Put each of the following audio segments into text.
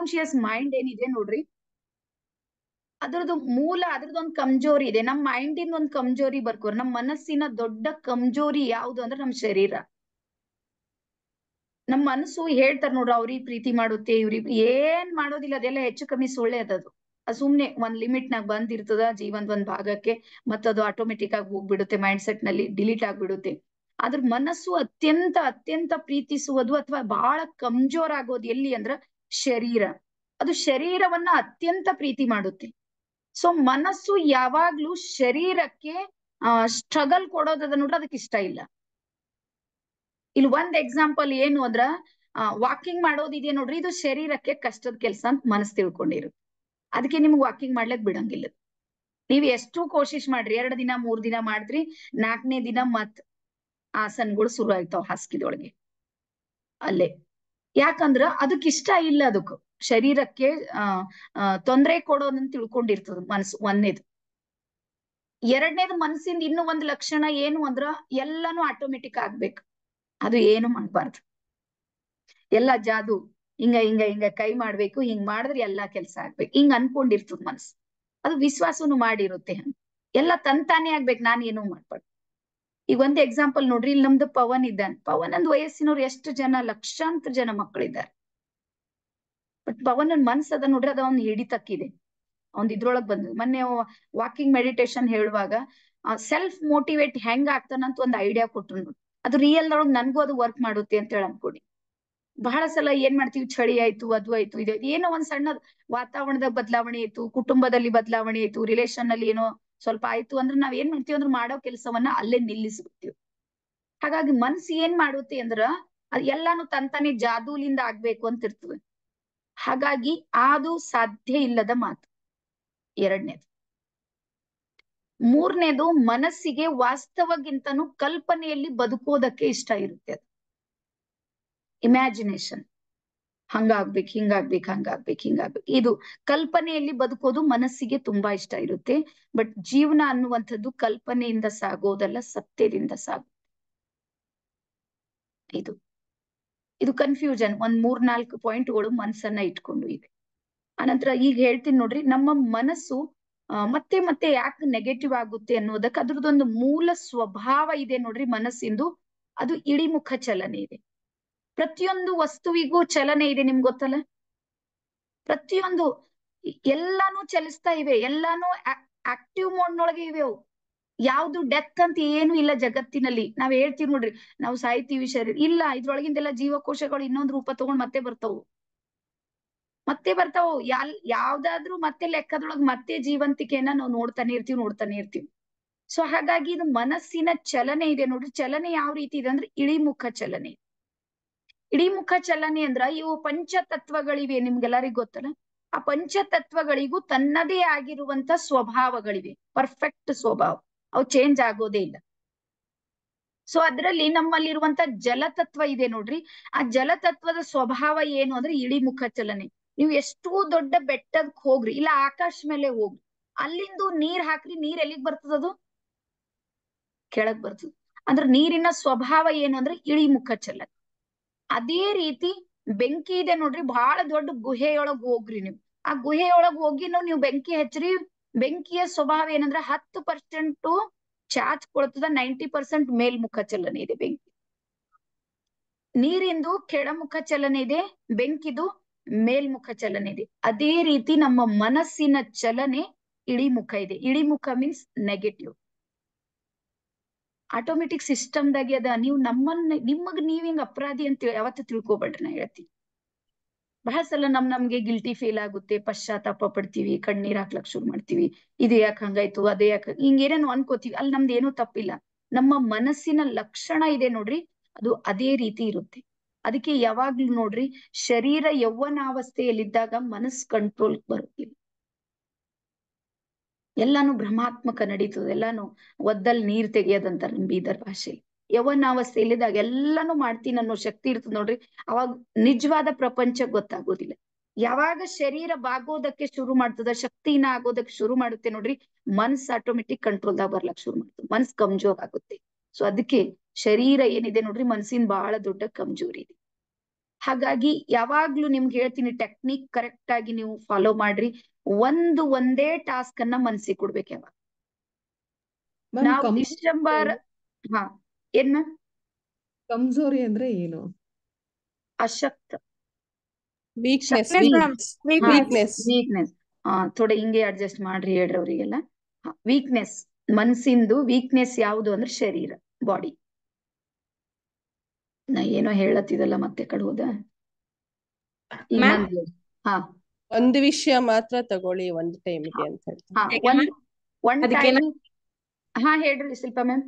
Conscious mind ಏನಿದೆ ನೋಡ್ರಿ ಅದ್ರದ್ದು ಮೂಲ ಅದ್ರದ್ದೊಂದು ಕಮ್ಜೋರಿ ಇದೆ ನಮ್ ಮೈಂಡಿಂದ ಒಂದ್ ಕಮ್ಜೋರಿ ಬರ್ಕೋರ್ ನಮ್ ಮನಸ್ಸಿನ ದೊಡ್ಡ ಕಮ್ಜೋರಿ ಯಾವ್ದು ಅಂದ್ರೆ ನಮ್ ಶರೀರ ನಮ್ ಮನಸ್ಸು ಹೇಳ್ತಾರ ನೋಡ್ರಿ ಅವ್ರಿಗೆ ಪ್ರೀತಿ ಮಾಡುತ್ತೆ ಇವ್ರಿಗೆ ಏನ್ ಮಾಡೋದಿಲ್ಲ ಅದೆಲ್ಲ ಹೆಚ್ಚು ಕಮ್ಮಿ ಸುಳ್ಳೆ ಅದದು ಅದು ಸುಮ್ನೆ ಒಂದ್ ಲಿಮಿಟ್ ನಾಗ ಬಂದಿರ್ತದ ಜೀವನದ ಒಂದ್ ಭಾಗಕ್ಕೆ ಮತ್ತದು ಆಟೋಮೆಟಿಕ್ ಆಗಿ ಹೋಗ್ಬಿಡುತ್ತೆ ಮೈಂಡ್ ಸೆಟ್ ನಲ್ಲಿ ಡಿಲೀಟ್ ಆಗ್ಬಿಡುತ್ತೆ ಅದ್ರ ಮನಸ್ಸು ಅತ್ಯಂತ ಅತ್ಯಂತ ಪ್ರೀತಿಸುವುದು ಅಥವಾ ಬಹಳ ಕಮ್ಜೋರ್ ಆಗೋದು ಎಲ್ಲಿ ಅಂದ್ರ ಶರೀರ ಅದು ಶರೀರವನ್ನ ಅತ್ಯಂತ ಪ್ರೀತಿ ಮಾಡುತ್ತೆ ಸೊ ಮನಸ್ಸು ಯಾವಾಗ್ಲೂ ಶರೀರಕ್ಕೆ ಆ ಸ್ಟ್ರಗಲ್ ಕೊಡೋದದ ನೋಡ್ರಿ ಅದಕ್ಕೆ ಇಷ್ಟ ಇಲ್ಲ ಇಲ್ಲಿ ಒಂದ್ ಎಕ್ಸಾಂಪಲ್ ಏನು ಅಂದ್ರ ವಾಕಿಂಗ್ ಮಾಡೋದಿದೆ ನೋಡ್ರಿ ಇದು ಶರೀರಕ್ಕೆ ಕಷ್ಟದ ಕೆಲಸ ಅಂತ ಮನಸ್ಸು ತಿಳ್ಕೊಂಡಿರು ಅದಕ್ಕೆ ನಿಮ್ಗೆ ವಾಕಿಂಗ್ ಮಾಡ್ಲಿಕ್ ಬಿಡಂಗಿಲ್ಲ ನೀವ್ ಎಷ್ಟು ಕೋಶಿಶ್ ಮಾಡ್ರಿ ಎರಡ್ ದಿನ ಮೂರ್ ದಿನ ಮಾಡಿದ್ರಿ ನಾಲ್ಕನೇ ದಿನ ಮತ್ ಆಸನ್ಗಳು ಶುರು ಆಯ್ತಾವ ಹಾಸಿಗೆದೊಳಗೆ ಅಲ್ಲೇ ಯಾಕಂದ್ರ ಅದಕ್ ಇಷ್ಟ ಇಲ್ಲ ಅದಕ್ಕೆ ಶರೀರಕ್ಕೆ ಆ ತೊಂದರೆ ಕೊಡೋದಂತ ತಿಳ್ಕೊಂಡಿರ್ತದ ಮನಸ್ಸು ಒಂದನೇದು ಎರಡನೇದು ಮನಸ್ಸಿಂದ ಇನ್ನೂ ಒಂದ್ ಲಕ್ಷಣ ಏನು ಅಂದ್ರ ಎಲ್ಲಾನು ಆಟೋಮೆಟಿಕ್ ಆಗ್ಬೇಕು ಅದು ಏನು ಮಾಡ್ಬಾರ್ದು ಎಲ್ಲಾ ಜಾದು ಹಿಂಗ ಹಿಂಗ ಹಿಂಗ ಕೈ ಮಾಡ್ಬೇಕು ಹಿಂಗ್ ಮಾಡಿದ್ರೆ ಎಲ್ಲಾ ಕೆಲ್ಸ ಆಗ್ಬೇಕು ಹಿಂಗ್ ಅನ್ಕೊಂಡಿರ್ತದ ಮನಸ್ಸು ಅದು ವಿಶ್ವಾಸನು ಮಾಡಿರುತ್ತೆ ಎಲ್ಲ ತಂತಾನೆ ಆಗ್ಬೇಕು ನಾನ್ ಏನೂ ಮಾಡ್ಬಾರ್ದು ಈಗ ಒಂದ್ ಎಕ್ಸಾಂಪಲ್ ನೋಡ್ರಿ ಇಲ್ಲಿ ನಮ್ದು ಪವನ್ ಇದ್ದಾನೆ ಪವನ್ ಅಂದ್ ವಯಸ್ಸಿನವ್ರು ಎಷ್ಟು ಜನ ಲಕ್ಷಾಂತರ ಜನ ಮಕ್ಕಳಿದ್ದಾರೆ ಬಟ್ ಪವನ್ ಮನ್ಸ್ ಅದ ನೋಡ್ರಿ ಅದ ಅವ್ನ್ ಹಿಡಿತಕ್ಕಿದೆ ಅವ್ನ್ ಇದ್ರೊಳಗ್ ಬಂದ ಮೊನ್ನೆ ವಾಕಿಂಗ್ ಮೆಡಿಟೇಷನ್ ಹೇಳುವಾಗ ಸೆಲ್ಫ್ ಮೋಟಿವೇಟ್ ಹೆಂಗ್ ಆಗ್ತಾನಂತ ಒಂದ್ ಐಡಿಯಾ ಕೊಟ್ರು ನೋಡಿ ಅದು ರಿಯಲ್ ಒಳಗ್ ನನ್ಗೂ ಅದು ವರ್ಕ್ ಮಾಡುತ್ತೆ ಅಂತ ಹೇಳಿ ಅನ್ಕೊಡಿ ಬಹಳ ಸಲ ಏನ್ ಮಾಡ್ತೀವಿ ಚಳಿ ಆಯ್ತು ಅದು ಆಯ್ತು ಇದು ಏನೋ ಒಂದ್ ಸಣ್ಣ ವಾತಾವರಣದ ಬದಲಾವಣೆ ಆಯ್ತು ಕುಟುಂಬದಲ್ಲಿ ಬದಲಾವಣೆ ಆಯ್ತು ರಿಲೇಶನ್ ಅಲ್ಲಿ ಏನೋ ಸ್ವಲ್ಪ ಆಯ್ತು ಅಂದ್ರೆ ನಾವ್ ಏನ್ ಮಾಡ್ತೀವಿ ಅಂದ್ರೆ ಮಾಡೋ ಕೆಲಸವನ್ನ ಅಲ್ಲೇ ನಿಲ್ಲಿಸ್ಬಿಡ್ತೀವಿ ಹಾಗಾಗಿ ಮನ್ಸು ಏನ್ ಮಾಡುತ್ತೆ ಅಂದ್ರ ಅದ್ ಎಲ್ಲಾನು ತಂತಾನೆ ಜಾದೂಲಿಂದ ಆಗ್ಬೇಕು ಅಂತ ಇರ್ತದೆ ಹಾಗಾಗಿ ಅದು ಸಾಧ್ಯ ಇಲ್ಲದ ಮಾತು ಎರಡನೇದು ಮೂರನೇದು ಮನಸ್ಸಿಗೆ ವಾಸ್ತವಗಿಂತನೂ ಕಲ್ಪನೆಯಲ್ಲಿ ಬದುಕೋದಕ್ಕೆ ಇಷ್ಟ ಇರುತ್ತೆ ಅದು ಇಮ್ಯಾಜಿನೇಷನ್ ಹಂಗಾಗ್ಬೇಕು ಹಿಂಗಾಗ್ಬೇಕು ಹಂಗಾಗ್ಬೇಕು ಹಿಂಗಾಗ್ಬೇಕು ಇದು ಕಲ್ಪನೆಯಲ್ಲಿ ಬದುಕೋದು ಮನಸ್ಸಿಗೆ ತುಂಬಾ ಇಷ್ಟ ಇರುತ್ತೆ ಬಟ್ ಜೀವನ ಅನ್ನುವಂಥದ್ದು ಕಲ್ಪನೆಯಿಂದ ಸಾಗೋದಲ್ಲ ಸತ್ಯದಿಂದ ಸಾಗ ಇದು ಇದು ಕನ್ಫ್ಯೂಷನ್ ಒಂದ್ ಮೂರ್ ನಾಲ್ಕು ಪಾಯಿಂಟ್ಗಳು ಮನಸ್ಸನ್ನ ಇಟ್ಕೊಂಡು ಇದೆ ಅನಂತರ ಈಗ ಹೇಳ್ತೀನಿ ನೋಡ್ರಿ ನಮ್ಮ ಮನಸ್ಸು ಮತ್ತೆ ಮತ್ತೆ ಯಾಕೆ ನೆಗೆಟಿವ್ ಆಗುತ್ತೆ ಅನ್ನೋದಕ್ಕೆ ಅದ್ರದ್ದೊಂದು ಮೂಲ ಸ್ವಭಾವ ಇದೆ ನೋಡ್ರಿ ಮನಸ್ಸಿಂದು ಅದು ಇಳಿಮುಖ ಚಲನೆ ಇದೆ ಪ್ರತಿಯೊಂದು ವಸ್ತುವಿಗೂ ಚಲನೆ ಇದೆ ನಿಮ್ಗೆ ಗೊತ್ತಲ್ಲ ಪ್ರತಿಯೊಂದು ಎಲ್ಲಾನು ಚಲಿಸ್ತಾ ಇವೆ ಎಲ್ಲಾನು ಆಕ್ಟಿವ್ ಮೋಡ್ನೊಳಗೆ ಇವೆ ಅವು ಯಾವ್ದು ಡೆತ್ ಅಂತ ಏನು ಇಲ್ಲ ಜಗತ್ತಿನಲ್ಲಿ ನಾವ್ ಹೇಳ್ತೀವಿ ನೋಡ್ರಿ ನಾವು ಸಾಯ್ತೀವಿ ಶರೀರ ಇಲ್ಲ ಇದ್ರೊಳಗಿಂದೆಲ್ಲ ಜೀವಕೋಶಗಳು ಇನ್ನೊಂದು ರೂಪ ತಗೊಂಡ್ ಮತ್ತೆ ಬರ್ತಾವು ಮತ್ತೆ ಬರ್ತಾವು ಯಾಲ್ ಯಾವ್ದಾದ್ರು ಮತ್ತೆ ಲೆಕ್ಕದೊಳಗ್ ಮತ್ತೆ ಜೀವಂತಿಕೆಯನ್ನ ನಾವು ನೋಡ್ತಾನೆ ಇರ್ತೀವಿ ನೋಡ್ತಾನೆ ಇರ್ತೀವಿ ಸೊ ಹಾಗಾಗಿ ಇದು ಮನಸ್ಸಿನ ಚಲನೆ ಇದೆ ನೋಡ್ರಿ ಚಲನೆ ಯಾವ ರೀತಿ ಇದೆ ಅಂದ್ರೆ ಇಳಿಮುಖ ಚಲನೆ ಇಳಿಮುಖ ಚಲನೆ ಅಂದ್ರ ಇವು ಪಂಚತತ್ವಗಳಿವೆ ನಿಮ್ಗೆಲ್ಲರಿಗೂ ಗೊತ್ತಲ್ಲ ಆ ಪಂಚತತ್ವಗಳಿಗೂ ತನ್ನದೇ ಆಗಿರುವಂತ ಸ್ವಭಾವಗಳಿವೆ ಪರ್ಫೆಕ್ಟ್ ಸ್ವಭಾವ ಅವು ಚೇಂಜ್ ಆಗೋದೇ ಇಲ್ಲ ಸೊ ಅದ್ರಲ್ಲಿ ನಮ್ಮಲ್ಲಿರುವಂತ ಜಲತತ್ವ ಇದೆ ನೋಡ್ರಿ ಆ ಜಲತತ್ವದ ಸ್ವಭಾವ ಏನು ಅಂದ್ರೆ ಇಳಿಮುಖ ಚಲನೆ ನೀವು ಎಷ್ಟು ದೊಡ್ಡ ಬೆಟ್ಟದಕ್ ಹೋಗ್ರಿ ಇಲ್ಲ ಆಕಾಶ ಮೇಲೆ ಹೋಗ್ರಿ ಅಲ್ಲಿಂದು ನೀರ್ ಹಾಕ್ರಿ ನೀರ್ ಎಲ್ಲಿಗ್ ಬರ್ತದದು ಕೆಳಗ್ ಬರ್ತದ ಅಂದ್ರ ನೀರಿನ ಸ್ವಭಾವ ಏನು ಅಂದ್ರೆ ಇಳಿಮುಖ ಚಲನೆ ಅದೇ ರೀತಿ ಬೆಂಕಿ ಇದೆ ನೋಡ್ರಿ ಬಹಳ ದೊಡ್ಡ ಗುಹೆಯೊಳಗ್ ಹೋಗ್ರಿ ನೀವು ಆ ಗುಹೆಯೊಳಗ್ ಹೋಗಿನೂ ನೀವು ಬೆಂಕಿ ಹಚ್ಚ್ರಿ ಬೆಂಕಿಯ ಸ್ವಭಾವ ಏನಂದ್ರೆ ಹತ್ತು ಪರ್ಸೆಂಟ್ ಚಾರ್ಜ್ ಕೊಡ್ತದ ನೈಂಟಿ ಪರ್ಸೆಂಟ್ ಮೇಲ್ಮುಖ ಚಲನೆ ಇದೆ ಬೆಂಕಿ ನೀರಿಂದು ಕೆಳಮುಖ ಚಲನೆ ಇದೆ ಬೆಂಕಿದು ಮೇಲ್ಮುಖ ಚಲನೆ ಇದೆ ಅದೇ ರೀತಿ ನಮ್ಮ ಮನಸ್ಸಿನ ಚಲನೆ ಇಳಿಮುಖ ಇದೆ ಇಳಿಮುಖ ಮೀನ್ಸ್ ನೆಗೆಟಿವ್ ಆಟೋಮೆಟಿಕ್ ಸಿಸ್ಟಮ್ದಾಗೆ ಅದ ನೀವು ನಮ್ಮನ್ನ ನಿಮಗ್ ನೀವ್ ಹಿಂಗ್ ಅಪರಾಧಿ ಅಂತ ಯಾವತ್ತು ತಿಳ್ಕೊಬೇಡ್ರಿ ನಾ ಹೇಳ್ತೀನಿ ಬಹಳ ಸಲ ನಮ್ ನಮ್ಗೆ ಗಿಲ್ಟಿ ಫೀಲ್ ಆಗುತ್ತೆ ಪಶ್ಚಾತ್ತಾಪ ಪಡ್ತೀವಿ ಕಣ್ಣೀರ್ ಹಾಕ್ಲಕ್ ಶುರು ಮಾಡ್ತೀವಿ ಇದು ಯಾಕೆ ಹಂಗಾಯ್ತು ಅದೇ ಯಾಕೆ ಹಿಂಗ ಏನೇನು ಅನ್ಕೋತೀವಿ ಅಲ್ಲಿ ನಮ್ದು ಏನೂ ತಪ್ಪಿಲ್ಲ ನಮ್ಮ ಮನಸ್ಸಿನ ಲಕ್ಷಣ ಇದೆ ನೋಡ್ರಿ ಅದು ಅದೇ ರೀತಿ ಇರುತ್ತೆ ಅದಕ್ಕೆ ಯಾವಾಗ್ಲೂ ನೋಡ್ರಿ ಶರೀರ ಯೌವನಾವಸ್ಥೆಯಲ್ಲಿದ್ದಾಗ ಮನಸ್ ಕಂಟ್ರೋಲ್ ಬರುತ್ತಿಲ್ಲ ಎಲ್ಲಾನು ಭ್ರಮಾತ್ಮಕ ನಡೀತದೆ ಎಲ್ಲಾನು ಒದ್ದಲ್ ನೀರ್ ತೆಗಿಯೋದಂತಾರ ನಮ್ ಬೀದರ್ ಭಾಷೆಯಲ್ಲಿ ಯೌವನಾವಸ್ಥೆಯಲ್ಲಿದ್ದಾಗ ಎಲ್ಲಾನು ಮಾಡ್ತೀನಿ ಅನ್ನೋ ಶಕ್ತಿ ಇರ್ತದೆ ನೋಡ್ರಿ ಅವಾಗ ನಿಜವಾದ ಪ್ರಪಂಚ ಗೊತ್ತಾಗೋದಿಲ್ಲ ಯಾವಾಗ ಶರೀರ ಬಾಗೋದಕ್ಕೆ ಶುರು ಮಾಡ್ತದ ಶಕ್ತಿನ ಆಗೋದಕ್ಕೆ ಶುರು ಮಾಡುತ್ತೆ ನೋಡ್ರಿ ಮನ್ಸ್ ಆಟೋಮೆಟಿಕ್ ಕಂಟ್ರೋಲ್ದಾಗ ಬರ್ಲಕ್ ಶುರು ಮಾಡ್ತದೆ ಮನ್ಸ್ ಕಮ್ಜೋರ್ ಆಗುತ್ತೆ ಸೊ ಅದಕ್ಕೆ ಶರೀರ ಏನಿದೆ ನೋಡ್ರಿ ಮನ್ಸಿನ ಬಹಳ ದೊಡ್ಡ ಕಮ್ಜೋರಿ ಇದೆ ಹಾಗಾಗಿ ಯಾವಾಗ್ಲೂ ನಿಮ್ಗೆ ಹೇಳ್ತೀನಿ ಟೆಕ್ನಿಕ್ ಕರೆಕ್ಟ್ ಆಗಿ ನೀವು ಫಾಲೋ ಮಾಡ್ರಿ ಒಂದು ಒಂದೇ ಟಾಸ್ಕ್ ಅನ್ನ ಮನ್ಸಿಗೆ ಕೊಡ್ಬೇಕು ಯಾವಾಗ ಮ್ಯಾಮ್ ನಾವು ಕಮ್ ಡಿಸೆಂಬರ್ ಹಾ ಏನ್ ಮ್ಯಾಮ್ ಕಮ್ಜೋರಿ ಅಂದ್ರೆ ಏನು ಅಶಕ್ತ ವೀಕ್ನೆಸ್ Weak. ವೀಕ್ನೆಸ್ ವೀಕ್ನೆಸ್ ಹಾ ಥೋಡೆ ಹಿಂಗೆ ಅಡ್ಜಸ್ಟ್ ಮಾಡ್ರಿ ಹೇಳ್ರಿ ಅವರಿಗೆಲ್ಲ ವೀಕ್ನೆಸ್ ಮನ್ಸಿಂದು ವೀಕ್ನೆಸ್ ಯಾವುದು ಅಂದ್ರೆ ಶರೀರ ಬಾಡಿ ನಾ ಏನೋ ಹೇಳತ್ತಿದಲ್ಲ ಮತ್ತೆ ಕಡೆ ಹೋದ ಈಗ Ma'am? ನಂದು ಹಾ ಒಂದು ವಿಷಯ ಮಾತ್ರ ತಗೊಳ್ಳಿ ಒಂದು ಟೈಮಿಗೆ ಅಂತ ಹೇಳ್ತಾರೆ ಹಾ ಯಾಕೆ ಒಂದ್ ma'am? ಒನ್ ಅದಕ್ಕೇನ- ಟೈಮ್ ಹಾ ಹೇಳ್ರಿ ಶಿಲ್ಪ ಮ್ಯಾಮ್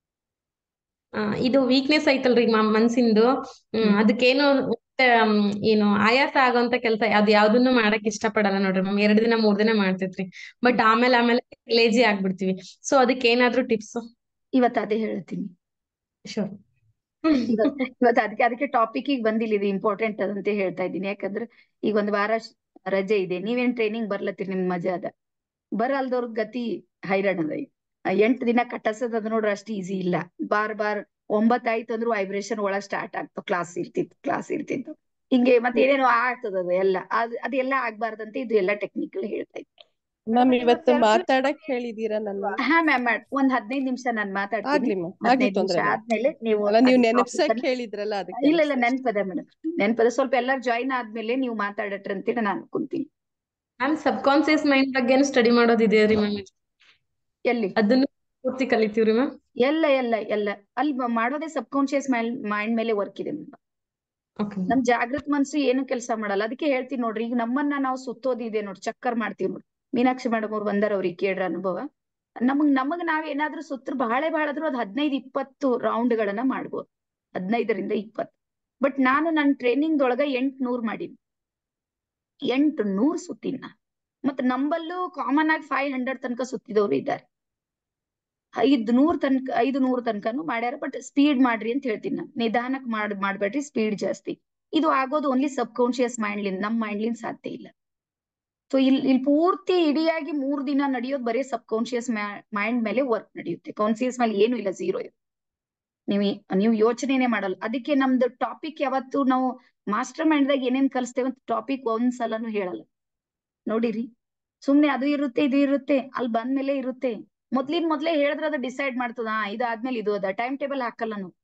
ಆ, ಇದು ವೀಕ್ನೆಸ್ ಐತಲ್ರಿ ಮ್ಯಾಮ್ ಮನ್ಸಿಂದು ಹ್ಮ್ ಹ್ಮ್. ಅದಕ್ಕೇನು ಮತ್ತೆ, ಮ್, ಏನು ಆಯಾಸ ಆಗೋಂತ ಕೆಲಸ ಅದ್ ಯಾವ್ದನ್ನು ಮಾಡಕ್ ಇಷ್ಟ ಪಡಲ್ಲ ನೋಡ್ರಿ ಮ್ಯಾಮ್ ಎರಡ್ ದಿನ ಮೂರ್ ದಿನ ಮಾಡ್ತೈತ್ರಿ ಬಟ್ ಆಮೇಲೆ ಆಮೇಲೆ ಲೇಜಿ ಆಗ್ಬಿಡ್ತೀವಿ ಸೊ ಅದಕ್ಕೆ ಏನಾದ್ರೂ ಟಿಪ್ಸ್ ಇವತ್ತು ಅದೇ ಹೇಳ್ತೀನಿ ಶೋರ್ ಇವತ್ ಇವತ್ತು ಅದಕ್ಕೆ ಅದಕ್ಕೆ ಟಾಪಿಕ್ ಈಗ ಬಂದಿಲ್ಲ ಇದು ಇಂಪಾರ್ಟೆಂಟ್ ಅದಂತ ಹೇಳ್ತಾ ಇದ್ದೀನಿ ಯಾಕಂದ್ರೆ ಈಗ ಒಂದ್ ವಾರ ಶ್- ರಜೆ ಇದೆ ನೀವೇನ್ ಟ್ರೈನಿಂಗ್ ಬರ್ಲತ್ತೀರಿ ನಿಮ್ ಮಜಾ ಅದ ಬರಲ್ದವ್ರ ಗತಿ ಹೈರಾಣ ಅದ ಈಗ ಆ ಎಂಟ್ ದಿನ ಕಟ್ಟಸದ್ ಅದ್ ನೋಡ್ರ ಅಷ್ಟ್ ಈಸಿ ಇಲ್ಲ ಬಾರ್ ಬಾರ್ ಒಂಬತ್ ಆಯ್ತು ಅಂದ್ರು ವೈಬ್ರೇಷನ್ ಒಳಗ್ ಸ್ಟಾರ್ಟ್ ಆಗ್ತಾವ ಕ್ಲಾಸ್ ಇರ್ತಿತ್ತು ಕ್ಲಾಸ್ ಇರ್ತಿತ್ತು ಹಿಂಗೆ ಮತ್ತೆ ಏನೇನೋ ಆಗ್ತದ ಅದು ಎಲ್ಲ ಅದ್ ಅದೆಲ್ಲ ಆಗ್ಬಾರ್ದಂತ ಇದು ಎಲ್ಲ ಟೆಕ್ನಿಕಲ್ ಹೇಳ್ತಾ ಇದ್ದೆ ಮ್ಯಾಮ್ ಇವತ್ತು ಮಾತಾಡಕ್ ಹೇಳಿದೀರಾ ನನ್ನ ಹಾ ಮ್ಯಾಮ್ ಒಂದ್ ಹದಿನೈದು ನಿಮಿಷ ನಾನ್ ಮಾತಾಡ್ತೀನಿ ಆಗ್ಲಿ ಮ್ಯಾಮ್ ಆಗ್ಲಿ ಹದಿನೈದು ನಿಮಿಷ ತೊಂದ್ರೆ ಇಲ್ಲ ಆದ್ಮೇಲೆ ನೀವು ಅಲ್ಲ ನೀವು ಅದ್ರ ನೆನಪ್ಸಕ್ topic ಅನ್ನ- ಹೇಳಿದ್ರಲ್ಲ ಅದಕ್ಕೆ ಇಲ್ಲ ಇಲ್ಲ ಅನಿಸ್ತು ಅಷ್ಟೇ. ನೆನ್ಪದ ಮೇಡಮ್ ನೆನ್ಪದ ಸ್ವಲ್ಪ ಎಲ್ಲಾರು ಜಾಯಿನ್ ಆದ್ಮೇಲೆ ನೀವು ಮಾತಾಡಟ್ರಿ ಅಂತೇಳಿ ನಾನು ಕುಂತೀನಿ ಮ್ಯಾಮ್ ಸಬ್ ಕಾನ್ಸಿಯಸ್ ಮೈಂಡ್ ಬಗ್ಗೆನು ಸ್ಟಡಿ ಮಾಡೋದಿದೆಯಾ ರೀ ಮ್ಯಾಮ್ ಎಲ್ಲಿ ಅದನ್ನು ಪೂರ್ತಿ ಕಲಿತೀವ್ರಿ ಮ್ಯಾಮ್ ಎಲ್ಲ ಎಲ್ಲ ಎಲ್ಲ ಅಲ್ಲಿ ಬ- ಮಾಡೋದೇ ಸಬ್ ಕಾನ್ಶಿಯಸ್ ಮೈಂಡ್ ಮೇಲೆ ವರ್ಕ್ ಇದೆ ಮೇಡಮ್ ಓಕೆ ನಮ್ ಜಾಗೃತ್ ಮನ್ಸು ಏನು ಕೆಲಸ ಮಾಡಲ್ಲ ಅದಕ್ಕೆ ಹೇಳ್ತೀನಿ ನೋಡ್ರಿ ಈಗ ನಮ್ಮನ್ನ ನಾವು ಸುತ್ತೋದಿದೆ ನೋಡ್ರಿ ಚಕ್ಕರ್ ಮಾಡ್ತೀವಿ ನೋಡ್ರಿ ಮೀನಾಕ್ಷಿ ಮೇಡಮ್ ಅವ್ರು ಬಂದಾರ ಅವ್ರಿಗೆ ಕೇಳ್ರ ಅನುಭವ ನಮಗ್ ನಮಗ್ ನಾವ್ ಏನಾದ್ರೂ ಸುತ್ತರು ಬಹಳ ಬಹಳಾದ್ರೂ ಅದ್ ಹದಿನೈದು ಇಪ್ಪತ್ತು ರೌಂಡ್ ಗಳನ್ನ ಮಾಡ್ಬೋದು ಹದಿನೈದರಿಂದ ಇಪ್ಪತ್ತು ಬಟ್ ನಾನು ನನ್ನ ಟ್ರೈನಿಂಗ್ ಒಳಗ ಎಂಟ್ ನೂರ್ ಮಾಡೀನಿ ಎಂಟು ನೂರ್ ಸುತ್ತೀನಿ ನಾ ಮತ್ ನಂಬಲ್ಲೂ ಕಾಮನ್ ಆಗಿ ಫೈವ್ ಹಂಡ್ರೆಡ್ ತನಕ ಸುತ್ತಿದವರು ಇದ್ದಾರೆ ಐದ್ ನೂರ್ ತನಕ ಐದು ನೂರ್ ತನಕನು ಮಾಡ್ಯಾರ ಬಟ್ ಸ್ಪೀಡ್ ಮಾಡ್ರಿ ಅಂತ ಹೇಳ್ತೀನಿ ನಾನು ನಿಧಾನಕ್ ಮಾಡ್ ಮಾಡ್ಬೇಡ್ರಿ ಸ್ಪೀಡ್ ಜಾಸ್ತಿ ಇದು ಆಗೋದು ಓನ್ಲಿ ಸಬ್ ಕಾನ್ಶಿಯಸ್ ಮೈಂಡ್ಲಿಂದ ನಮ್ ಮೈಂಡ್ಲಿಂದ ಸಾಧ್ಯ ಇಲ್ಲ ಸೊ ಇಲ್ಲಿ ಇಲ್ಲಿ ಪೂರ್ತಿ ಇಡಿಯಾಗಿ ಮೂರ್ ದಿನ ನಡೆಯೋದು ಬರೀ ಸಬ್ ಕಾನ್ಶಿಯಸ್ ಮೈಂಡ್ ಮೇಲೆ ವರ್ಕ್ ನಡೆಯುತ್ತೆ ಕಾನ್ಶಿಯಸ್ ಮೇಲೆ ಏನು ಇಲ್ಲ ಝೀರೋ ಇದೆ ನೀವು ನೀವು ಯೋಚನೆನೆ ಮಾಡಲ್ಲ ಅದಕ್ಕೆ ನಮ್ದು ಟಾಪಿಕ್ ಯಾವತ್ತು ನಾವು ಮಾಸ್ಟರ್ ಮೈಂಡ್ ದಾಗ ಏನೇನ್ ಕಲಿಸ್ತೇವೆ ಅಂತ ಟಾಪಿಕ್ ಒಂದ್ಸಲನು ಹೇಳಲ್ಲ ನೋಡಿರಿ ಸುಮ್ನೆ ಅದು ಇರುತ್ತೆ ಇದು ಇರುತ್ತೆ ಅಲ್ಲಿ ಬಂದ್ಮೇಲೆ ಇರುತ್ತೆ ಮೊದ್ಲಿನ್ ಮೊದ್ಲೇ ಹೇಳಿದ್ರೆ ಅದು ಡಿಸೈಡ್ ಮಾಡ್ತದ ಆ, ಇದಾದ್ಮೇಲೆ ಇದು ಅದ ಟೈಮ್ ಟೇಬಲ್ ಹಾಕಲ್ಲ ನಾವು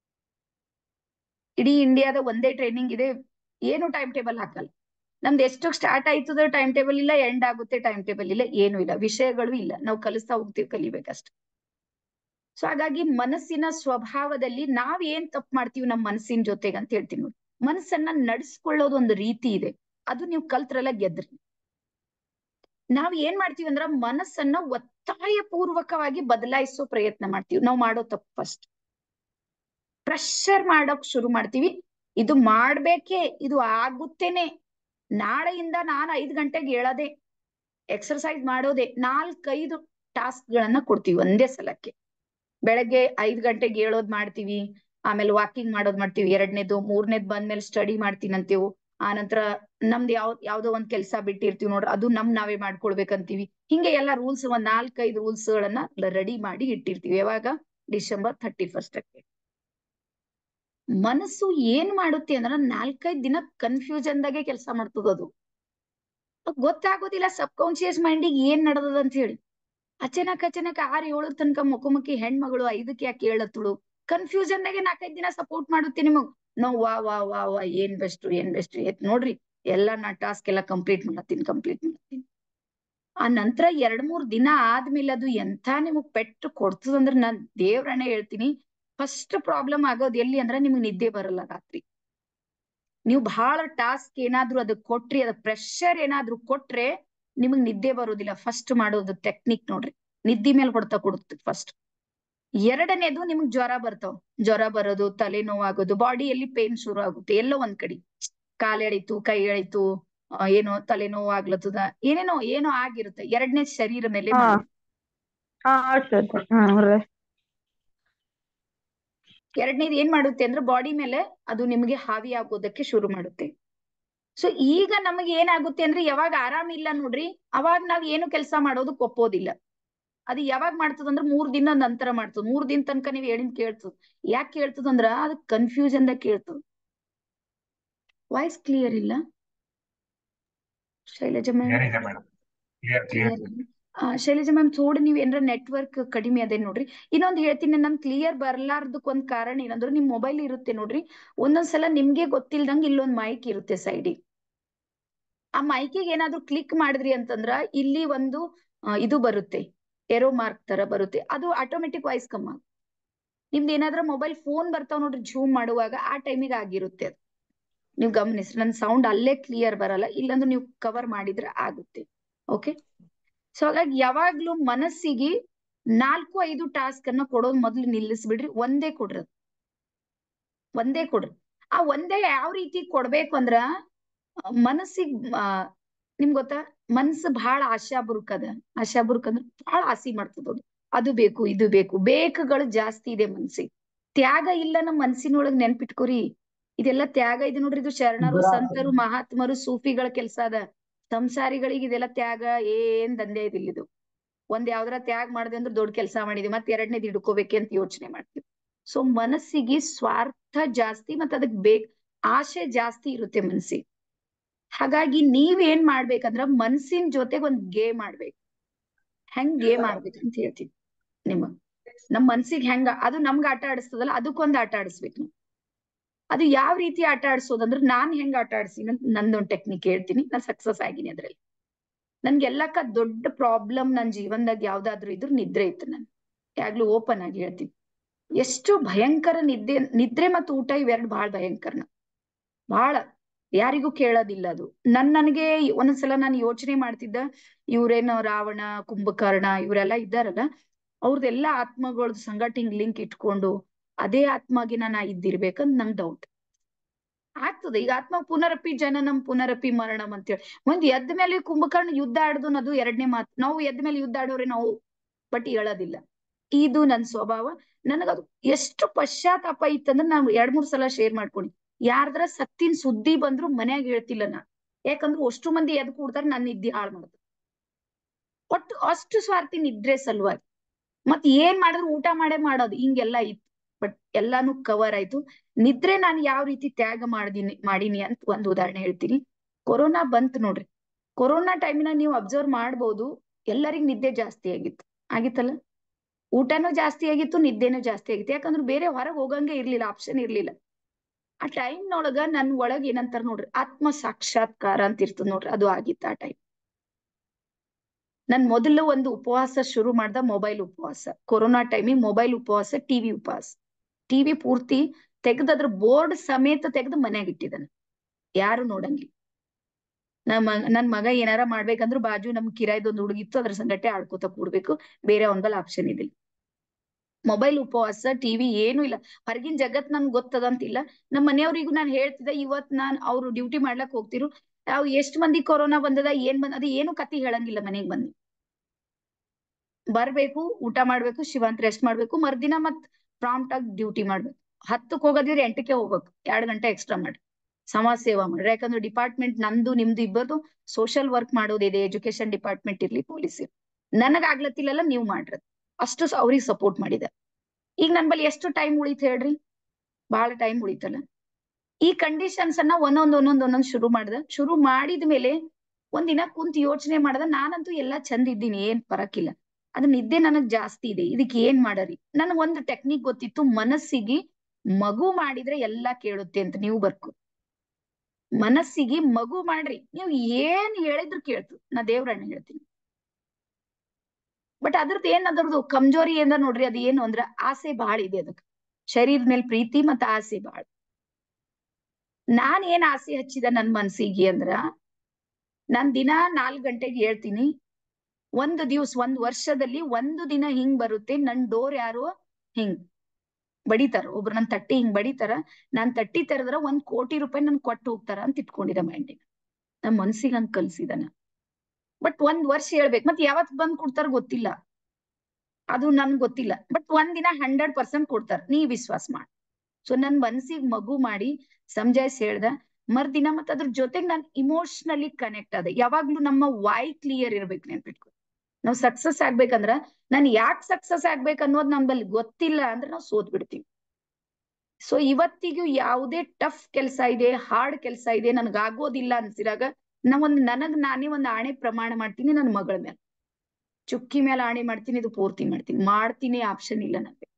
ಇಡೀ ಇಂಡಿಯಾದ ಒಂದೇ ಟ್ರೈನಿಂಗ್ ಇದೆ ಏನು ಟೈಮ್ ಟೇಬಲ್ ಹಾಕಲ್ಲ ನಮ್ದು ಎಷ್ಟು ಸ್ಟಾರ್ಟ್ ಆಯ್ತದ ಟೈಮ್ ಟೇಬಲ್ ಇಲ್ಲ ಎಂಡ್ ಆಗುತ್ತೆ ಟೈಮ್ ಟೇಬಲ್ ಇಲ್ಲ ಏನು ಇಲ್ಲ ವಿಷಯಗಳು ಇಲ್ಲ ನಾವು ಕಲಿಸ್ತಾ ಹೋಗ್ತೀವಿ ಕಲಿಬೇಕಷ್ಟೆ ಸೊ ಹಾಗಾಗಿ ಮನಸ್ಸಿನ ಸ್ವಭಾವದಲ್ಲಿ ನಾವ್ ಏನ್ ತಪ್ಪು ಮಾಡ್ತೀವಿ ನಮ್ಮ ಮನಸ್ಸಿನ ಜೊತೆಗೆ ಅಂತ ಹೇಳ್ತೀನಿ ನೋಡಿ ಮನಸ್ಸನ್ನ ನಡ್ಸ್ಕೊಳ್ಳೋದು ಒಂದು ರೀತಿ ಇದೆ ಅದು ನೀವು ಕಲ್ತ್ರಲ್ಲ ಗೆದ್ರಿ ನಾವ್ ಏನ್ ಮಾಡ್ತೀವಿ ಅಂದ್ರ ಮನಸ್ಸನ್ನ ಒತ್ತಾಯ ಪೂರ್ವಕವಾಗಿ ಬದಲಾಯಿಸೋ ಪ್ರಯತ್ನ ಮಾಡ್ತೀವಿ ನಾವು ಮಾಡೋ ತಪ್ಪು ಫಸ್ಟ್ ಪ್ರೆಷರ್ ಮಾಡೋಕ್ ಶುರು ಮಾಡ್ತೀವಿ ಇದು ಮಾಡ್ಬೇಕೇ ಇದು ಆಗುತ್ತೇನೆ ನಾಳೆಯಿಂದ ನಾನು ಐದ್ ಗಂಟೆಗೆ ಹೇಳೋದೆ ಎಕ್ಸರ್ಸೈಸ್ ಮಾಡೋದೆ ನಾಲ್ಕೈದು ಟಾಸ್ಕ್ ಗಳನ್ನ ಕೊಡ್ತೀವಿ ಒಂದೇ ಸಲಕ್ಕೆ ಬೆಳಗ್ಗೆ ಐದ್ ಗಂಟೆಗೆ ಹೇಳೋದ್ ಮಾಡ್ತೀವಿ ಆಮೇಲೆ ವಾಕಿಂಗ್ ಮಾಡೋದ್ ಮಾಡ್ತೀವಿ ಎರಡನೇದು ಮೂರನೇದ್ ಬಂದ್ಮೇಲೆ ಸ್ಟಡಿ ಮಾಡ್ತೀನಿ ಅಂತೀವಿ ಆ ನಂತರ ನಮ್ದು ಯಾವ ಯಾವ್ದೋ ಒಂದ್ ಕೆಲಸ ಬಿಟ್ಟಿರ್ತೀವಿ ನೋಡ್ರಿ ಅದು ನಮ್ ನಾವೇ ಮಾಡ್ಕೊಳ್ಬೇಕಂತೀವಿ ಹಿಂಗೆ ಎಲ್ಲಾ ರೂಲ್ಸ್ ಒಂದ್ ನಾಲ್ಕೈದು ರೂಲ್ಸ್ ಗಳನ್ನ ರೆಡಿ ಮಾಡಿ ಇಟ್ಟಿರ್ತೀವಿ ಯಾವಾಗ ಡಿಸೆಂಬರ್ ಥರ್ಟಿ ಫಸ್ಟ್ ಕ್ಕೆ ಮನಸ್ಸು ಏನ್ ಮಾಡುತ್ತೆ ಅಂದ್ರ ನಾಲ್ಕೈದ್ ದಿನ ಕನ್ಫ್ಯೂಷನ್ ದಾಗೆ ಕೆಲಸ ಮಾಡ್ತದ ಅದು ಅದ್ ಗೊತ್ತಾಗೋದಿಲ್ಲ ಸಬ್ ಕಾನ್ಶಿಯಸ್ ಮೈಂಡಿಗೆ ಏನ್ ನಡೆದದ ಅಂತ ಹೇಳಿ ಅಚಾನಕ್ ಅಚಾನಕ್ ಆರ್ ಏಳು ತನಕ ಮುಖಮುಖಿ ಹೆಣ್ಮಗಳು ಐದಕ್ಕೆ ಯಾಕೆ ಹೇಳತ್ತಳು ಕನ್ಫ್ಯೂಷನ್ ನಾಗೆ ನಾಲ್ಕೈದ್ ದಿನ ಸಪೋರ್ಟ್ ಮಾಡುತ್ತೆ ನಿಮಗ್ ನಾವು ವಾ ವಾ ವಾ ವಾ ಏನ್ ಬೆಸ್ಟ್ ಏನ್ ಬೆಸ್ಟ್ ಎತ್ ನೋಡ್ರಿ ಎಲ್ಲಾ ನಾ ಟಾಸ್ಕ್ ಎಲ್ಲ ಕಂಪ್ಲೀಟ್ ಮಾಡತ್ತೀನಿ ಕಂಪ್ಲೀಟ್ ಮಾಡತ್ತೀನಿ ಆ ನಂತರ ಎರಡ್ ಮೂರ್ ದಿನ ಆದ್ಮೇಲೆ ಅದು ಎಂಥ ನಿಮಗ್ ಪೆಟ್ಟು ಕೊಡ್ತದಂದ್ರ ನಾನ್ ದೇವ್ರನ್ನೇ ಹೇಳ್ತೀನಿ ಫಸ್ಟ್ ಪ್ರಾಬ್ಲಮ್ ಆಗೋದು ಎಲ್ಲಿ ಅಂದ್ರ ನಿಮ್ಗ್ ನಿದ್ದೆ ಬರಲ್ಲ ರಾತ್ರಿ ನೀವು ಬಹಳ ಟಾಸ್ಕ್ ಏನಾದ್ರೂ ಅದಕ್ ಕೊಟ್ರಿ ಅದ ಪ್ರೆಷರ್ ಏನಾದ್ರೂ ಕೊಟ್ರೆ ನಿಮಗ್ ನಿದ್ದೆ ಬರೋದಿಲ್ಲ ಫಸ್ಟ್ ಮಾಡೋದು ಟೆಕ್ನಿಕ್ ನೋಡ್ರಿ ನಿದ್ದೆ ಮೇಲೆ ಹೊಡ್ತಾ ಕೊಡುತ್ತೆ ಫಸ್ಟ್ ಎರಡನೇದು ನಿಮ್ಗ್ ಜ್ವರ ಬರ್ತಾವ ಜ್ವರ ಬರೋದು ತಲೆ ನೋವಾಗೋದು ಬಾಡಿಯಲ್ಲಿ ಪೇನ್ ಶುರು ಆಗುತ್ತೆ ಎಲ್ಲೋ ಒಂದ್ ಕಡೆ ಕಾಲ್ ಎಳಿತು ಕೈ ಎಳಿತು ಆ, ಏನೋ ತಲೆನೋವು ಆಗ್ಲತ್ತದ ಏನೇನೋ ಏನೋ ಆಗಿರುತ್ತೆ ಎರಡನೇ ಶರೀರ ಮೇಲೆ ಹಾ. ಮಾಡುತ್ತೆ. ಹಾ ಆಗ್ತದೆ ಹ್ಮ್ ರೀ ಎರಡನೇದು ಏನ್ ಮಾಡುತ್ತೆ ಅಂದ್ರೆ ಬಾಡಿ ಮೇಲೆ ಅದು ನಿಮಗೆ ಹಾವಿ ಆಗೋದಕ್ಕೆ ಶುರು ಮಾಡುತ್ತೆ ಸೊ ಈಗ ನಮಗೆ ಏನಾಗುತ್ತೆ ಅಂದ್ರೆ ಯಾವಾಗ ಆರಾಮ್ ಇಲ್ಲ ನೋಡ್ರಿ ಅವಾಗ ನಾವ್ ಏನು ಕೆಲಸ ಮಾಡೋದಕ್ಕೆ ಒಪ್ಪೋದಿಲ್ಲ ಅದು ಯಾವಾಗ ಮಾಡ್ತದ ಅಂದ್ರೆ ಮೂರ್ ದಿನ ನಂತರ ಮಾಡ್ತದ ಮೂರ್ ದಿನ ತನಕ ನೀವ್ ಹೇಳಿದ್ ಕೇಳ್ತದ ಯಾಕೆ ಕೇಳ್ತದ ಅಂದ್ರ ಅದು ಕನ್ಫ್ಯೂಷನ್ ದಾಗ ಕೇಳ್ತದ ವಾಯ್ಸ್ ಕ್ಲಿಯರ್ ಇಲ್ಲ ಶೈಲಜಾ ಮ್ಯಾಮ್ ಕ್ಲಿಯರ್ ಇದೆ ಮೇಡಮ್ ಕ್ಲಿಯರ್ ಕ್ಲಿಯರ್ ಕ್ಲಿಯರ್ ಆ ಶೈಲಜಾ ಮ್ಯಾಮ್ ಥೋಡ್ ನೀವ್ ಏನಾರ ನೆಟ್ವರ್ಕ್ ಕಡಿಮೆ ಅದೇ ನೋಡ್ರಿ ಇನ್ನೊಂದ್ ಹೇಳ್ತೀನಿ ನಮ್ ಕ್ಲಿಯರ್ ಬರ್ಲಾರ್ದಕ್ ಒಂದ್ ಕಾರಣ ಏನಂದ್ರೆ ನಿಮ್ ಮೊಬೈಲ್ ಇರುತ್ತೆ ನೋಡ್ರಿ ಒಂದೊಂದ್ಸಲ ನಿಮ್ಗೆ ಗೊತ್ತಿಲ್ದಂಗ್ ಇಲ್ಲೊಂದ್ ಮೈಕ್ ಇರುತ್ತೆ ಸೈಡಿಗೆ ಆ ಮೈಕಿಗೆ ಏನಾದ್ರು ಕ್ಲಿಕ್ ಮಾಡಿದ್ರಿ ಅಂತಂದ್ರ ಇಲ್ಲಿ ಒಂದು ಆ, ಇದು ಬರುತ್ತೆ ಏರೋ ಮಾರ್ಕ್ ತರ ಬರುತ್ತೆ ಅದು ಆಟೋಮೆಟಿಕ್ ವಾಯ್ಸ್ ಕಮ್ಮ ನಿಮ್ದು ಏನಾದ್ರ ಮೊಬೈಲ್ ಫೋನ್ ಬರ್ತಾವ್ ನೋಡ್ರಿ ಜೂಮ್ ಮಾಡುವಾಗ ಆ ಟೈಮಿಗೆ ಆಗಿರುತ್ತೆ ಅದು ನೀವು ಗಮನಿಸ್ರಿ ನನ್ ಸೌಂಡ್ ಅಲ್ಲೇ ಕ್ಲಿಯರ್ ಬರಲ್ಲ ಇಲ್ಲಾಂದ್ರೆ ನೀವು ಕವರ್ ಮಾಡಿದ್ರೆ ಆಗುತ್ತೆ ಓಕೆ ಸೊ ಹಾಗಾಗಿ ಯಾವಾಗ್ಲೂ ಮನಸ್ಸಿಗೆ ನಾಲ್ಕು ಐದು ಟಾಸ್ಕ್ ಅನ್ನ ಕೊಡೋದ್ ಮೊದ್ಲು ನಿಲ್ಲಿಸ್ಬಿಡ್ರಿ ಒಂದೇ ಕೊಡ್ರಿ ಅದು. ಒಂದೇ ಕೊಡ್ರಿ ಆ ಒಂದೇ ಯಾವ ರೀತಿ ಕೊಡ್ಬೇಕು ಅಂದ್ರ ಮನಸ್ಸಿಗ್ ಆ, ನಿಮ್ಗ್ ಗೊತ್ತಾ ಮನ್ಸು ಬಹಳ ಆಶಾಬುರುಕ್ ಅದ ಆಶಾಬುರುಕ್ ಅಂದ್ರೆ ಬಹಳ ಆಸೆ ಮಾಡ್ತದ ಅದು ಅದು ಬೇಕು ಇದು ಬೇಕು ಬೇಕುಗಳು ಜಾಸ್ತಿ ಇದೆ ಮನ್ಸಿಗೆ ತ್ಯಾಗ ಇಲ್ಲ ನಮ್ಮ ಮನ್ಸಿನೊಳಗ್ ನೆನ್ಪಿಟ್ಕೋರಿ ಇದೆಲ್ಲ ತ್ಯಾಗ ಇದೆ ನೋಡ್ರಿ ಇದು ಶರಣರು ಸಂತರು ಮಹಾತ್ಮರು ಸೂಫಿಗಳ ಕೆಲ್ಸ ಅದ ಸಂಸಾರಿಗಳಿಗೆ ಇದೆಲ್ಲ ತ್ಯಾಗ ಏನ್ ದಂಧೆ ಇದಿಲ್ಲ ಇದು ಒಂದ್ ಯಾವ್ದಾರ ತ್ಯಾಗ ಮಾಡಿದೆ ಅಂದ್ರೆ ದೊಡ್ಡ ಕೆಲಸ ಮಾಡಿದ್ವಿ ಮತ್ತೆ ಎರಡನೇದ್ ಹಿಡ್ಕೋಬೇಕೆ ಅಂತ ಯೋಚನೆ ಮಾಡ್ತೀವಿ ಸೊ ಮನಸ್ಸಿಗೆ ಸ್ವಾರ್ಥ ಜಾಸ್ತಿ ಮತ್ತೆ ಅದಕ್ ಬೇಕ್ ಆಸೆ ಜಾಸ್ತಿ ಇರುತ್ತೆ ಮನ್ಸಿಗೆ ಹಾಗಾಗಿ ನೀವ್ ಏನ್ ಮಾಡ್ಬೇಕಂದ್ರ ಮನ್ಸಿನ ಜೊತೆಗ್ ಒಂದ್ ಗೇಮ್ ಆಡ್ಬೇಕು ಹೆಂಗ್ ಗೇಮ್ ಆಡ್ಬೇಕು ಅಂತ ಹೇಳ್ತೀನಿ ನಿಮ್ಮ ನಮ್ ಮನ್ಸಿಗೆ ಹೆಂಗ ಅದು ನಮ್ಗ ಆಟ ಆಡಿಸ್ತದಲ್ಲ ಅದಕ್ಕೊಂದ್ ಆಟ ಆಡಿಸ್ಬೇಕು ನಾವು ಅದು ಯಾವ ರೀತಿ ಆಟ ಆಡ್ಸೋದಂದ್ರೆ ನಾನ್ ಹೆಂಗ್ ಆಟ ಆಡ್ಸಿನಿ ಅಂತ ನಂದೊಂದ್ ಟೆಕ್ನಿಕ್ ಹೇಳ್ತೀನಿ ನಾನ್ ಸಕ್ಸಸ್ ಆಗಿನಿ ಅದ್ರಲ್ಲಿ ನನ್ಗೆಲ್ಲಕ್ಕ ದೊಡ್ಡ ಪ್ರಾಬ್ಲಮ್ ನನ್ ಜೀವನದಾಗ ಯಾವ್ದಾದ್ರು ಇದ್ರು ನಿದ್ರೆ ಇತ್ತು ನನ್ ಯಾಗ್ಲೂ ಓಪನ್ ಆಗಿ ಹೇಳ್ತೀನಿ ಎಷ್ಟು ಭಯಂಕರ ನಿದ್ದೆ ನಿದ್ರೆ ಮತ್ತು ಊಟ ಇವೆರಡು ಬಹಳ ಭಯಂಕರನ ಬಹಳ ಯಾರಿಗೂ ಕೇಳೋದಿಲ್ಲ ಅದು ನನ್ ನನಗೆ ಒಂದೊಂದ್ಸಲ ನಾನು ಯೋಚನೆ ಮಾಡ್ತಿದ್ದ ಇವ್ರೇನೋ ರಾವಣ ಕುಂಭಕರ್ಣ ಇವರೆಲ್ಲ ಇದ್ದಾರಲ್ಲ ಅವ್ರದೆಲ್ಲ ಆತ್ಮಗಳ್ ಸಂಗಟ ಹಿಂಗ್ ಲಿಂಕ್ ಇಟ್ಕೊಂಡು ಅದೇ ಆತ್ಮಗೆ ನಾ ಇದ್ದಿರ್ಬೇಕಂತ ನಂಗ್ ಡೌಟ್ ಆಗ್ತದೆ ಈಗ ಆತ್ಮ ಪುನರಪಿ ಜನನಂ ಪುನರಪಿ ಮರಣಂ ಅಂತೇಳಿ ಒಂದ್ ಎದ್ದ ಮೇಲೆ ಕುಂಭಕರ್ಣ ಯುದ್ಧ ಆಡುದು ಅನ್ನೋದು ಎರಡನೇ ಮಾತು ನಾವು ಎದ್ದ ಮೇಲೆ ಯುದ್ಧ ಆಡೋರೆ ನಾವು ಬಟ್ ಹೇಳೋದಿಲ್ಲ ಇದು ನನ್ ಸ್ವಭಾವ ನನಗದು ಎಷ್ಟು ಪಶ್ಚಾತ್ತಾಪ ಇತ್ತಂದ್ರೆ ನಾನು ಎರಡ್ ಮೂರ್ ಸಲ ಶೇರ್ ಮಾಡ್ಕೊಂಡು ಯಾರ್ದ್ರ ಸತ್ತಿನ ಸುದ್ದಿ ಬಂದ್ರು ಮನ್ಯಾಗ ಹೇಳ್ತಿಲ್ಲ ನಾ ಯಾಕಂದ್ರೆ ಅಷ್ಟು ಮಂದಿ ಎದ್ ಕೂಡ್ತಾರೆ ನನ್ನ ನಿದ್ದೆ ಹಾಳು ಮಾಡೋದು ಒಟ್ಟು ಅಷ್ಟು ಸ್ವಾರ್ಥಿ ನಿದ್ರೆ ಸಲುವಾಗಿ ಮತ್ ಏನ್ ಮಾಡಿದ್ರು ಊಟ ಮಾಡೇ ಮಾಡೋದು ಹಿಂಗೆಲ್ಲ ಇತ್ತು ಬಟ್ ಎಲ್ಲಾನು ಕವರ್ ಆಯ್ತು ನಿದ್ರೆ ನಾನು ಯಾವ ರೀತಿ ತ್ಯಾಗ ಮಾಡಿದೀನಿ ಮಾಡೀನಿ ಅಂತ ಒಂದು ಉದಾಹರಣೆ ಹೇಳ್ತೀನಿ ಕೊರೋನಾ ಬಂತ್ ನೋಡ್ರಿ ಕೊರೋನಾ ಟೈಮಿನ ನೀವು ಅಬ್ಸರ್ವ್ ಮಾಡ್ಬೋದು ಎಲ್ಲರಿಗ್ ನಿದ್ದೆ ಜಾಸ್ತಿ ಆಗಿತ್ತು ಆಗಿತ್ತಲ್ಲ ಊಟನೂ ಜಾಸ್ತಿ ಆಗಿತ್ತು ನಿದ್ದೆನೂ ಜಾಸ್ತಿ ಆಗಿತ್ತು ಯಾಕಂದ್ರೆ ಬೇರೆ ಹೊರಗೆ ಹೋಗಂಗೆ ಇರ್ಲಿಲ್ಲ ಆಪ್ಷನ್ ಇರ್ಲಿಲ್ಲ ಆ ಟೈಮ್ ನೊಳಗ ನನ್ ಒಳಗ್ ಏನಂತಾರ ನೋಡ್ರಿ ಆತ್ಮ ಸಾಕ್ಷಾತ್ಕಾರ ಅಂತ ಇರ್ತದ ನೋಡ್ರಿ ಅದು ಆಗಿತ್ತು ಆ ಟೈಮ್ ನನ್ ಮೊದಲು ಒಂದು ಉಪವಾಸ ಶುರು ಮಾಡ್ದ ಮೊಬೈಲ್ ಉಪವಾಸ ಕೊರೋನಾ ಟೈಮಿಗೆ ಮೊಬೈಲ್ ಉಪವಾಸ ಟಿವಿ ಉಪವಾಸ ಟಿವಿ ಪೂರ್ತಿ ತೆಗ್ದು ಅದ್ರ ಬೋರ್ಡ್ ಸಮೇತ ತೆಗ್ದು ಮನ್ಯಾಗ ಇಟ್ಟಿದ್ದಾನ ಯಾರು ನೋಡಂಗಿಲ್ಲ ನಮ್ಮ ನನ್ ಮಗ ಏನಾರ ಮಾಡ್ಬೇಕಂದ್ರ ಬಾಜು ನಮ್ ಕಿರಾಯ್ದೊಂದು ಹುಡುಗಿತ್ತು ಅದ್ರ ಸಂಗಟೆ ಆಡ್ಕೋತ ಕೂಡ್ಬೇಕು ಬೇರೆ ಅವನ್ ಬಲ್ ಆಪ್ಷನ್ ಇದಿಲ್ಲ ಮೊಬೈಲ್ ಉಪವಾಸ ಟಿವಿ ಏನು ಇಲ್ಲ ಹೊರಗಿನ ಜಗತ್ ನನ್ಗೆ ಗೊತ್ತದಂತಿಲ್ಲ ನಮ್ಮ ಮನೆಯವ್ರಿಗೂ ನಾನು ಹೇಳ್ತಿದ್ದೆ ಇವತ್ ನಾನ್ ಅವ್ರು ಡ್ಯೂಟಿ ಮಾಡ್ಲಕ್ ಹೋಗ್ತಿರು ಅವ್ ಎಷ್ಟ್ ಮಂದಿ ಕೊರೋನಾ ಬಂದದ ಏನ್ ಬಂದ ಅದು ಏನು ಕತಿ ಹೇಳಂಗಿಲ್ಲ ಮನೆಗ್ ಬಂದು ಬರ್ಬೇಕು ಊಟ ಮಾಡ್ಬೇಕು ಶಿವಾಂತ್ ರೆಸ್ಟ್ ಮಾಡ್ಬೇಕು ಮರ್ದಿನ ಮತ್ ಪ್ರಾಂಪ್ಟ್ ಆಗಿ ಡ್ಯೂಟಿ ಮಾಡ್ಬೇಕು ಹತ್ತಕ್ ಹೋಗೋದಿದ್ರೆ ಎಂಟಕ್ಕೆ ಹೋಗ್ಬೇಕು ಎರಡ್ ಗಂಟೆ ಎಕ್ಸ್ಟ್ರಾ ಮಾಡಿ ಸಮಾಜ ಸೇವಾ ಮಾಡ್ರಿ ಯಾಕಂದ್ರೆ ಡಿಪಾರ್ಟ್ಮೆಂಟ್ ನಂದು ನಿಮ್ದು ಇಬ್ಬರದು ಸೋಷಿಯಲ್ ವರ್ಕ್ ಮಾಡೋದಿದೆ ಎಜುಕೇಶನ್ ಡಿಪಾರ್ಟ್ಮೆಂಟ್ ಇರ್ಲಿ ಪೊಲೀಸ್ ಇರ್ಲಿ ನನಗ್ ಆಗ್ಲತ್ತಿಲ್ಲಲ್ಲ ನೀವು ಮಾಡ್ರಿ ಅಷ್ಟು ಅವ್ರಿಗೆ ಸಪೋರ್ಟ್ ಮಾಡಿದೆ ಈಗ ನನ್ ಬಳಿ ಎಷ್ಟು ಟೈಮ್ ಉಳಿತು ಹೇಳ್ರಿ ಬಹಳ ಟೈಮ್ ಉಳಿತಲ್ಲ ಈ ಕಂಡೀಷನ್ಸ್ ಅನ್ನ ಒಂದೊಂದ್ ಒಂದೊಂದ್ ಒಂದೊಂದ್ ಶುರು ಮಾಡ್ದ ಶುರು ಮಾಡಿದ ಮೇಲೆ ಒಂದಿನ ಕುಂತ್ ಯೋಚನೆ ಮಾಡ್ದ ನಾನಂತೂ ಎಲ್ಲಾ ಚಂದ ಇದ್ದೀನಿ ಏನ್ ಪರಕಿಲ್ಲ ಅದ್ ನಿದ್ದೆ ನನಗ್ ಜಾಸ್ತಿ ಇದೆ ಇದಕ್ಕೆ ಏನ್ ಮಾಡರಿ ನನಗ್ ಒಂದು ಟೆಕ್ನಿಕ್ ಗೊತ್ತಿತ್ತು ಮನಸ್ಸಿಗೆ ಮಗು ಮಾಡಿದ್ರೆ ಎಲ್ಲಾ ಕೇಳುತ್ತೆ ಅಂತ ನೀವು ಬರ್ಕು ಮನಸ್ಸಿಗೆ ಮಗು ಮಾಡ್ರಿ ನೀವು ಏನ್ ಹೇಳಿದ್ರು ಕೇಳ್ತು ನಾ ದೇವ್ರಣ್ಣ ಹೇಳ್ತೀನಿ ಬಟ್ ಅದ್ರದ್ದು ಏನ್ ಅದ್ರದ್ದು ಕಮ್ಜೋರಿ ಏನ ನೋಡ್ರಿ ಅದ್ ಏನು ಅಂದ್ರ ಆಸೆ ಬಾಳ ಇದೆ ಅದಕ್ಕೆ ಶರೀರದ ಮೇಲೆ ಪ್ರೀತಿ ಮತ್ತ ಆಸೆ ಬಾಳ ನಾನ್ ಏನ್ ಆಸೆ ಹಚ್ಚಿದ ನನ್ ಮನ್ಸಿಗೆ ಅಂದ್ರ ನಾನ್ ದಿನ ನಾಲ್ಕ್ ಗಂಟೆಗೆ ಹೇಳ್ತೀನಿ ಒಂದು ದಿವ್ಸ ಒಂದ್ ವರ್ಷದಲ್ಲಿ ಒಂದು ದಿನ ಹಿಂಗ್ ಬರುತ್ತೆ ನನ್ ಡೋರ್ ಯಾರೋ ಹಿಂಗ್ ಬಡಿತಾರ ಒಬ್ರು ನನ್ ತಟ್ಟಿ ಹಿಂಗ್ ಬಡಿತಾರ ನಾನ್ ತಟ್ಟಿ ತೆರೆದ್ರ ಒಂದ್ ಕೋಟಿ ರೂಪಾಯಿ ನನ್ ಕೊಟ್ಟು ಹೋಗ್ತಾರ ಅಂತ ಇಟ್ಕೊಂಡಿದ್ದ ಮೈಂಡಿನ ನಮ್ ಮನ್ಸಿಗೆ ಹಂಗ್ ಕಲ್ಸಿದಾನ ಬಟ್ ಒಂದ್ ವರ್ಷ ಹೇಳ್ಬೇಕು ಮತ್ ಯಾವತ್ ಬಂದ್ ಕೊಡ್ತಾರ ಗೊತ್ತಿಲ್ಲ ಅದು ನನ್ ಗೊತ್ತಿಲ್ಲ ಬಟ್ ಒಂದ್ ದಿನ ಹಂಡ್ರೆಡ್ ಪರ್ಸೆಂಟ್ ಕೊಡ್ತಾರ ನೀ ವಿಶ್ವಾಸ ಮಾಡ್ ಸೊ ನನ್ ಮನ್ಸಿಗ್ ಮಗು ಮಾಡಿ ಸಮಜಾಯಿಸಿ ಹೇಳ್ದ ಮರ್ದಿನ ಮತ್ ಅದ್ರ ಜೊತೆಗ್ ನಾನ್ ಇಮೋಷನಲಿ ಕನೆಕ್ಟ್ ಆದೆ ಯಾವಾಗ್ಲೂ ನಮ್ಮ ವಾಯ್ ಕ್ಲಿಯರ್ ಇರ್ಬೇಕು ನೆನ್ಪಿಟ್ಕೊ ನಾವ್ ಸಕ್ಸಸ್ ಆಗ್ಬೇಕಂದ್ರ ನಾನ್ ಯಾಕ್ ಸಕ್ಸಸ್ ಆಗ್ಬೇಕು ಅನ್ನೋದ್ ನಮ್ಮಲ್ಲಿ ಗೊತ್ತಿಲ್ಲ ಅಂದ್ರೆ ನಾವ್ ಸೋತ್ ಬಿಡ್ತೀವಿ ಸೊ ಇವತ್ತಿಗೂ ಯಾವುದೇ ಟಫ್ ಕೆಲಸ ಇದೆ ಹಾರ್ಡ್ ಕೆಲಸ ಇದೆ ನನ್ಗೆ ಆಗೋದಿಲ್ಲ ಅನ್ಸಿದಾಗ ನಾ ಒಂದ್ ನನಗ್ ನಾನೇ ಒಂದ್ ಆಣೆ ಪ್ರಮಾಣ ಮಾಡ್ತೀನಿ ನನ್ನ ಮಗಳ ಮೇಲೆ ಚುಕ್ಕಿ ಮೇಲೆ ಆಣೆ ಮಾಡ್ತೀನಿ ಇದು ಪೂರ್ತಿ ಮಾಡ್ತೀನಿ ಮಾಡ್ತೀನಿ ಆಪ್ಷನ್ ಇಲ್ಲ ನನಗೆ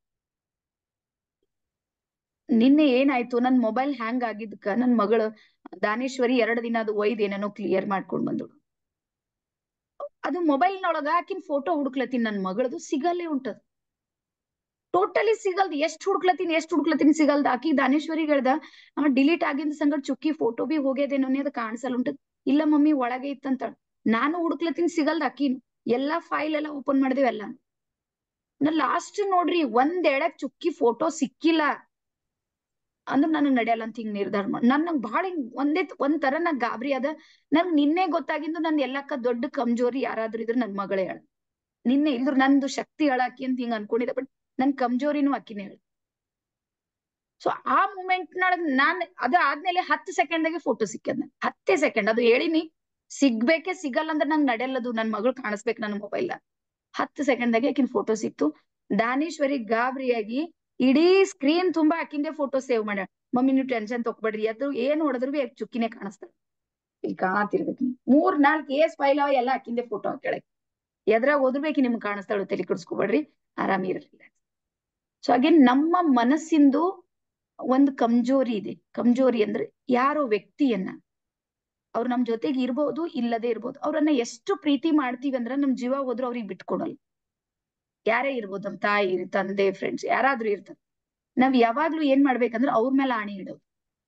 ನಿನ್ನೆ ಏನಾಯ್ತು ನನ್ ಮೊಬೈಲ್ ಹ್ಯಾಂಗ್ ಆಗಿದ್ಕ ನನ್ ಮಗಳು ದಾನೇಶ್ವರಿ ಎರಡ್ ದಿನ ಅದು ಒಯ್ದು ಏನೇನೋ ಕ್ಲಿಯರ್ ಮಾಡ್ಕೊಂಡ್ ಬಂದಳು ಅದು ಮೊಬೈಲ್ನೊಳಗ ಆಕಿನ್ ಫೋಟೋ ಹುಡುಕ್ಲತ್ತೀನಿ ನನ್ ಮಗಳದು ಸಿಗಲ್ಲೇ ಉಂಟದ ಟೋಟಲಿ ಸಿಗಲ್ದು ಎಷ್ಟ್ ಹುಡುಕ್ಲತ್ತೀನಿ ಎಷ್ಟ್ ಹುಡುಕ್ಲತ್ತೀನಿ ಸಿಗಲ್ದ ಆಕಿ ದಾನೇಶ್ವರಿಗೆ ಹೇಳ್ದ ಡಿಲೀಟ್ ಆಗಿಂದ ಸಂಗಡ ಚುಕ್ಕಿ ಫೋಟೋ ಬಿ ಹೋಗ್ಯದೇನೋ ಅದು ಕಾಣಿಸಲ್ಲ ಉಂಟದ ಇಲ್ಲ ಮಮ್ಮಿ ಒಳಗೆ ಇತ್ತಂತ ನಾನು ಹುಡುಕ್ಲತ್ತೀನಿ ಸಿಗಲ್ದ ಆಕಿನ್ ಎಲ್ಲಾ ಫೈಲ್ ಎಲ್ಲ ಓಪನ್ ಮಾಡಿದೇವ್ ಎಲ್ಲ ನಾ ಲಾಸ್ಟ್ ನೋಡ್ರಿ ಒಂದ್ ಎಳಕ್ ಚುಕ್ಕಿ ಫೋಟೋ ಸಿಕ್ಕಿಲ್ಲ ಅಂದ್ರ ನನಗ್ ನಡೆಯಲ್ಲ ಅಂತ ಹಿಂಗ್ ನಿರ್ಧಾರ ಮಾಡಿ ನನ್ ಬಾಳ ಹಿಂಗ್ ಒಂದೇ ಒಂದ್ ತರ ನಂಗ್ ಗಾಬರಿ ಅದ ನಂಗ್ ನಿನ್ನೆ ಗೊತ್ತಾಗಿದ್ದು ನನ್ ಎಲ್ಲಕ್ಕ ದೊಡ್ಡ ಕಮ್ಜೋರಿ ಯಾರಾದ್ರೂ ಇದ್ರ ನನ್ ಮಗಳೇ ಹೇಳ ನಿನ್ನೆ ಇಲ್ದ್ರ ನಂದು ಶಕ್ತಿ ಹೇಳಾಕಿ ಅಂತ ಹಿಂಗ್ ಅನ್ಕೊಂಡಿದ್ದೆ ಬಟ್ ನನ್ ಕಮ್ಜೋರಿನೂ ಅಕ್ಕಿನೇ ಹೇಳ ಸೊ ಆ ಮೂಮೆಂಟ್ ನೊಳಗ್ ನಾನ್ ಅದ ಆದ್ಮೇಲೆ ಹತ್ತು ಸೆಕೆಂಡ್ದಾಗೆ ಫೋಟೋ ಸಿಕ್ಕದ್ ನನ್ ಹತ್ತೇ ಸೆಕೆಂಡ್ ಅದು ಹೇಳಿನಿ ಸಿಗ್ಬೇಕೆ ಸಿಗಲ್ಲ ಅಂದ್ರೆ ನಂಗ್ ನಡೆಯಲ್ಲದು ನನ್ ಮಗಳು ಕಾಣಿಸ್ಬೇಕು ನನ್ನ ಮೊಬೈಲ್ ಹತ್ತು ಸೆಕೆಂಡ್ದಾಗೆ ಆಕಿನ್ ಫೋಟೋ ಸಿಕ್ತು ದಾನೇಶ್ವರಿ ಗಾಬರಿಯಾಗಿ ಇಡೀ ಸ್ಕ್ರೀನ್ ತುಂಬಾ ಆಕಿಂದೆ ಫೋಟೋ ಸೇವ್ ಮಾಡ್ಯಾಳ ಮಮ್ಮಿ ನೀವು ಟೆನ್ಷನ್ ತಗೊಬೇಡ್ರಿ ಅದು ಏನ್ ಹೊಡೆದ್ರು ಬಿ ಚುಕ್ಕಿನೇ ಕಾಣಿಸ್ತಾಳ ಇಲ್ಲಿ ಕಾಣತಿರ್ಬೇಕು ನೀವು ಮೂರ್ ನಾಲ್ಕು ಏಸ್ ಫೈಲ್ ಅವ ಎಲ್ಲ ಆಕಿಂದೆ ಫೋಟೋ ಹಾಕ್ಯಾಳ ಎದ್ರಾಗ ಓದ್ಬೇಕು ನಿಮ್ಗೆ ಕಾಣಿಸ್ತಾಳು ತಲೆ ಕೆಡಿಸ್ಕೊಬೇಡ್ರಿ ಆರಾಮ ಇರಲಿಲ್ಲ ಸೊ ಹಾಗೆ ನಮ್ಮ ಮನಸ್ಸಿಂದು ಒಂದು ಕಮ್ಜೋರಿ ಇದೆ ಕಮ್ಜೋರಿ ಅಂದ್ರೆ ಯಾರೋ ವ್ಯಕ್ತಿಯನ್ನ ಅವ್ರು ನಮ್ ಜೊತೆಗೆ ಇರ್ಬೋದು ಇಲ್ಲದೆ ಇರ್ಬೋದು ಅವ್ರನ್ನ ಎಷ್ಟು ಪ್ರೀತಿ ಮಾಡ್ತೀವಿ ಅಂದ್ರೆ ನಮ್ ಜೀವ ಹೋದ್ರು ಅವ್ರಿಗೆ ಬಿಟ್ಕೊಡಲ್ಲ ಯಾರೇ ಇರ್ಬೋದು ನಮ್ ತಾಯಿ ತಂದೆ ಫ್ರೆಂಡ್ಸ್ ಯಾರಾದ್ರೂ ಇರ್ತಾರೆ ನಾವ್ ಯಾವಾಗ್ಲೂ ಏನ್ ಮಾಡ್ಬೇಕಂದ್ರೆ ಅವ್ರ ಮೇಲೆ ಆಣೆ ಇಡೋದು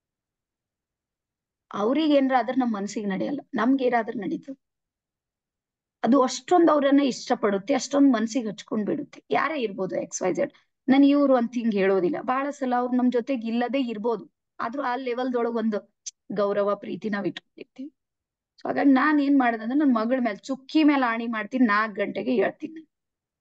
ಅವ್ರಿಗೆ ಏನ್ರ ಆದ್ರೆ ನಮ್ ಮನ್ಸಿಗೆ ನಡೆಯಲ್ಲ ನಮ್ಗೆ ಏನಾದ್ರೂ ನಡೀತದೆ ಅದು ಅಷ್ಟೊಂದ್ ಅವ್ರನ್ನ ಇಷ್ಟಪಡುತ್ತೆ ಅಷ್ಟೊಂದ್ ಮನ್ಸಿಗೆ ಹಚ್ಕೊಂಡ್ ಬಿಡುತ್ತೆ ಯಾರೇ ಇರ್ಬೋದು ಎಕ್ಸ್ ವೈ ಝೆಡ್ ನನ್ ಇವ್ರು ಅಂತ ಹಿಂಗ್ ಹೇಳೋದಿಲ್ಲ ಬಹಳ ಸಲ ಅವ್ರು ನಮ್ ಜೊತೆಗೆ ಇಲ್ಲದೆ ಇರ್ಬೋದು ಆದ್ರೂ ಆ ಲೆವೆಲ್ದೊಳಗ್ ಒಂದು ಗೌರವ ಪ್ರೀತಿ ನಾವ್ ಇಟ್ಕೊಂಡಿರ್ತೀವಿ ಸೊ ಹಾಗಾಗಿ ನಾನ್ ಏನ್ ಮಾಡ್ದಂದ್ರೆ ನನ್ ಮಗಳ ಮೇಲೆ ಚುಕ್ಕಿ ಮೇಲೆ ಆಣಿ ಮಾಡ್ತೀನಿ ನಾಲ್ಕ್ ಗಂಟೆಗೆ ಹೇಳ್ತೀನಿ ನಾನು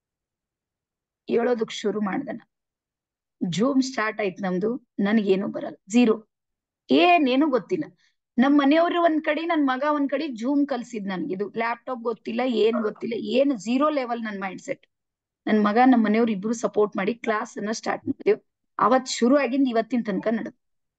ಹೇಳೋದಕ್ ಶುರು ಮಾಡ್ದೆ ನಾನು ಜೂಮ್ ಸ್ಟಾರ್ಟ್ ಆಯ್ತು ನಮ್ದು ನನಗೇನು ಬರಲ್ಲ ಝೀರೋ ಏನೇನು ಗೊತ್ತಿಲ್ಲ ನಮ್ ಮನೆಯವ್ರು ಒಂದ್ ಕಡೆ ನನ್ ಮಗ ಒಂದ್ ಕಡೆ ಜೂಮ್ ಕಲ್ಸಿದ್ ನನ್ಗೆ ಇದು ಲ್ಯಾಪ್ಟಾಪ್ ಗೊತ್ತಿಲ್ಲ ಏನ್ ಗೊತ್ತಿಲ್ಲ ಏನ್ ಝೀರೋ ಲೆವೆಲ್ ನನ್ ಮೈಂಡ್ ಸೆಟ್ ನನ್ ಮಗ ನಮ್ ಮನೆಯವ್ರು ಇಬ್ರು ಸಪೋರ್ಟ್ ಮಾಡಿ ಕ್ಲಾಸ್ ಅನ್ನ ಸ್ಟಾರ್ಟ್ ಮಾಡಿದೆವು ಅವತ್ ಶುರು ಆಗಿಂದ ಇವತ್ತಿನ ತನಕ ನಡ್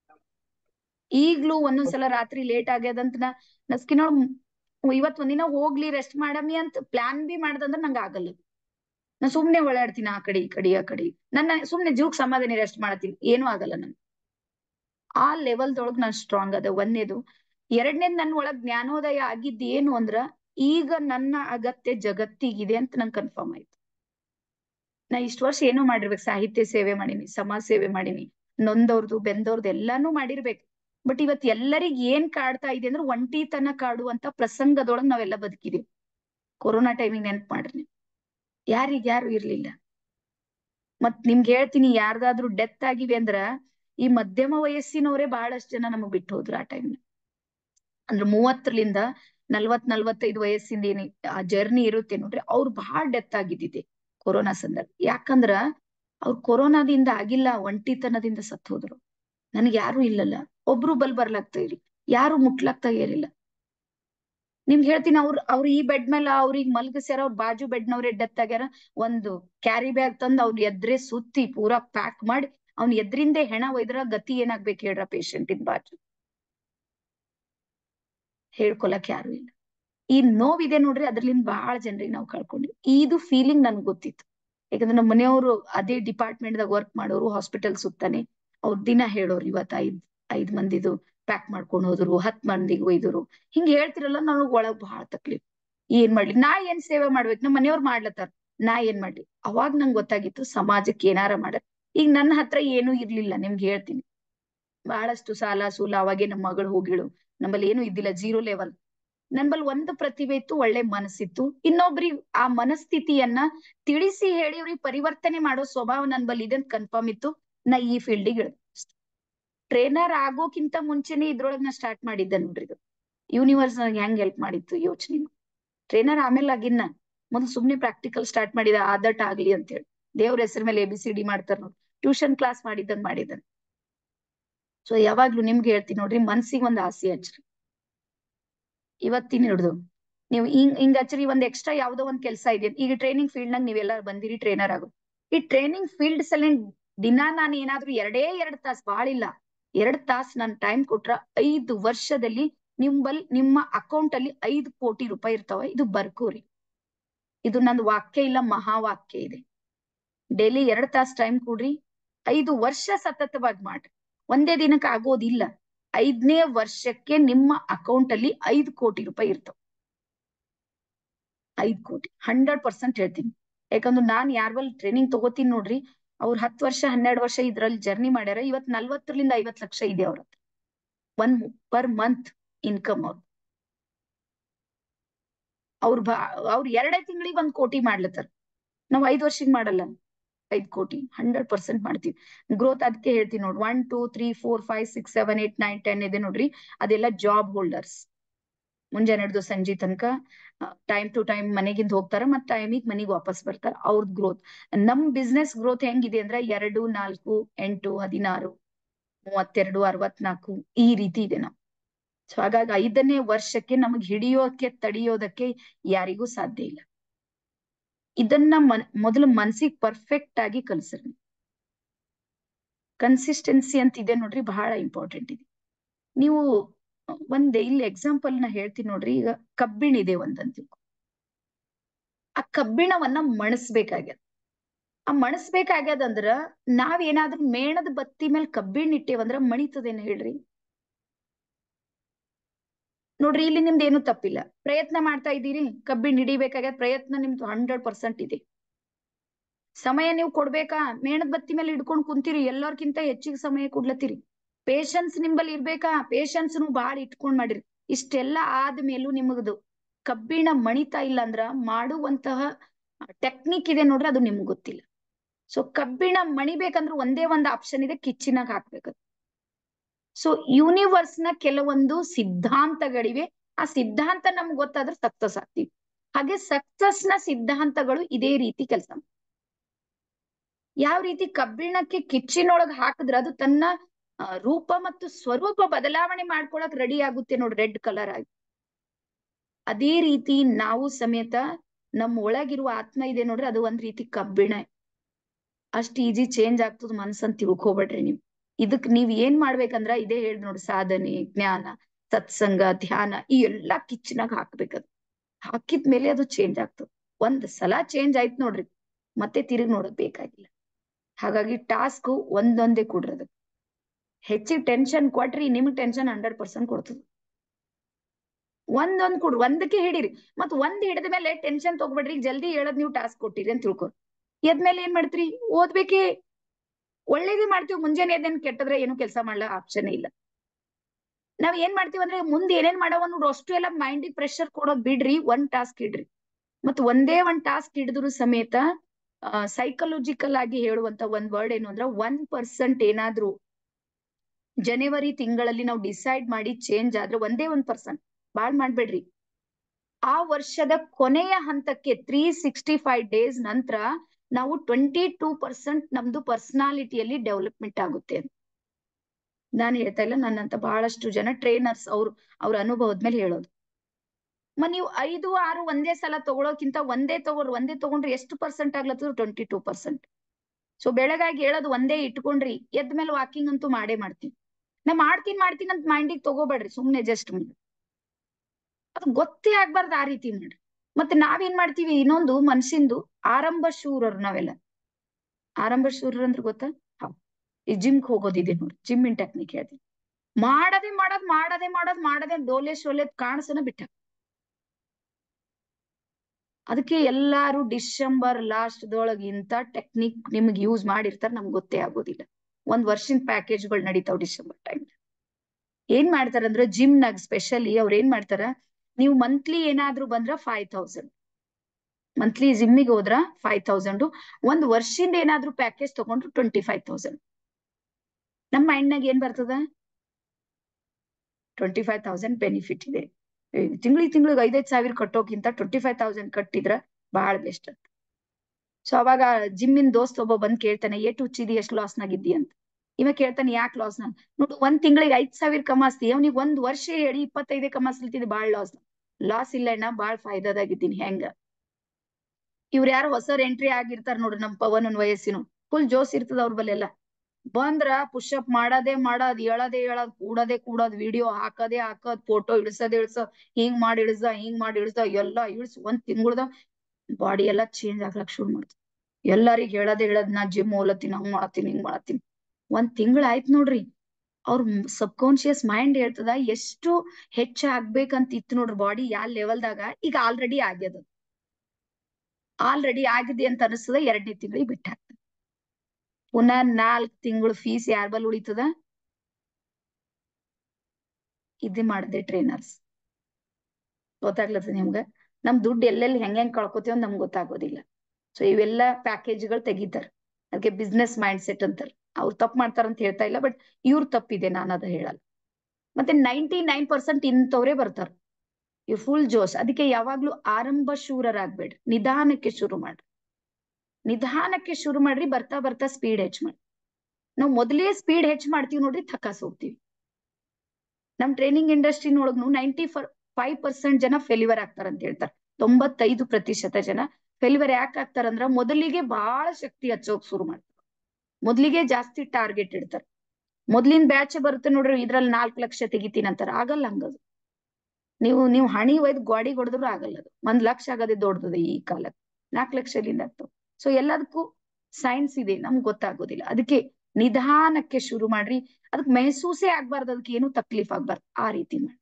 ಈಗ್ಲೂ ಒಂದೊಂದ್ಸಲ ರಾತ್ರಿ ಲೇಟ್ ಆಗ್ಯದಂತ ನಾ ನಸ್ಕಿನೊಳ್ ಇವತ್ ಒಂದಿನ ಹೋಗ್ಲಿ ರೆಸ್ಟ್ ಮಾಡಮಿ ಅಂತ ಪ್ಲಾನ್ ಬಿ ಮಾಡ್ದಂದ್ರ ನಂಗ ಆಗಲ್ಲ ನಾ ಸುಮ್ನೆ ಓಡಾಡ್ತೀನಿ ಆ ಕಡೆ ಈ ಕಡೆ ಆ ಕಡೆ ನನ್ನ ಸುಮ್ನೆ ಜೀವಕ್ ಸಮಾಧಾನ ರೆಸ್ಟ್ ಮಾಡತೀನಿ ಏನೂ ಆಗಲ್ಲ ನನ್ ಆ ಲೆವೆಲ್ದೊಳಗ್ ನಾನ್ ಸ್ಟ್ರಾಂಗ್ ಅದ ಒಂದೇದು ಎರಡನೇದ್ ನನ್ ಒಳಗ್ ಜ್ಞಾನೋದಯ ಆಗಿದ್ ಏನು ಅಂದ್ರ ಈಗ ನನ್ನ ಅಗತ್ಯ ಜಗತ್ತಿಗಿದೆ ಅಂತ ನಂಗೆ ಕನ್ಫರ್ಮ್ ಆಯ್ತು ನಾ ಇಷ್ಟ ವರ್ಷ ಏನೋ ಮಾಡಿರ್ಬೇಕು ಸಾಹಿತ್ಯ ಸೇವೆ ಮಾಡೀನಿ ಸಮಾಜ ಸೇವೆ ಮಾಡೀನಿ ನೊಂದವ್ರದು ಬೆಂದವ್ರದ್ದು ಎಲ್ಲಾನು ಮಾಡಿರ್ಬೇಕು ಬಟ್ ಇವತ್ ಎಲ್ಲರಿಗ್ ಏನ್ ಕಾಡ್ತಾ ಇದೆ ಅಂದ್ರೆ ಒಂಟಿತನ ಕಾಡುವಂತ ಪ್ರಸಂಗದೊಳಗ್ ನಾವೆಲ್ಲ ಬದುಕಿದೀವಿ ಕೊರೋನಾ ಟೈಮಿಗೆ ನೆನ್ಪ್ ಮಾಡ್ರಿ ನೀವು ಯಾರಿಗ್ ಯಾರು ಇರ್ಲಿಲ್ಲ ಮತ್ ನಿಮ್ಗೆ ಹೇಳ್ತೀನಿ ಯಾರ್ದಾದ್ರೂ ಡೆತ್ ಆಗಿವೆ ಅಂದ್ರ ಈ ಮಧ್ಯಮ ವಯಸ್ಸಿನವರೇ ಬಹಳಷ್ಟು ಜನ ನಮಗ್ ಬಿಟ್ಟು ಹೋದ್ರು ಆ ಟೈಮ್ ಅಂದ್ರೆ ಮೂವತ್ತರಿಂದ ನಲ್ವತ್ ನಲ್ವತ್ತೈದು ವಯಸ್ಸಿಂದ ಏನ್ ಆ ಜರ್ನಿ ಇರುತ್ತೆ ನೋಡ್ರಿ ಅವ್ರು ಬಹಳ ಡೆತ್ ಆಗಿದ್ದಿದೆ ಕೊರೋನಾ ಸಂದರ್ಭ ಯಾಕಂದ್ರ ಅವ್ರು ಕೊರೋನಾದಿಂದ ಆಗಿಲ್ಲ ಒಂಟಿತನದಿಂದ ಸತ್ ಹೋದ್ರು ನನಗೆ ಯಾರು ಇಲ್ಲಲ್ಲ ಒಬ್ರು ಬಲ್ ಬರ್ಲಾಗ್ತಾ ಇರಿ ಯಾರು ಮುಟ್ಲಾಗ್ತಾ ಇರಲಿಲ್ಲ ನಿಮ್ಗೆ ಹೇಳ್ತೀನಿ ಅವ್ರ ಅವ್ರ ಈ ಬೆಡ್ ಮೇಲೆ ಅವ್ರಿಗೆ ಮಲ್ಗಸ್ಯಾರ ಅವ್ರ ಬಾಜು ಬೆಡ್ನವ್ರೆ ಡೆತ್ ಆಗ್ಯಾರ ಒಂದು ಕ್ಯಾರಿ ಬ್ಯಾಗ್ ತಂದ್ ಅವ್ನ ಎದ್ರೆ ಸುತ್ತಿ ಪೂರಾ ಪ್ಯಾಕ್ ಮಾಡಿ ಅವ್ನ ಎದ್ರಿಂದೆ ಹೆಣ ಒಯ್ದ್ರ ಗತಿ ಏನಾಗ್ಬೇಕು ಹೇಳ್ರ ಪೇಷಂಟ್ ಇನ್ ಬಾಜು ಹೇಳ್ಕೊಳಕ್ ಯಾರು ಇಲ್ಲ ಈ ನೋವಿದೆ ನೋಡ್ರಿ ಅದ್ರಲಿಂದ ಬಹಳ ಜನರಿಗೆ ನಾವು ಕಳ್ಕೊಂಡ್ವಿ ಇದು ಫೀಲಿಂಗ್ ನನ್ಗೆ ಗೊತ್ತಿತ್ತು ಯಾಕಂದ್ರೆ ನಮ್ಮ ಮನೆಯವರು ಅದೇ ಡಿಪಾರ್ಟ್ಮೆಂಟ್ ದಾಗ ವರ್ಕ್ ಮಾಡೋರು ಹಾಸ್ಪಿಟಲ್ ಸುತ್ತಾನೆ ಅವ್ರ ದಿನ ಹೇಳೋರು ಇವತ್ ಐದ್ ಐದ್ ಮಂದಿದು ಪ್ಯಾಕ್ ಮಾಡ್ಕೊಂಡು ಹೋದ್ರು ಹತ್ ಮಂದಿಗೆ ಒಯ್ದರು ಹಿಂಗ್ ಹೇಳ್ತಿರಲ್ಲ ನನಗ್ ಒಳಗ್ ಬಹಳ ತಕ್ಲೀಫ್ ಏನ್ ಮಾಡ್ಲಿ ನಾ ಏನ್ ಸೇವೆ ಮಾಡ್ಬೇಕು ನಮ್ಮ ಮನೆಯವ್ರು ಮಾಡ್ಲತ್ತಾರ ನಾ ಏನ್ ಮಾಡ್ಲಿ ಅವಾಗ ನಂಗೆ ಗೊತ್ತಾಗಿತ್ತು ಸಮಾಜಕ್ಕೆ ಏನಾರ ಮಾಡ ಈಗ ನನ್ನ ಹತ್ರ ಏನೂ ಇರ್ಲಿಲ್ಲ ನಿಮ್ಗೆ ಹೇಳ್ತೀನಿ ಬಹಳಷ್ಟು ಸಾಲ ಸೂಲ ಅವಾಗೆ ನಮ್ಮ ಮಗಳು ಹೋಗಿಳು ನಮ್ಮಲ್ಲಿ ಏನು ಇದ್ದಿಲ್ಲ ಜೀರೋ ಲೆವೆಲ್ ನನ್ಬಲ್ಲಿ ಒಂದು ಪ್ರತಿಭೆ ಇತ್ತು ಒಳ್ಳೆ ಮನಸ್ಸಿತ್ತು ಇನ್ನೊಬ್ರಿಗೆ ಆ ಮನಸ್ಥಿತಿಯನ್ನ ತಿಳಿಸಿ ಹೇಳಿ ಅವ್ರಿಗೆ ಪರಿವರ್ತನೆ ಮಾಡೋ ಸ್ವಭಾವ ನನ್ ಬಲ್ಲಿ ಇದೆ ಅಂತ ಕನ್ಫರ್ಮ್ ಇತ್ತು ನಾ ಈ ಫೀಲ್ಡಿಗೆ ಇಳಿದೆ ಟ್ರೈನರ್ ಆಗೋಕ್ಕಿಂತ ಮುಂಚೆನೆ ಇದ್ರೊಳಗ್ ನಾ ಸ್ಟಾರ್ಟ್ ಮಾಡಿದ್ದೆ ನೋಡ್ರಿ ಇದು ಯೂನಿವರ್ಸ್ ನನಗೆ ಹೆಂಗ್ ಹೆಲ್ಪ್ ಮಾಡಿತ್ತು ಯೋಚನೆ ಟ್ರೈನರ್ ಆಮೇಲೆ ಆಗಿನ್ನ ಮೊದಲು ಸುಮ್ನೆ ಪ್ರಾಕ್ಟಿಕಲ್ ಸ್ಟಾರ್ಟ್ ಮಾಡಿದ ಆದಟ್ ಆಗ್ಲಿ ಅಂತ ಹೇಳಿ ದೇವ್ರ ಹೆಸರ ಮೇಲೆ ಎ ಬಿ ಸಿ ಡಿ ಮಾಡ್ತಾರ ನೋಡಿ ಟ್ಯೂಷನ್ ಕ್ಲಾಸ್ ಮಾಡಿದ್ದಂಗ್ ಮಾಡಿದ್ದಾನೆ ಸೊ ಯಾವಾಗ್ಲೂ ನಿಮ್ಗೆ ಹೇಳ್ತೀನಿ ನೋಡ್ರಿ ಮನ್ಸಿಗೆ ಒಂದ್ ಆಸೆ ಹಚ್ರಿ ಇವತ್ತಿನ ಹಿಡ್ದು ನೀವು ಹಿಂಗ್ ಹಿಂಗ್ ಹಚ್ರಿ ಒಂದ್ ಎಕ್ಸ್ಟ್ರಾ ಯಾವ್ದೋ ಒಂದ್ ಕೆಲಸ ಇದೆ ಈಗ ಟ್ರೈನಿಂಗ್ ಫೀಲ್ಡ್ ನಾಗ ನೀವೆಲ್ಲ ಬಂದಿರಿ ಟ್ರೈನರ್ ಆಗೋ ಈ ಟ್ರೈನಿಂಗ್ ಫೀಲ್ಡ್ ಸಲ ದಿನ ನಾನು ಏನಾದ್ರೂ ಎರಡೇ ಎರಡ್ ತಾಸ್ ಬಾಳಿಲ್ಲ ಎರಡ್ ತಾಸ್ ನನ್ ಟೈಮ್ ಕೊಟ್ರ ಐದು ವರ್ಷದಲ್ಲಿ ನಿಂಬಲ್ ನಿಮ್ಮ ಅಕೌಂಟ್ ಅಲ್ಲಿ ಐದು ಕೋಟಿ ರೂಪಾಯಿ ಇರ್ತಾವ ಇದು ಬರ್ಕೋರಿ ಇದು ನಂದು ವಾಕ್ಯ ಇಲ್ಲ ಮಹಾವಾಕ್ಯ ಇದೆ ಡೈಲಿ ಎರಡ್ ತಾಸ್ ಟೈಮ್ ಕೊಡ್ರಿ ಐದು ವರ್ಷ ಸತತವಾಗಿ ಮಾಡ್ರಿ ಒಂದೇ ದಿನಕ್ಕೆ ಆಗೋದಿಲ್ಲ ಐದನೇ ವರ್ಷಕ್ಕೆ ನಿಮ್ಮ ಅಕೌಂಟ್ ಅಲ್ಲಿ ಐದು ಕೋಟಿ ರೂಪಾಯಿ ಇರ್ತಾವ ಐದ್ ಕೋಟಿ ಹಂಡ್ರೆಡ್ ಪರ್ಸೆಂಟ್ ಹೇಳ್ತೀನಿ ಯಾಕಂದ್ರೆ ನಾನ್ ಯಾರ್ವಲ್ ಟ್ರೈನಿಂಗ್ ತಗೋತೀನಿ ನೋಡ್ರಿ ಅವ್ರ ಹತ್ತು ವರ್ಷ ಹನ್ನೆರಡು ವರ್ಷ ಇದ್ರಲ್ಲಿ ಜರ್ನಿ ಮಾಡ್ಯಾರ ಇವತ್ ನಲ್ವತ್ತರಿಂದ ಐವತ್ ಲಕ್ಷ ಇದೆ ಅವ್ರ ಹತ್ರ ಒನ್ ಪರ್ ಮಂತ್ ಇನ್ಕಮ್ ಅವ್ರ ಅವ್ರ ಬಾ ಅವ್ರ ಎರಡೇ ತಿಂಗಳಿಗೆ ಒಂದ್ ಕೋಟಿ ಮಾಡ್ಲತ್ತಾರ ನಾವ್ ಐದ್ ವರ್ಷಕ್ಕೆ ಮಾಡಲ್ಲ ಐದ್ ಕೋಟಿ ಹಂಡ್ರೆಡ್ ಪರ್ಸೆಂಟ್ ಮಾಡ್ತೀವಿ ಗ್ರೋತ್ ಅದಕ್ಕೆ ಹೇಳ್ತೀನಿ ನೋಡ್ರಿ one two three four five six seven eight nine ten ಇದೆ ನೋಡ್ರಿ ಅದೆಲ್ಲ ಜಾಬ್ ಹೋಲ್ಡರ್ಸ್ ಮುಂಜಾನೆ ಹಿಡಿದು ಸಂಜೆ ತನಕ ಟೈಮ್ ಟು ಟೈಮ್ ಮನೆಗಿಂದ ಹೋಗ್ತಾರ ಮತ್ ಟೈಮಿಗೆ ಮನೆಗೆ ವಾಪಸ್ ಬರ್ತಾರ ಅವ್ರದ್ ಗ್ರೋತ್ ನಮ್ ಬಿಸ್ನೆಸ್ ಗ್ರೋತ್ ಹೆಂಗಿದೆ ಅಂದ್ರೆ ಎರಡು ನಾಲ್ಕು ಎಂಟು ಹದಿನಾರು ಮೂವತ್ತೆರಡು ಅರವತ್ನಾಲ್ಕು ಈ ರೀತಿ ಇದೆ ನಾವು ಸೊ ಹಾಗಾಗಿ ಐದನೇ ವರ್ಷಕ್ಕೆ ನಮಗ್ ಹಿಡಿಯೋಕೆ ತಡಿಯೋದಕ್ಕೆ ಯಾರಿಗೂ ಸಾಧ್ಯ ಇಲ್ಲ ಇದನ್ನ ಮನ್ ಮೊದಲು ಮನ್ಸಿಗೆ ಪರ್ಫೆಕ್ಟ್ ಆಗಿ ಕಲ್ಸ್ರಿ ಕನ್ಸಿಸ್ಟೆನ್ಸಿ ಅಂತ ಇದೆ ನೋಡ್ರಿ ಬಹಳ ಇಂಪಾರ್ಟೆಂಟ್ ಇದೆ ನೀವು ಒಂದ್ ಇಲ್ಲಿ ಎಕ್ಸಾಂಪಲ್ ನ ಹೇಳ್ತೀನಿ ನೋಡ್ರಿ ಈಗ ಕಬ್ಬಿಣ ಇದೆ ಒಂದಂತ ಆ ಕಬ್ಬಿಣವನ್ನ ಮಣಸ್ಬೇಕಾಗ್ಯದ ಆ ಮಣಸ್ಬೇಕಾಗ್ಯದಂದ್ರ ನಾವ್ ಏನಾದ್ರೂ ಮೇಣದ ಬತ್ತಿ ಮೇಲೆ ಕಬ್ಬಿಣ ಇಟ್ಟೇವಂದ್ರ ಮಣಿತದೇನ ಹೇಳ್ರಿ ನೋಡ್ರಿ ಇಲ್ಲಿ ನಿಮ್ದು ಏನು ತಪ್ಪಿಲ್ಲ ಪ್ರಯತ್ನ ಮಾಡ್ತಾ ಇದ್ದೀರಿ ಕಬ್ಬಿಣ ಹಿಡಿಬೇಕಾಗ್ಯದ ಪ್ರಯತ್ನ ನಿಮ್ದು ಹಂಡ್ರೆಡ್ ಪರ್ಸೆಂಟ್ ಇದೆ ಸಮಯ ನೀವು ಕೊಡ್ಬೇಕಾ ಮೇಣದ ಬತ್ತಿ ಮೇಲೆ ಹಿಡ್ಕೊಂಡ್ ಕುಂತೀರಿ ಎಲ್ಲರ್ಕಿಂತ ಹೆಚ್ಚಿಗೆ ಸಮಯ ಕೊಡ್ಲತ್ತೀರಿ ಪೇಶನ್ಸ್ ನಿಂಬಲ್ಲಿ ಇರ್ಬೇಕಾ ಪೇಶನ್ಸ್ ಬಾಳ ಇಟ್ಕೊಂಡ್ ಮಾಡಿರಿ ಇಷ್ಟೆಲ್ಲ ಆದ್ಮೇಲೂ ನಿಮಗದು ಕಬ್ಬಿಣ ಮಣಿತಾ ಇಲ್ಲ ಅಂದ್ರ ಮಾಡುವಂತಹ ಟೆಕ್ನಿಕ್ ಇದೆ ನೋಡ್ರಿ ಅದು ನಿಮ್ಗೆ ಗೊತ್ತಿಲ್ಲ ಸೊ ಕಬ್ಬಿಣ ಮಣಿಬೇಕಂದ್ರ ಒಂದೇ ಒಂದು ಆಪ್ಷನ್ ಇದೆ ಕಿಚ್ಚಿನಾಗ ಹಾಕ್ಬೇಕು ಸೊ ಯೂನಿವರ್ಸ್ ನ ಕೆಲವೊಂದು ಸಿದ್ಧಾಂತಗಳಿವೆ ಆ ಸಿದ್ಧಾಂತ ನಮ್ಗೆ ಗೊತ್ತಾದ್ರೆ ಸಕ್ಸಸ್ ಆಗ್ತೀವಿ ಹಾಗೆ ಸಕ್ಸಸ್ ನ ಸಿದ್ಧಾಂತಗಳು ಇದೇ ರೀತಿ ಕೆಲಸ ಯಾವ ರೀತಿ ಕಬ್ಬಿಣಕ್ಕೆ ಕಿಚ್ಚಿನೊಳಗ್ ಹಾಕಿದ್ರೆ ಅದು ತನ್ನ ರೂಪ ಮತ್ತು ಸ್ವರೂಪ ಬದಲಾವಣೆ ಮಾಡ್ಕೊಳಕ್ ರೆಡಿ ಆಗುತ್ತೆ ನೋಡಿ ರೆಡ್ ಕಲರ್ ಆಗಿ ಅದೇ ರೀತಿ ನಾವು ಸಮೇತ ನಮ್ಮ ಒಳಗಿರುವ ಆತ್ಮ ಇದೆ ನೋಡ್ರಿ ಅದು ಒಂದ್ ರೀತಿ ಕಬ್ಬಿಣ ಅಷ್ಟ್ ಈಜಿ ಚೇಂಜ್ ಆಗ್ತದ ಮನ್ಸಂತ ತಿಳ್ಕೊಬೇಡ್ರಿ ನೀವು ಇದಕ್ ನೀವ್ ಏನ್ ಮಾಡ್ಬೇಕಂದ್ರ ಇದೇ ಹೇಳ್ ನೋಡಿ ಸಾಧನೆ ಜ್ಞಾನ ಸತ್ಸಂಗ ಧ್ಯಾನ ಈ ಎಲ್ಲಾ ಕಿಚ್ಚನಾಗ ಹಾಕ್ಬೇಕದು ಹಾಕಿದ್ಮೇಲೆ ಅದು ಚೇಂಜ್ ಆಗ್ತದ ಒಂದ್ ಸಲ ಚೇಂಜ್ ಆಯ್ತು ನೋಡ್ರಿ ಮತ್ತೆ ತಿರುಗಿ ನೋಡೋದ್ ಬೇಕಾಗಿಲ್ಲ ಹಾಗಾಗಿ ಟಾಸ್ಕ್ ಒಂದೊಂದೇ ಕೊಡ್ರದು ಹೆಚ್ಚಿಗೆ ಟೆನ್ಷನ್ ಕೊಟ್ರಿ ನಿಮ್ಗ್ ಟೆನ್ಷನ್ ಹಂಡ್ರೆಡ್ ಪರ್ಸೆಂಟ್ ಕೊಡ್ತದ ಒಂದೊಂದ್ ಕೊಡ್ರಿ ಒಂದಕ್ಕೆ ಹಿಡೀರಿ ಮತ್ ಒಂದ್ ಹಿಡಿದ ಮೇಲೆ ಟೆನ್ಷನ್ ತಗೋಬೇಡ್ರಿ ಈಗ ಜಲ್ದಿ ಹೇಳದ್ ನೀವು ಟಾಸ್ಕ್ ಕೊಟ್ಟಿರಿ ಅಂತ ತಿಳ್ಕೊ ಎದ್ಮೇಲೆ ಏನ್ ಮಾಡ್ತೀರಿ ಓದ್ಬೇಕೇ ಒಳ್ಳೇದೇ ಮಾಡ್ತೀವಿ ಮುಂಜಾನೆ ಎದ್ದೇನ್ ಕೆಟ್ಟದ್ರೆ ಏನು ಕೆಲಸ ಮಾಡ್ಲ ಆಪ್ಷನ್ ಇಲ್ಲ ನಾವ್ ಏನ್ ಮಾಡ್ತೀವಿ ಅಂದ್ರೆ ಮುಂದೆ ಏನೇನ್ ಮಾಡವ ನೋಡ್ರಿ ಅಷ್ಟು ಎಲ್ಲ ಮೈಂಡಿಗೆ ಪ್ರೆಷರ್ ಕೊಡೋದ್ ಬಿಡ್ರಿ ಒಂದ್ ಟಾಸ್ಕ್ ಇಡ್ರಿ ಮತ್ ಒಂದೇ ಒಂದ್ ಟಾಸ್ಕ್ ಹಿಡಿದ್ರು ಸಮೇತ ಸೈಕಲಾಜಿಕಲ್ ಆಗಿ ಹೇಳುವಂತ ಒಂದ್ ವರ್ಡ್ ಏನು ಅಂದ್ರೆ ಒನ್ ಪರ್ಸೆಂಟ್ ಏನಾದ್ರು ಜನವರಿ ತಿಂಗಳಲ್ಲಿ ನಾವು ಡಿಸೈಡ್ ಮಾಡಿ ಚೇಂಜ್ ಆದ್ರೆ ಒಂದೇ ಒಂದ್ ಪರ್ಸೆಂಟ್ ಬಾಳ್ ಮಾಡ್ಬೇಡ್ರಿ ಆ ವರ್ಷದ ಕೊನೆಯ ಹಂತಕ್ಕೆ ತ್ರೀ ಸಿಕ್ಸ್ಟಿ ಫೈವ್ ಡೇಸ್ ನಂತರ ನಾವು ಟ್ವೆಂಟಿ ಟೂ ಪರ್ಸೆಂಟ್ ನಮ್ದು ಪರ್ಸನಾಲಿಟಿಯಲ್ಲಿ ಡೆವಲಪ್ಮೆಂಟ್ ಆಗುತ್ತೆ ಅಂತ ನಾನು ಹೇಳ್ತಾ ಇಲ್ಲ ನನ್ನಂತ ಬಹಳಷ್ಟು ಜನ ಟ್ರೈನರ್ಸ್ ಅವ್ರು ಅವ್ರ ಅನುಭವದ ಮೇಲೆ ಹೇಳೋದು ಮ ನೀವು ಐದು ಆರು ಒಂದೇ ಸಲ ತಗೊಳೋಕ್ಕಿಂತ ಒಂದೇ ತಗೊಳ್ರಿ ಒಂದೇ ತಗೊಂಡ್ರೆ ಎಷ್ಟು ಪರ್ಸೆಂಟ್ ಆಗ್ಲತ್ತದ ಟ್ವೆಂಟಿ ಟೂ ಪರ್ಸೆಂಟ್ ಸೊ ಬೆಳಗಾಗಿ ಹೇಳೋದು ಒಂದೇ ಇಟ್ಕೊಂಡ್ರಿ ಎದ್ದ ಮೇಲೆ ವಾಕಿಂಗ್ ಅಂತೂ ಮಾಡೇ ಮಾಡ್ತೀನಿ ನಾ ಮಾಡ್ತೀನಿ ಮಾಡ್ತೀನಿ ಅಂತ ಮೈಂಡಿಗೆ ತಗೋಬೇಡ್ರಿ ಸುಮ್ನೆ ಜಸ್ಟ್ ಮಾಡಿ ಅದು ಗೊತ್ತೇ ಆಗ್ಬಾರ್ದು ಆ ರೀತಿ ಮಾಡ್ರಿ ಮತ್ತೆ ನಾವೇನ್ ಮಾಡ್ತೀವಿ ಇನ್ನೊಂದು ಮನ್ಸಿಂದು ಆರಂಭ ಶೂರರು ನಾವೆಲ್ಲ ಆರಂಭ ಶೂರರು ಅಂದ್ರೆ ಗೊತ್ತಾ ಈ ಜಿಮ್ಗೆ ಹೋಗೋದಿದೆ ನೋಡಿ ಜಿಮ್ ಇನ್ ಟೆಕ್ನಿಕ್ ಹೇಳ್ತೀನಿ ಮಾಡದೆ ಮಾಡೋದ್ ಮಾಡದೆ ಮಾಡೋದ್ ಮಾಡದೆ ಡೋಲೆ ಶೋಲೆ ಕಾಣಿಸನ ಬಿಟ್ಟ ಅದಕ್ಕೆ ಎಲ್ಲಾರು ಡಿಸೆಂಬರ್ ಲಾಸ್ಟ್ ದೊಳಗ ಇಂತ ಟೆಕ್ನಿಕ್ ನಿಮ್ಗೆ ಯೂಸ್ ಮಾಡಿರ್ತಾರ ನಮ್ಗೆ ಗೊತ್ತೇ ಆಗೋದಿಲ್ಲ ಒಂದ್ ವರ್ಷದ ಪ್ಯಾಕೇಜ್ಗಳು ನಡೀತಾವ್ ಡಿಸೆಂಬರ್ ಟೈಮ್ ಏನ್ ಮಾಡ್ತಾರಂದ್ರ ಜಿಮ್ ನಾಗ ಸ್ಪೆಷಲಿ ಅವ್ರ ಏನ್ ಮಾಡ್ತಾರ ನೀವು ಮಂತ್ಲಿ ಏನಾದ್ರೂ ಬಂದ್ರ ಫೈವ್ ತೌಸಂಡ್ ಮಂತ್ಲಿ ಜಿಮ್ಮಿಗೆ ಹೋದ್ರ ಫೈವ್ ತೌಸಂಡ್ ಒಂದ್ ವರ್ಷದಿಂದ ಏನಾದ್ರೂ ಪ್ಯಾಕೇಜ್ ತಗೊಂಡ್ರು ಟ್ವೆಂಟಿ ಫೈವ್ ತೌಸಂಡ್ ನಮ್ಮ ಮೈಂಡ್ನಾಗ ಏನ್ ಬರ್ತದ ಟ್ವೆಂಟಿ ಫೈವ್ ತೌಸಂಡ್ ಬೆನಿಫಿಟ್ ಇದೆ ತಿಂಗಳಿಗೆ ತಿಂಗಳಿಗೆ ಐದೈದ್ ಸಾವಿರ ಕಟ್ಟೋಕ್ಕಿಂತ ಟ್ವೆಂಟಿ ಫೈವ್ ತೌಸಂಡ್ ಕಟ್ಟಿದ್ರ ಬಹಳ ಬೆಸ್ಟ್ ಅಂತ ಸೊ ಅವಾಗ ಜಿಮ್ಮಿನ ದೋಸ್ತ್ ಒಬ್ಬ ಬಂದ್ ಕೇಳ್ತಾನೆ ಏಟ್ ಹುಚ್ಚಿದಿ ಎಷ್ಟ್ ಲಾಸ್ ನಾಗಿದ್ದಿ ಅಂತ ಇವ ಕೇಳ್ತಾನೆ ಯಾಕೆ ಲಾಸ್ ನಾನ್ ನೋಡು ಒಂದ್ ತಿಂಗಳಿಗೆ ಐದ್ ಸಾವಿರ ಕಮಾಸ್ತಿ ಅವ್ನಿಗೆ ಒಂದ್ ವರ್ಷ ಹೇಳಿ ಇಪ್ಪತ್ತೈದೇ ಕಮಾಸ್ಲಿತ್ತಿದ್ ಬಾಳ್ ಲಾಸ್ ಲಾಸ್ ಇಲ್ಲ ಅಣ್ಣ ಬಾಳ್ ಫಾಯ್ದಾದಾಗಿದ್ದೀನಿ ಹೆಂಗ ಇವ್ರ ಯಾರು ಹೊಸರ್ ಎಂಟ್ರಿ ಆಗಿರ್ತಾರ ನೋಡ್ರಿ ನಮ್ ಪವನ್ ವಯಸ್ಸಿನ ಫುಲ್ ಜೋಸ್ ಇರ್ತದ ಅವ್ರ ಬಲ್ಲೆಲ್ಲ ಬಂದ್ರ ಪುಷಪ್ ಮಾಡದೇ ಮಾಡದ್ ಹೇಳದೇ ಹೇಳದ್ ಕೂಡದೇ ಕೂಡದ್ ವಿಡಿಯೋ ಹಾಕದೇ ಹಾಕದ್ ಫೋಟೋ ಇಳ್ಸದೇ ಇಳ್ಸ ಹಿಂಗ್ ಮಾಡಿ ಇಳ್ಸ ಹಿಂಗ್ ಮಾಡಿ ಇಳ್ಸ ಎಲ್ಲಾ ಇಳ್ಸ್ ಒಂದ್ ತಿಂಗಳದ ಬಾಡಿ ಎಲ್ಲಾ ಚೇಂಜ್ ಆಗ್ಲಕ್ ಶುರು ಮಾಡ್ತದ ಎಲ್ಲರಿಗ್ ಹೇಳದೇ ಹೇಳದ್ ನಾ ಜಿಮ್ ಹೋಲತ್ತೀನಿ ಹಂಗ್ ಮಾಡತ್ತೀನಿ ಹಿಂಗ್ ಮಾಡತ್ತೀನಿ ಒಂದ್ ತಿಂಗಳ ಆಯ್ತ್ ನೋಡ್ರಿ ಅವ್ರ ಸಬ್ ಕಾನ್ಶಿಯಸ್ ಮೈಂಡ್ ಹೇಳ್ತದ ಎಷ್ಟು ಹೆಚ್ಚ ಆಗ್ಬೇಕಂತ ಇತ್ತು ನೋಡ್ರಿ ಬಾಡಿ ಯಾ ಲೆವೆಲ್ದಾಗ ಈಗ ಆಲ್ರೆಡಿ ಆಗ್ಯದ ಆಲ್ರೆಡಿ ಆಗಿದೆ ಅಂತ ಅನಿಸ್ತದ ಎರಡನೇ ತಿಂಗಳಿಗೆ ಬಿಟ್ಟ ಹಾಕ್ತದ ಪುನಃ ನಾಲ್ಕ್ ತಿಂಗಳು ಫೀಸ್ ಯಾರ ಬಲ್ ಉಳಿತದ ಇದೇ ಮಾಡದೆ ಟ್ರೈನರ್ಸ್ ಗೊತ್ತಾಗ್ಲತ್ತದ ನಿಮ್ಗ ನಮ್ ದುಡ್ಡು ಎಲ್ಲೆಲ್ಲಿ ಹೆಂಗ್ ಹೆಂಗ್ ಕಳ್ಕೊತೀವ ನಮ್ಗೆ ಗೊತ್ತಾಗೋದಿಲ್ಲ ಸೊ ಇವೆಲ್ಲ ಪ್ಯಾಕೇಜ್ಗಳು ತೆಗಿತಾರ ಅದಕ್ಕೆ ಬಿಸ್ನೆಸ್ ಮೈಂಡ್ ಸೆಟ್ ಅಂತಾರ ಅವ್ರು ತಪ್ಪು ಮಾಡ್ತಾರ ಅಂತ ಹೇಳ್ತಾ ಇಲ್ಲ ಬಟ್ ಇವ್ರ ತಪ್ಪಿದೆ ನಾನು ಅದ ಹೇಳಲ್ಲ ಮತ್ತೆ ನೈಂಟಿ ನೈನ್ ಪರ್ಸೆಂಟ್ ಇಂಥವ್ರೇ ಬರ್ತಾರ ಇವ್ ಫುಲ್ ಜೋಶ್ ಅದಕ್ಕೆ ಯಾವಾಗ್ಲೂ ಆರಂಭ ಶೂರರಾಗ್ಬೇಡ್ರಿ ನಿಧಾನಕ್ಕೆ ಶುರು ಮಾಡ್ರಿ ನಿಧಾನಕ್ಕೆ ಶುರು ಮಾಡ್ರಿ ಬರ್ತಾ ಬರ್ತಾ ಸ್ಪೀಡ್ ಹೆಚ್ಚ್ ಮಾಡಿ ನಾವು ಮೊದಲೇ ಸ್ಪೀಡ್ ಹೆಚ್ಚ್ ಮಾಡ್ತೀವಿ ನೋಡ್ರಿ ಥಕಾಸ್ ಹೋಗ್ತೀವಿ ನಮ್ ಟ್ರೈನಿಂಗ್ ಇಂಡಸ್ಟ್ರಿನೊಳಗ್ನು ನೈಂಟಿ ಫೈವ್ ಪರ್ಸೆಂಟ್ ಜನ ಫೇಲ್ಯೂರ್ ಆಗ್ತಾರ ಅಂತ ಹೇಳ್ತಾರೆ ತೊಂಬತ್ತೈದು ಪ್ರತಿಶತ ಜನ ಫೇಲ್ಯೂರ್ ಯಾಕೆ ಆಗ್ತಾರಂದ್ರ ಮೊದಲಿಗೆ ಬಹಳ ಶಕ್ತಿ ಹಚ್ಚೋಕ್ ಶುರು ಮಾಡ್ತಾರೆ ಮೊದ್ಲಿಗೆ ಜಾಸ್ತಿ ಟಾರ್ಗೆಟ್ ಇಡ್ತಾರೆ ಮೊದ್ಲಿನ ಬ್ಯಾಚ್ ಬರುತ್ತೆ ನೋಡ್ರಿ ಇದ್ರಲ್ಲಿ ನಾಲ್ಕು ಲಕ್ಷ ತೆಗಿತೀನಿ ಅಂತಾರ ಆಗಲ್ಲ ಹಂಗದು ನೀವು ನೀವು ಹಣಿ ಒಯ್ದು ಗೋಡಿ ಹೊಡೆದ್ರು ಆಗಲ್ಲ ಅದು ಒಂದ್ ಲಕ್ಷ ಆಗದೆ ದೊಡ್ಡದು ಈ ಕಾಲಕ್ಕೆ ನಾಲ್ಕು ಲಕ್ಷದಿಂದ ಆಗ್ತಾವ ಸೊ ಎಲ್ಲದಕ್ಕೂ ಸೈನ್ಸ್ ಇದೆ ನಮ್ಗೆ ಗೊತ್ತಾಗೋದಿಲ್ಲ ಅದಕ್ಕೆ ನಿಧಾನಕ್ಕೆ ಶುರು ಮಾಡ್ರಿ ಅದಕ್ಕೆ ಮೆಹಸೂಸೇ ಆಗ್ಬಾರ್ದು ಅದಕ್ಕೆ ಏನು ತಕ್ಲೀಫ್ ಆಗ್ಬಾರ್ದು ಆ ರೀತಿ ಮಾಡಿ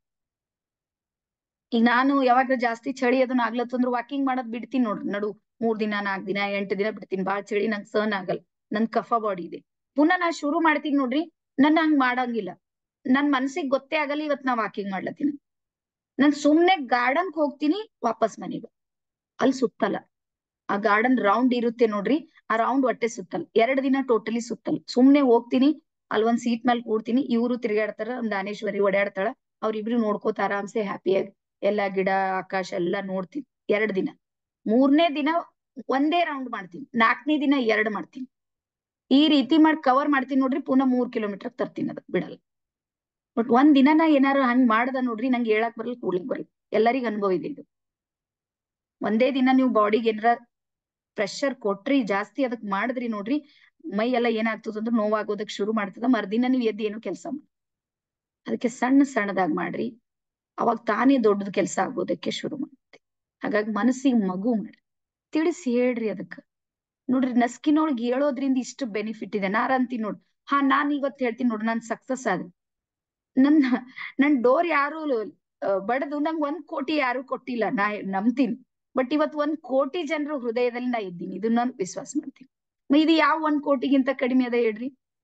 ಈಗ ನಾನು ಯಾವಾಗ ಜಾಸ್ತಿ ಚಳಿ ಅದನ್ನ ಆಗ್ಲತ್ತಂದ್ರ ವಾಕಿಂಗ್ ಮಾಡೋದ್ ಬಿಡ್ತೀನಿ ನೋಡ್ರಿ ನಡು ಮೂರ್ ದಿನ ನಾಲ್ಕ್ ದಿನ ಎಂಟು ದಿನ ಬಿಡ್ತೀನಿ ಬಾಳ್ ಚಳಿ ನಂಗೆ ಸಹನ್ ಆಗಲ್ಲ ನನ್ ಕಫ ಬಾಡಿ ಇದೆ ಪುನಃ ನಾ ಶುರು ಮಾಡ್ತೀನಿ ನೋಡ್ರಿ ನನ್ನ ಹಂಗ್ ಮಾಡಂಗಿಲ್ಲ ನನ್ ಮನ್ಸಿಗೆ ಗೊತ್ತೇ ಆಗಲ್ಲ ಇವತ್ ನಾ ವಾಕಿಂಗ್ ಮಾಡ್ಲತ್ತೀನಿ ನಾನ್ ಸುಮ್ನೆ ಗಾರ್ಡನ್ ಹೋಗ್ತೀನಿ ವಾಪಸ್ ಮನೆಗೆ ಅಲ್ಲಿ ಸುತ್ತಲ್ಲ ಆ ಗಾರ್ಡನ್ ರೌಂಡ್ ಇರುತ್ತೆ ನೋಡ್ರಿ ಆ ರೌಂಡ್ ಹೊಟ್ಟೆ ಸುತ್ತಲ್ಲ ಎರಡ್ ದಿನ ಟೋಟಲಿ ಸುತ್ತಲ್ಲ ಸುಮ್ನೆ ಹೋಗ್ತೀನಿ ಅಲ್ಲಿ ಒಂದ್ ಸೀಟ್ ಮೇಲೆ ಕೂಡ್ತೀನಿ ಇವ್ರು ತಿರ್ಗಾಡ್ತಾರ ದಾನೇಶ್ವರಿ ಓಡಾಡ್ತಾಳ ಅವ್ರಿಬ್ರು ನೋಡ್ಕೋತ ಆರಾಮ್ಸೆ ಹ್ಯಾಪಿಯಾಗಿ ಎಲ್ಲಾ ಗಿಡ ಆಕಾಶ ಎಲ್ಲಾ ನೋಡ್ತೀನಿ ಎರಡ್ ದಿನ ಮೂರನೇ ದಿನ ಒಂದೇ ರೌಂಡ್ ಮಾಡ್ತೀನಿ ನಾಲ್ಕನೇ ದಿನ ಎರಡ್ ಮಾಡ್ತೀನಿ ಈ ರೀತಿ ಮಾಡಿ ಕವರ್ ಮಾಡ್ತೀನಿ ನೋಡ್ರಿ ಪುನಃ ಮೂರ್ ಕಿಲೋಮೀಟರ್ ತರ್ತೀನಿ ಅದ ಬಿಡಲ್ಲ ಬಟ್ ಒಂದ್ ದಿನ ನಾ ಏನಾರ ಹಂಗ್ ಮಾಡ್ದ ನೋಡ್ರಿ ನಂಗೆ ಹೇಳಕ್ ಬರಲ್ಲ ಕೂಡ್ಲಿಕ್ ಬರಲ್ಲ ಎಲ್ಲರಿಗ ಅನುಭವ ಇದೆ ಇದು ಒಂದೇ ದಿನ ನೀವು ಬಾಡಿಗೆ ಏನಾರ ಪ್ರೆಷರ್ ಕೊಟ್ರಿ ಜಾಸ್ತಿ ಅದಕ್ ಮಾಡಿದ್ರಿ ನೋಡ್ರಿ ಮೈ ಎಲ್ಲ ಏನಾಗ್ತದ ಅಂದ್ರೆ ನೋವಾಗೋದಕ್ ಶುರು ಮಾಡ್ತದ ಮರ್ದಿನ ನೀವು ಎದ್ದು ಏನು ಕೆಲಸ ಮಾಡಿ ಅದಕ್ಕೆ ಸಣ್ಣ ಸಣ್ಣದಾಗ್ ಮಾಡ್ರಿ ಅವಾಗ ತಾನೇ ದೊಡ್ಡದ ಕೆಲಸ ಆಗೋದಕ್ಕೆ ಶುರು ಮಾಡುತ್ತೆ ಹಾಗಾಗಿ ಮನಸ್ಸಿಗೆ ಮಗು ಮಾಡ್ರಿ ತಿಳಿಸಿ ಹೇಳ್ರಿ ಅದಕ್ಕ ನೋಡ್ರಿ ನಸ್ಕಿನೊಳಗೆ ಹೇಳೋದ್ರಿಂದ ಇಷ್ಟು ಬೆನಿಫಿಟ್ ಇದೆ ನಾರ ಅಂತೀನಿ ನೋಡ್ರಿ ಹಾ ನಾನ್ ಇವತ್ತು ಹೇಳ್ತೀನಿ ನೋಡ್ರಿ ನಾನ್ ಸಕ್ಸಸ್ ಆದೆ ನನ್ನ ನನ್ ಡೋರ್ ಯಾರು ಬಡದು ನಂಗೆ ಒಂದ್ ಕೋಟಿ ಯಾರು ಕೊಟ್ಟಿಲ್ಲ ನಾ ನಂಬ್ತೀನಿ ಬಟ್ ಇವತ್ ಒಂದ್ ಕೋಟಿ ಜನರ ಹೃದಯದಲ್ಲಿ ನಾ ಇದ್ದೀನಿ ಇದನ್ನ ನಾನು ವಿಶ್ವಾಸ ಮಾಡ್ತೀನಿ ಇದು ಯಾವ ಒಂದ್ ಕೋಟಿಗಿಂತ ಕಡಿಮೆ ಅದ ಹೇಳ್ರಿ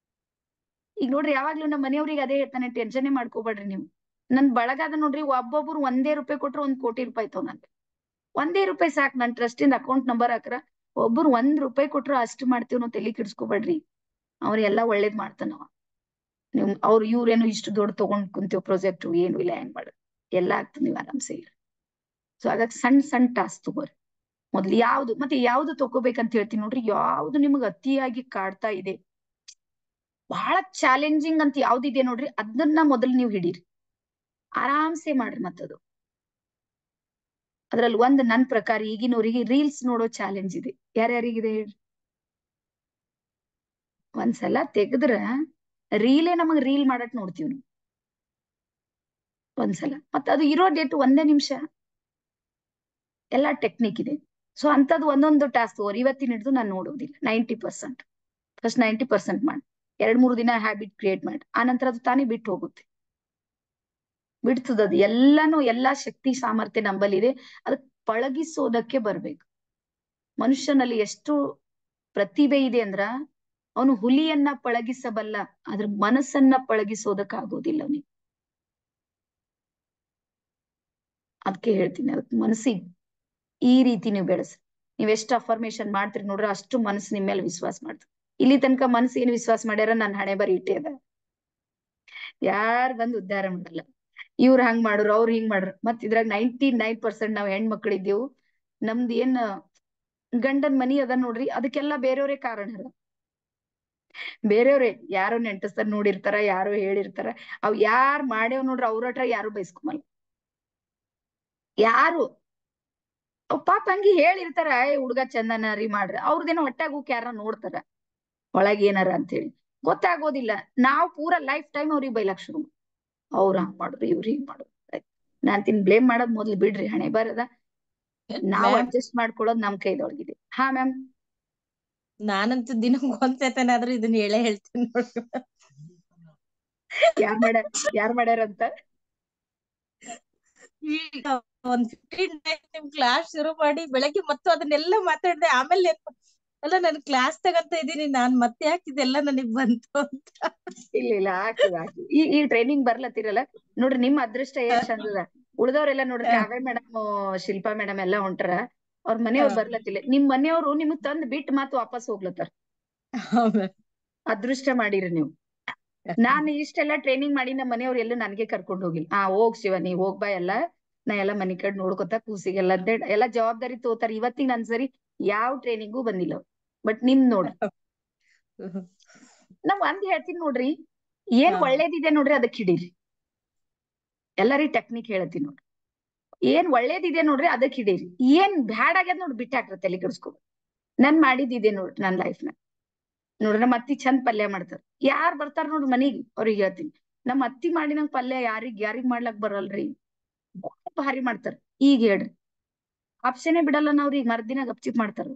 ಈಗ ನೋಡ್ರಿ ಯಾವಾಗ್ಲೂ ನಮ್ಮ ಮನೆಯವ್ರಿಗೆ ಅದೇ ಹೇಳ್ತಾನೆ ಟೆನ್ಷನ್ ಮಾಡ್ಕೋಬೇಡ್ರಿ ನೀವು ನನ್ ಬಳಗಾದ ನೋಡ್ರಿ ಒಬ್ಬೊಬ್ರು ಒಂದೇ ರೂಪಾಯಿ ಕೊಟ್ರೆ ಒಂದ್ ಕೋಟಿ ರೂಪಾಯಿ ತಗೊಂಡ್ ಒಂದೇ ರೂಪಾಯಿ ಸಾಕ್ ನನ್ ಟ್ರಸ್ಟ್ ಇಂದ ಅಕೌಂಟ್ ನಂಬರ್ ಹಾಕ್ರ ಒಬ್ರು ಒಂದ್ ರೂಪಾಯಿ ಕೊಟ್ರು ಅಷ್ಟು ಮಾಡ್ತೀವಿ ನಾವು ತಲೆ ಕೆಡ್ಸ್ಕೊಬೇಡ್ರಿ ಅವ್ರೆಲ್ಲಾ ಒಳ್ಳೇದ್ ಮಾಡ್ತಾನವ ನೀವು ಅವ್ರು ಇವ್ರೇನು ಇಷ್ಟು ದೊಡ್ಡ ತಗೊಂಡ್ ಕುಂತೀವ್ ಪ್ರಾಜೆಕ್ಟ್ ಏನು ಇಲ್ಲ ಏನ್ ಮಾಡ ಎಲ್ಲ ಆಗ್ತದೆ ನೀವು ಆರಾಮ್ಸೆ ಇರ ಸೊ ಹಾಗಾಗಿ ಸಣ್ಣ ಸಣ್ಣ ಟಾಸ್ಕ್ ತಗೋರಿ ಮೊದ್ಲು ಯಾವ್ದು ಮತ್ತೆ ಯಾವ್ದು ತಗೋಬೇಕಂತ ಹೇಳ್ತೀನಿ ನೋಡ್ರಿ ಯಾವ್ದು ನಿಮಗ್ ಅತಿಯಾಗಿ ಕಾಡ್ತಾ ಇದೆ ಬಹಳ ಚಾಲೆಂಜಿಂಗ್ ಅಂತ ಯಾವ್ದಿದೆ ನೋಡ್ರಿ ಅದನ್ನ ಮೊದಲು ನೀವು ಹಿಡೀರಿ ಆರಾಮ್ಸೆ ಮಾಡ್ರಿ ಮತ್ತದು ಅದ್ರಲ್ಲಿ ಒಂದ್ ನನ್ ಪ್ರಕಾರ ಈಗಿನವ್ರಿಗೆ ರೀಲ್ಸ್ ನೋಡೋ ಚಾಲೆಂಜ್ ಇದೆ ಯಾರ್ಯಾರಿಗಿದೆ ಹೇಳ್ರಿ ಒಂದ್ಸಲ ತೆಗದ್ರ ರೀಲೇ ನಮಗ್ ರೀಲ್ ಮಾಡಕ್ ನೋಡ್ತೀವಿ ನಾವು ಒಂದ್ಸಲ ಮತ್ತ ಅದು ಇರೋ ಡೇಟ್ ಒಂದೇ ನಿಮಿಷ ಎಲ್ಲಾ ಟೆಕ್ನಿಕ್ ಇದೆ ಸೊ ಅಂತದ್ದು ಒಂದೊಂದು ಟಾಸ್ಕ್ ತಗೋರಿ ಇವತ್ತಿನ ಹಿಡಿದು ನಾನು ನೋಡೋದಿಲ್ಲ ninety percent first ninety percent ಮಾಡಿ ಎರಡ್ ಮೂರು ದಿನ ಹ್ಯಾಬಿಟ್ ಕ್ರಿಯೇಟ್ ಮಾಡಿ ಆನಂತರ ಅದು ತಾನೇ ಬಿಟ್ಟು ಹೋಗುತ್ತೆ ಬಿಡ್ತದದು ಎಲ್ಲಾನು ಎಲ್ಲಾ ಶಕ್ತಿ ಸಾಮರ್ಥ್ಯ ನಂಬಲ್ಲಿದೆ ಅದಕ್ ಪಳಗಿಸೋದಕ್ಕೆ ಬರ್ಬೇಕು ಮನುಷ್ಯನಲ್ಲಿ ಎಷ್ಟು ಪ್ರತಿಭೆ ಇದೆ ಅಂದ್ರ ಅವನು ಹುಲಿಯನ್ನ ಪಳಗಿಸಬಲ್ಲ ಆದ್ರ ಮನಸ್ಸನ್ನ ಪಳಗಿಸೋದಕ್ ಆಗೋದಿಲ್ಲ ಅವನಿಗೆ ಅದಕ್ಕೆ ಹೇಳ್ತೀನಿ ಅದಕ್ಕೆ ಮನಸ್ಸಿಗೆ ಈ ರೀತಿ ನೀವು ಬೆಳೆಸ್ರಿ ನೀವ್ ಎಷ್ಟು ಅಫರ್ಮೇಶನ್ ಮಾಡ್ತೀರಿ ನೋಡ್ರಿ ಅಷ್ಟು ಮನಸ್ಸು ನಿಮ್ ಮೇಲೆ ವಿಶ್ವಾಸ ಮಾಡ್ತೀರಿ ಇಲ್ಲಿ ತನಕ ಮನಸ್ಸು ಏನ್ ವಿಶ್ವಾಸ ಮಾಡ್ಯಾರ ನನ್ ಹಣೆ ಬರಿ ಇಟ್ಟೆ ಅದ ಯಾರ್ ಬಂದು ಉದ್ಧಾರ ಮಾಡಲ್ಲ ಇವ್ರ ಹಂಗ್ ಮಾಡ್ರು ಅವ್ರ ಹಿಂಗ್ ಮಾಡ್ರು ಮತ್ ಇದ್ರಾಗ ನೈಂಟಿ ನೈನ್ ಪರ್ಸೆಂಟ್ ನಾವ್ ಹೆಣ್ಮಕ್ಳಿದ್ದೇವು ನಮ್ದು ಏನ್ ಗಂಡನ್ ಮನಿ ಅದ ನೋಡ್ರಿ ಅದಕ್ಕೆಲ್ಲ ಬೇರೆಯವ್ರೇ ಕಾರಣ ಅದ ಬೇರೆಯವ್ರೇ ಯಾರೋ ನೆಂಟಸ್ತಾರ ನೋಡಿರ್ತಾರ ಯಾರೋ ಹೇಳಿರ್ತಾರ ಅವ್ ಯಾರ್ ಮಾಡ್ಯಾವ್ ನೋಡ್ರಿ ಅವ್ರ ಹತ್ರ ಯಾರು ಬೈಸ್ಕೊಂಬಲ್ಲ ಯಾರು ಅವ್ ಪಾಪ ಹಂಗಿ ಹೇಳಿರ್ತಾರ ಏ ಹುಡ್ಗ ಚಂದನ ರೀ ಮಾಡ್ರಿ ಅವ್ರದೇನೋ ಹೊಟ್ಟಾಗ ಹೋಗಿ ಯಾರ ನೋಡ್ತಾರ ಒಳಗ್ ಏನಾರ ಅಂತೇಳಿ ಗೊತ್ತಾಗೋದಿಲ್ಲ ನಾವ್ ಪೂರಾ ಲೈಫ್ ಟೈಮ್ ಅವ್ರಿಗೆ ಬೈಲಾಕ್ ಶುರು ಮಾಡ್ತೀವಿ. ಅವ್ರ ಹಂಗ್ ಮಾಡಿದ್ರು ಇವ್ರ ಹಿಂಗ್ ಮಾಡಿದ್ರು ಆಯ್ತ್. ನಾನ್ ತಿನ್ ಬ್ಲೇಮ್ ಮಾಡೋದ್ ಮೊದ್ಲು ಬಿಡ್ರಿ ಹಣೆ ಬರದ ನಾವ್ ಮ್ಯಾಮ್ ಅಡ್ಜಸ್ಟ್ ಮಾಡ್ಕೊಳ್ಳೋದ್ ನಮ್ ಕೈದೊಳಗಿದೆ ಹಾ ಮ್ಯಾಮ್ ನಾನಂತೂ ದಿನಕ್ಕೆ ಒಂದ್ಸತನಾದ್ರೂ ಇದನ್ನ ಹೇಳೇ ಹೇಳ್ತೀನಿ ನೋಡ್ರಿ ಯಾರ್ ಮಾಡ್ಯಾರ ಯಾರ್ ಮಾಡ್ಯಾರಂತ ಈಗ ಒಂದ್ ಫಿಫ್ಟೀನ್ ಡೇಸ್ ನಿಮ್ ಕ್ಲಾಸ್ ಶುರು ಮಾಡಿ ಬೆಳಗ್ಗೆ ಮತ್ತು ಅದನ್ನೆಲ್ಲ ಮಾತಾಡ್ದೆ ಆಮೇಲೆ ನೆನ್ಪ್ ಅಲ್ಲ ನಾನು ಕ್ಲಾಸ್ ತಗಂತ ಇದೀನಿ ನಾನ್ ಮತ್ತೆ ಯಾಕೆ ಇದೆಲ್ಲ ನನಗ್ ಬಂತು ಅಂತ ಇಲ್ಲ ಇಲ್ಲ ಆಗ್ತದ ಆಗ್ತದ ಈ ಈ ಟ್ರೈನಿಂಗ್ ಬರ್ಲತ್ತಿರಲ್ಲ ನೋಡ್ರಿ ನಿಮ್ ಅದೃಷ್ಟ ಏನ್ ಚಂದದ ಉಳ್ದವ್ರೆಲ್ಲ ನೋಡ್ರಿ ಕಾವ್ಯ ಮೇಡಮ್ ಶಿಲ್ಪಾ ಮೇಡಮ್ ಎಲ್ಲಾ ಹೊಂಟ್ರ ಅವ್ರ ಮನೆಯವ್ರು ಹಾ. ಬರ್ಲತ್ತಿಲ್ಲ ನಿಮ್ ಮನೆಯವ್ರು ನಿಮಗ್ ತಂದ್ ಬಿಟ್ಟು ಮತ್ ವಾಪಸ್ ಹೋಗ್ಲತ್ತಾರ ಹೌದಾ? ಅದೃಷ್ಟ ಮಾಡಿರಿ ನೀವು ನಾನ್ ಇಷ್ಟೆಲ್ಲ ಟ್ರೈನಿಂಗ್ ಮಾಡಿ ನಮ್ಮ ಮನೆಯವ್ರು ಎಲ್ಲೂ ನನಗೆ ಕರ್ಕೊಂಡ್ ಹೋಗಿಲ್ಲ ಆ ಹೋಗ್ ಶಿವ ನೀ ಹೋಗ್ ಬಾ ಎಲ್ಲ ನಾ ಎಲ್ಲ ಮನಿ ಕಡೆ ನೋಡ್ಕೊತ ಕೂಸಿಗೆಲ್ಲ ಅಂತೇಳಿ ಎಲ್ಲಾ ಜವಾಬ್ದಾರಿ ತಗೋತಾರ ಇವತ್ತಿಗೆ ನನ್ ಸರಿ ಯಾವ ಟ್ರೈನಿಂಗೂ ಬಂದಿಲ್ಲ ಬಟ್ ನಿಮ್ ನೋಡ್ರಿ ನಾ ಒಂದ್ ಹೇಳ್ತೀನಿ ನೋಡ್ರಿ ಏನ್ ಹಾ. ಒಳ್ಳೇದಿದೆ ನೋಡ್ರಿ ಅದಕ್ ಹಿಡೀರಿ ಎಲ್ಲರಿಗ್ ಟೆಕ್ನಿಕ್ ಹೇಳ್ತೀನಿ ನೋಡ್ರಿ ಏನ್ ಒಳ್ಳೇದಿದೆ ನೋಡ್ರಿ ಅದಕ್ ಹಿಡೀರಿ ಏನ್ ಬ್ಯಾಡ್ ಆಗ್ಯದ ನೋಡ್ರಿ ಬಿಟ್ಟಾಕ್ರ ತಲೆ ಕೆಡ್ಸ್ಕೊ ನನ್ ಮಾಡಿದ್ದಿದೆ ನೋಡ್ರಿ ನನ್ ಲೈಫ್ ನ ನೋಡ್ರಿ ನಮ್ಮ ಅತ್ತಿ ಚಂದ್ ಪಲ್ಯ ಮಾಡ್ತಾರ ಯಾರ್ ಬರ್ತಾರ ನೋಡ್ರಿ ಮನಿಗ್ ಅವ್ರಿಗೆ ಹೇಳ್ತೀನಿ ನಮ್ಮ ಅತ್ತಿ ಮಾಡಿನಂಗ್ ಪಲ್ಯ ಯಾರಿಗ್ ಯಾರಿಗ್ ಮಾಡ್ಲಕ್ ಬರಲ್ರಿ ಭಾರಿ ಮಾಡ್ತಾರ ಈಗ ಹೇಳ್ರಿ ಆಪ್ಷನೇ ಬಿಡಲ್ಲ ನಾವ್ರಿ ಮರ್ದಿನ ಗಪ್ಚಿಪ್ ಮಾಡ್ತಾರ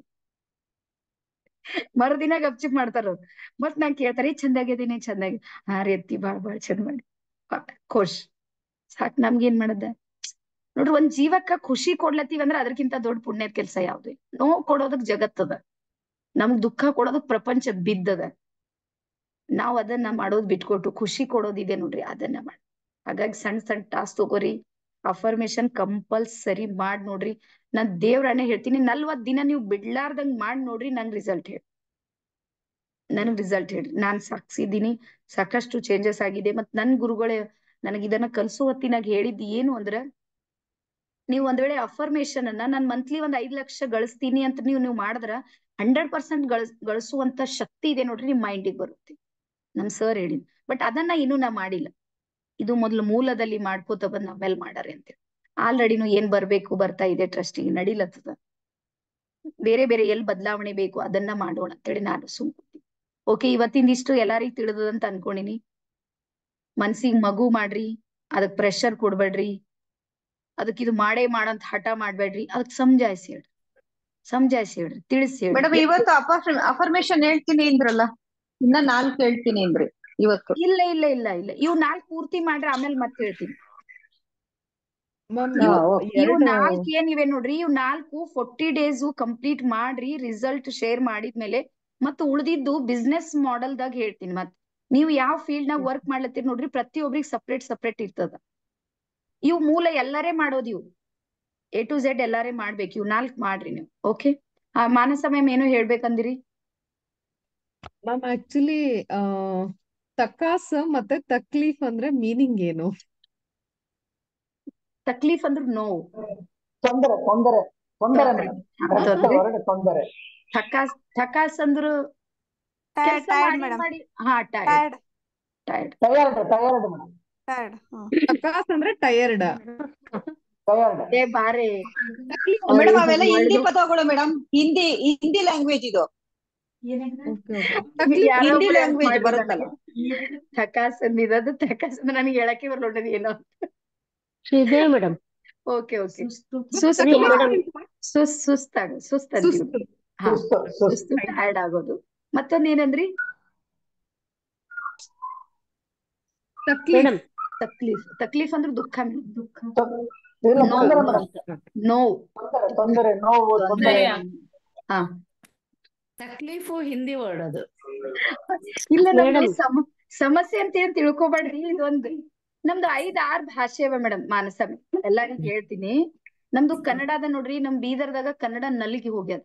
ಮರುದಿನ ಗಪ್ಚಿಪ್ ಮಾಡ್ತಾರ ಅವ್ರು ಮತ್ ನಾನ್ ಕೇಳ್ತಾರ ಈ ಚಂದಾಗ್ಯದಿನಿ ಚಂದಾಗಿ ಹಾ ರೀ ಅತ್ತಿ ಬಾಳ್ ಬಾಳ್ ಚಂದ ಮಾಡಿ ಖುಷ್ ಸಾಕ್ ನಮ್ಗೇನ್ ಮಾಡದ ನೋಡ್ರಿ ಒಂದ್ ಜೀವಕ್ಕ ಖುಷಿ ಕೊಡ್ಲತ್ತೀವಿ ಅಂದ್ರ ಅದಕ್ಕಿಂತ ದೊಡ್ಡ ಪುಣ್ಯದ ಕೆಲ್ಸ ಯಾವ್ದು ಇಲ್ಲ. ನೋವ್ ಕೊಡೋದಕ್ ಜಗತ್ತದ ನಮ್ಗ್ ದುಃಖ ಕೊಡೋದಕ್ ಪ್ರಪಂಚ ಬಿದ್ದದ ನಾವ್ ಅದನ್ನ ಮಾಡೋದ್ ಬಿಟ್ಕೊಟ್ಟು ಖುಷಿ ಕೊಡೋದಿದೆ ನೋಡ್ರಿ ಅದನ್ನ ಮಾಡಿ ಹಾಗಾಗಿ ಸಣ್ಣ ಸಣ್ಣ ಟಾಸ್ಕ್ ತಗೋರಿ ಅಫರ್ಮೇಶನ್ ಕಂಪಲ್ಸರಿ ಮಾಡ್ ನೋಡ್ರಿ ನಾನ್ ದೇವ್ರನ್ನೇ ಹೇಳ್ತೀನಿ ನಲ್ವತ್ ದಿನ ನೀವು ಬಿಡ್ಲಾರ್ದಂಗ್ ಮಾಡ್ ನೋಡ್ರಿ ನಂಗ್ ರಿಸಲ್ಟ್ ಹೇಳಿ ನನಗ್ ರಿಸಲ್ಟ್ ಹೇಳ್ರಿ ನಾನ್ ಸಾಕ್ಸಿದ್ದೀನಿ ಸಾಕಷ್ಟು ಚೇಂಜಸ್ ಆಗಿದೆ ಮತ್ ನನ್ ಗುರುಗಳೇ ನನಗ್ ಇದನ್ನ ಕಲ್ಸೋ ಹೊತ್ತಿನಾಗ ಹೇಳಿದ್ ಏನು ಅಂದ್ರ ನೀವು ಒಂದ್ ವೇಳೆ ಅಫರ್ಮೇಶನ್ ಅನ್ನ ನಾನ್ ಮಂತ್ಲಿ ಒಂದ್ ಐದ್ ಲಕ್ಷ ಗಳಿಸ್ತೀನಿ ಅಂತ ನೀವು ನೀವು ಮಾಡಿದ್ರ ಹಂಡ್ರೆಡ್ ಪರ್ಸೆಂಟ್ ಗಳಿಸ್ ಗಳಿಸುವಂತ ಶಕ್ತಿ ಇದೆ ನೋಡ್ರಿ ನಿಮ್ ಮೈಂಡಿಗೆ ಬರುತ್ತೆ ನಮ್ ಸರ್ ಹೇಳಿದ್ ಬಟ್ ಅದನ್ನ ಇನ್ನೂ ನಾ ಮಾಡಿಲ್ಲ ಇದು ಮೊದ್ಲು ಮೂಲದಲ್ಲಿ ಮಾಡ್ಕೋತ ಬಂದ್ ಆಮೇಲೆ ಮಾಡಾರೆ ಅಂತೇಳಿ ಆಲ್ರೆಡಿನು ಏನ್ ಬರ್ಬೇಕು ಬರ್ತಾ ಇದೆ ಟ್ರಸ್ಟಿಗೆ ನಡಿಲತ್ತದ ಬೇರೆ ಬೇರೆ ಎಲ್ ಬದಲಾವಣೆ ಬೇಕು ಅದನ್ನ ಮಾಡೋಣ ಅಂತೇಳಿ ನಾನು ಸುಮ್ಕುಂತೀನಿ ಓಕೆ ಇವತ್ತಿಂದಿಷ್ಟು ಎಲ್ಲಾರಿಗ್ ತಿಳಿದದಂತ ಅನ್ಕೊಂಡಿನಿ ಮನ್ಸಿಗ್ ಮಗು ಮಾಡ್ರಿ ಅದಕ್ ಪ್ರೆಷರ್ ಕೊಡ್ಬೇಡ್ರಿ ಅದಕ್ ಇದು ಮಾಡೇ ಮಾಡಂತ ಹಠ ಮಾಡ್ಬೇಡ್ರಿ ಅದಕ್ ಸಮಜಾಯಿಸಿ ಹೇಳ್ರಿ ಸಮಜಾಯಿಸಿ ಹೇಳ್ರಿ ತಿಳಿಸಿ ಮೇಡಮ್ ಹೇಳ್ರಿ ಇವತ್ತು ಅಫರ್ಮೇಶನ್ ಹೇಳ್ತೀನಿ ಅಂದ್ರಲ್ಲ ಇನ್ನ ನಾಲ್ಕು ಹೇಳ್ತೀನಿ ಅಂದ್ರಿ ಇವತ್ತು ಇಲ್ಲ ಇಲ್ಲ ಇಲ್ಲ ಇಲ್ಲ ಇವ್ ನಾಲ್ಕ್ ಪೂರ್ತಿ ಮಾಡ್ರಿ ಆಮೇಲೆ ಮತ್ತೆ ಹೇಳ್ತೀನಿ ಮ್ಯಾಮ್ ಹಾ, ಇವ್ okay. ಇವ್ ಎರಡು ನಾಲ್ಕ್ ಏನಿವೆ ನೋಡ್ರಿ ಇವ್ ನಾಲ್ಕು ಫೋರ್ಟಿ ಡೇಸ್ ಕಂಪ್ಲೀಟ್ ಮಾಡ್ರಿ ರಿಸಲ್ಟ್ ಶೇರ್ ಮಾಡಿದ್ಮೇಲೆ ಮತ್ತು ಉಳ್ದಿದ್ದು ಬಿಸ್ನೆಸ್ ದಾಗ ಹೇಳ್ತೀನಿ ಮತ್ ನೀವು ಯಾವ ಫೀಲ್ಡ್ ನಾಗ ವರ್ಕ್ ಮಾಡ್ಲತ್ತೀರಿ ನೋಡ್ರಿ ಪ್ರತಿಯೊಬ್ರಿಗೆ ಸಪ್ರೇಟ್ ಸಪ್ರೇಟ್ ಇರ್ತದ ಇವ್ ಮೂಲ ಎಲ್ಲಾರೇ ಮಾಡೋದ್ ಇವು ಎ ಟು ಝೆಡ್ ಎಲ್ಲಾರೇ ಮಾಡ್ಬೇಕು ಇವ್ ನಾಲ್ಕ್ ಮಾಡ್ರಿ ನೀವು ಓಕೆ ಆ ಮಾನಸ ಮ್ಯಾಮ್ ಏನೋ ಹೇಳ್ಬೇಕಂದಿರಿ ಮ್ಯಾಮ್ ಆಕ್ಚುಲಿ ತಕಾಸ ಮತ್ತೆ ತಕ್ಲೀಫ್ ಅಂದ್ರೆ ಮೀನಿಂಗ್ ಏನು ತಕ್ಲೀಫ್ ಅಂದ್ರ ನೋವು ತೊಂದರೆ ತೊಂದರೆ ತೊಂದರೆ ತೊಂದ್ರೆ. ಮೇಡಮ್ ಹಾ, ತೊಂದ್ರೆ. ಹೊರಗೆ ತೊಂದರೆ ಥಕಾಸ್ ಥಕಾಸ್ ಅಂದ್ರು ಟೈರ್ಡ್ ಕೆಲಸ ಟೈರ್ಡ್ ಮಾಡಿ ಮೇಡಮ್ ಮಾಡಿ ಹಾ tired tired tired tired tired madam tired ತಕಾಸ್ ಅಂದ್ರೆ ಟಯರ್ಡ್ ಟಯರ್ಡ್ ಏ ಬಾರೆ ಮೇಡಮ್ ಅವೆಲ್ಲ ಇದು ಹಿಂದಿ word- ಪದಗಳು ಮೇಡಮ್ ಹಿಂದಿ ಹಿಂದಿ ಲ್ಯಾಂಗ್ವೇಜ್ ಇದು ಯಾರೋ ಹಿಂದಿ ಒಬ್ರು help ಲ್ಯಾಂಗ್ವೇಜ್ ಮಾಡ್ಲಿ ಬರುತ್ತಲ್ಲ ನನಗೆ. ಥಕಾಸ್ ಅಂದಿದ್ದು ಥಕಾಸ್ ಅಂದ್ರೆ ನನಗೆ ಹೇಳಕ್ಕೆ ಬರ್ಲೋಟದ ಏನೋ ಶ್ರೀದೇವಿ ಮೇಡಮ್ ಓಕೆ ಓಕೆ ಸುಸ್ತು ಮೇಡಮ್ ಸುಸ್ ಸುಸ್ತಾಗ ಸುಸ್ತ್ ಅಂತೀವಿ ಸುಸ್ತು ಹಾ ಸುಸ್ತು ಸುಸ್ತು ಸುಸ್ತು ಟೈರ್ಡ್ ಆಗೋದು ಮತ್ತೊಂದ್ ಏನಂದ್ರಿ ತಕ್ಲೀಫ್ ಮೇಡಮ್ ತಕ್ಲೀಫ್ ತಕ್ಲೀಫ್ ಅಂದ್ರೆ ದುಃಖ ದುಃಖ ಇಲ್ಲ ನೋವು ತೊಂದರೆ ಮೇಡಮ್ ನೋವು ತೊಂದರೆ ತೊಂದರೆ ನೋವು ತೊಂದರೆ ತೊಂದರೆ ಹಾ ತಕ್ಲೀಫು ಹಿಂದಿ ವರ್ಡ್ ಅದು ಇಲ್ಲ ನಮ್ದು ಮೇಡಮ್ ಸಮ ಸಮಸ್ಯೆ ಅಂತ ಏನ್ ತಿಳ್ಕೊಬೇಡ್ರಿ ಇದೊಂದು ನಮ್ದು ಐದ್ ಆರ್ ಭಾಷೆ ಅವ ಮೇಡಮ್ ಮಾನಸ ಎಲ್ಲಾರಿಗೂ ಹೇಳ್ತೀನಿ ನಮ್ದು ಕನ್ನಡದ ನೋಡ್ರಿ ನಮ್ ಬೀದರ್ದಾಗ ಕನ್ನಡ ನಲಿಗಿ ಹೋಗ್ಯದ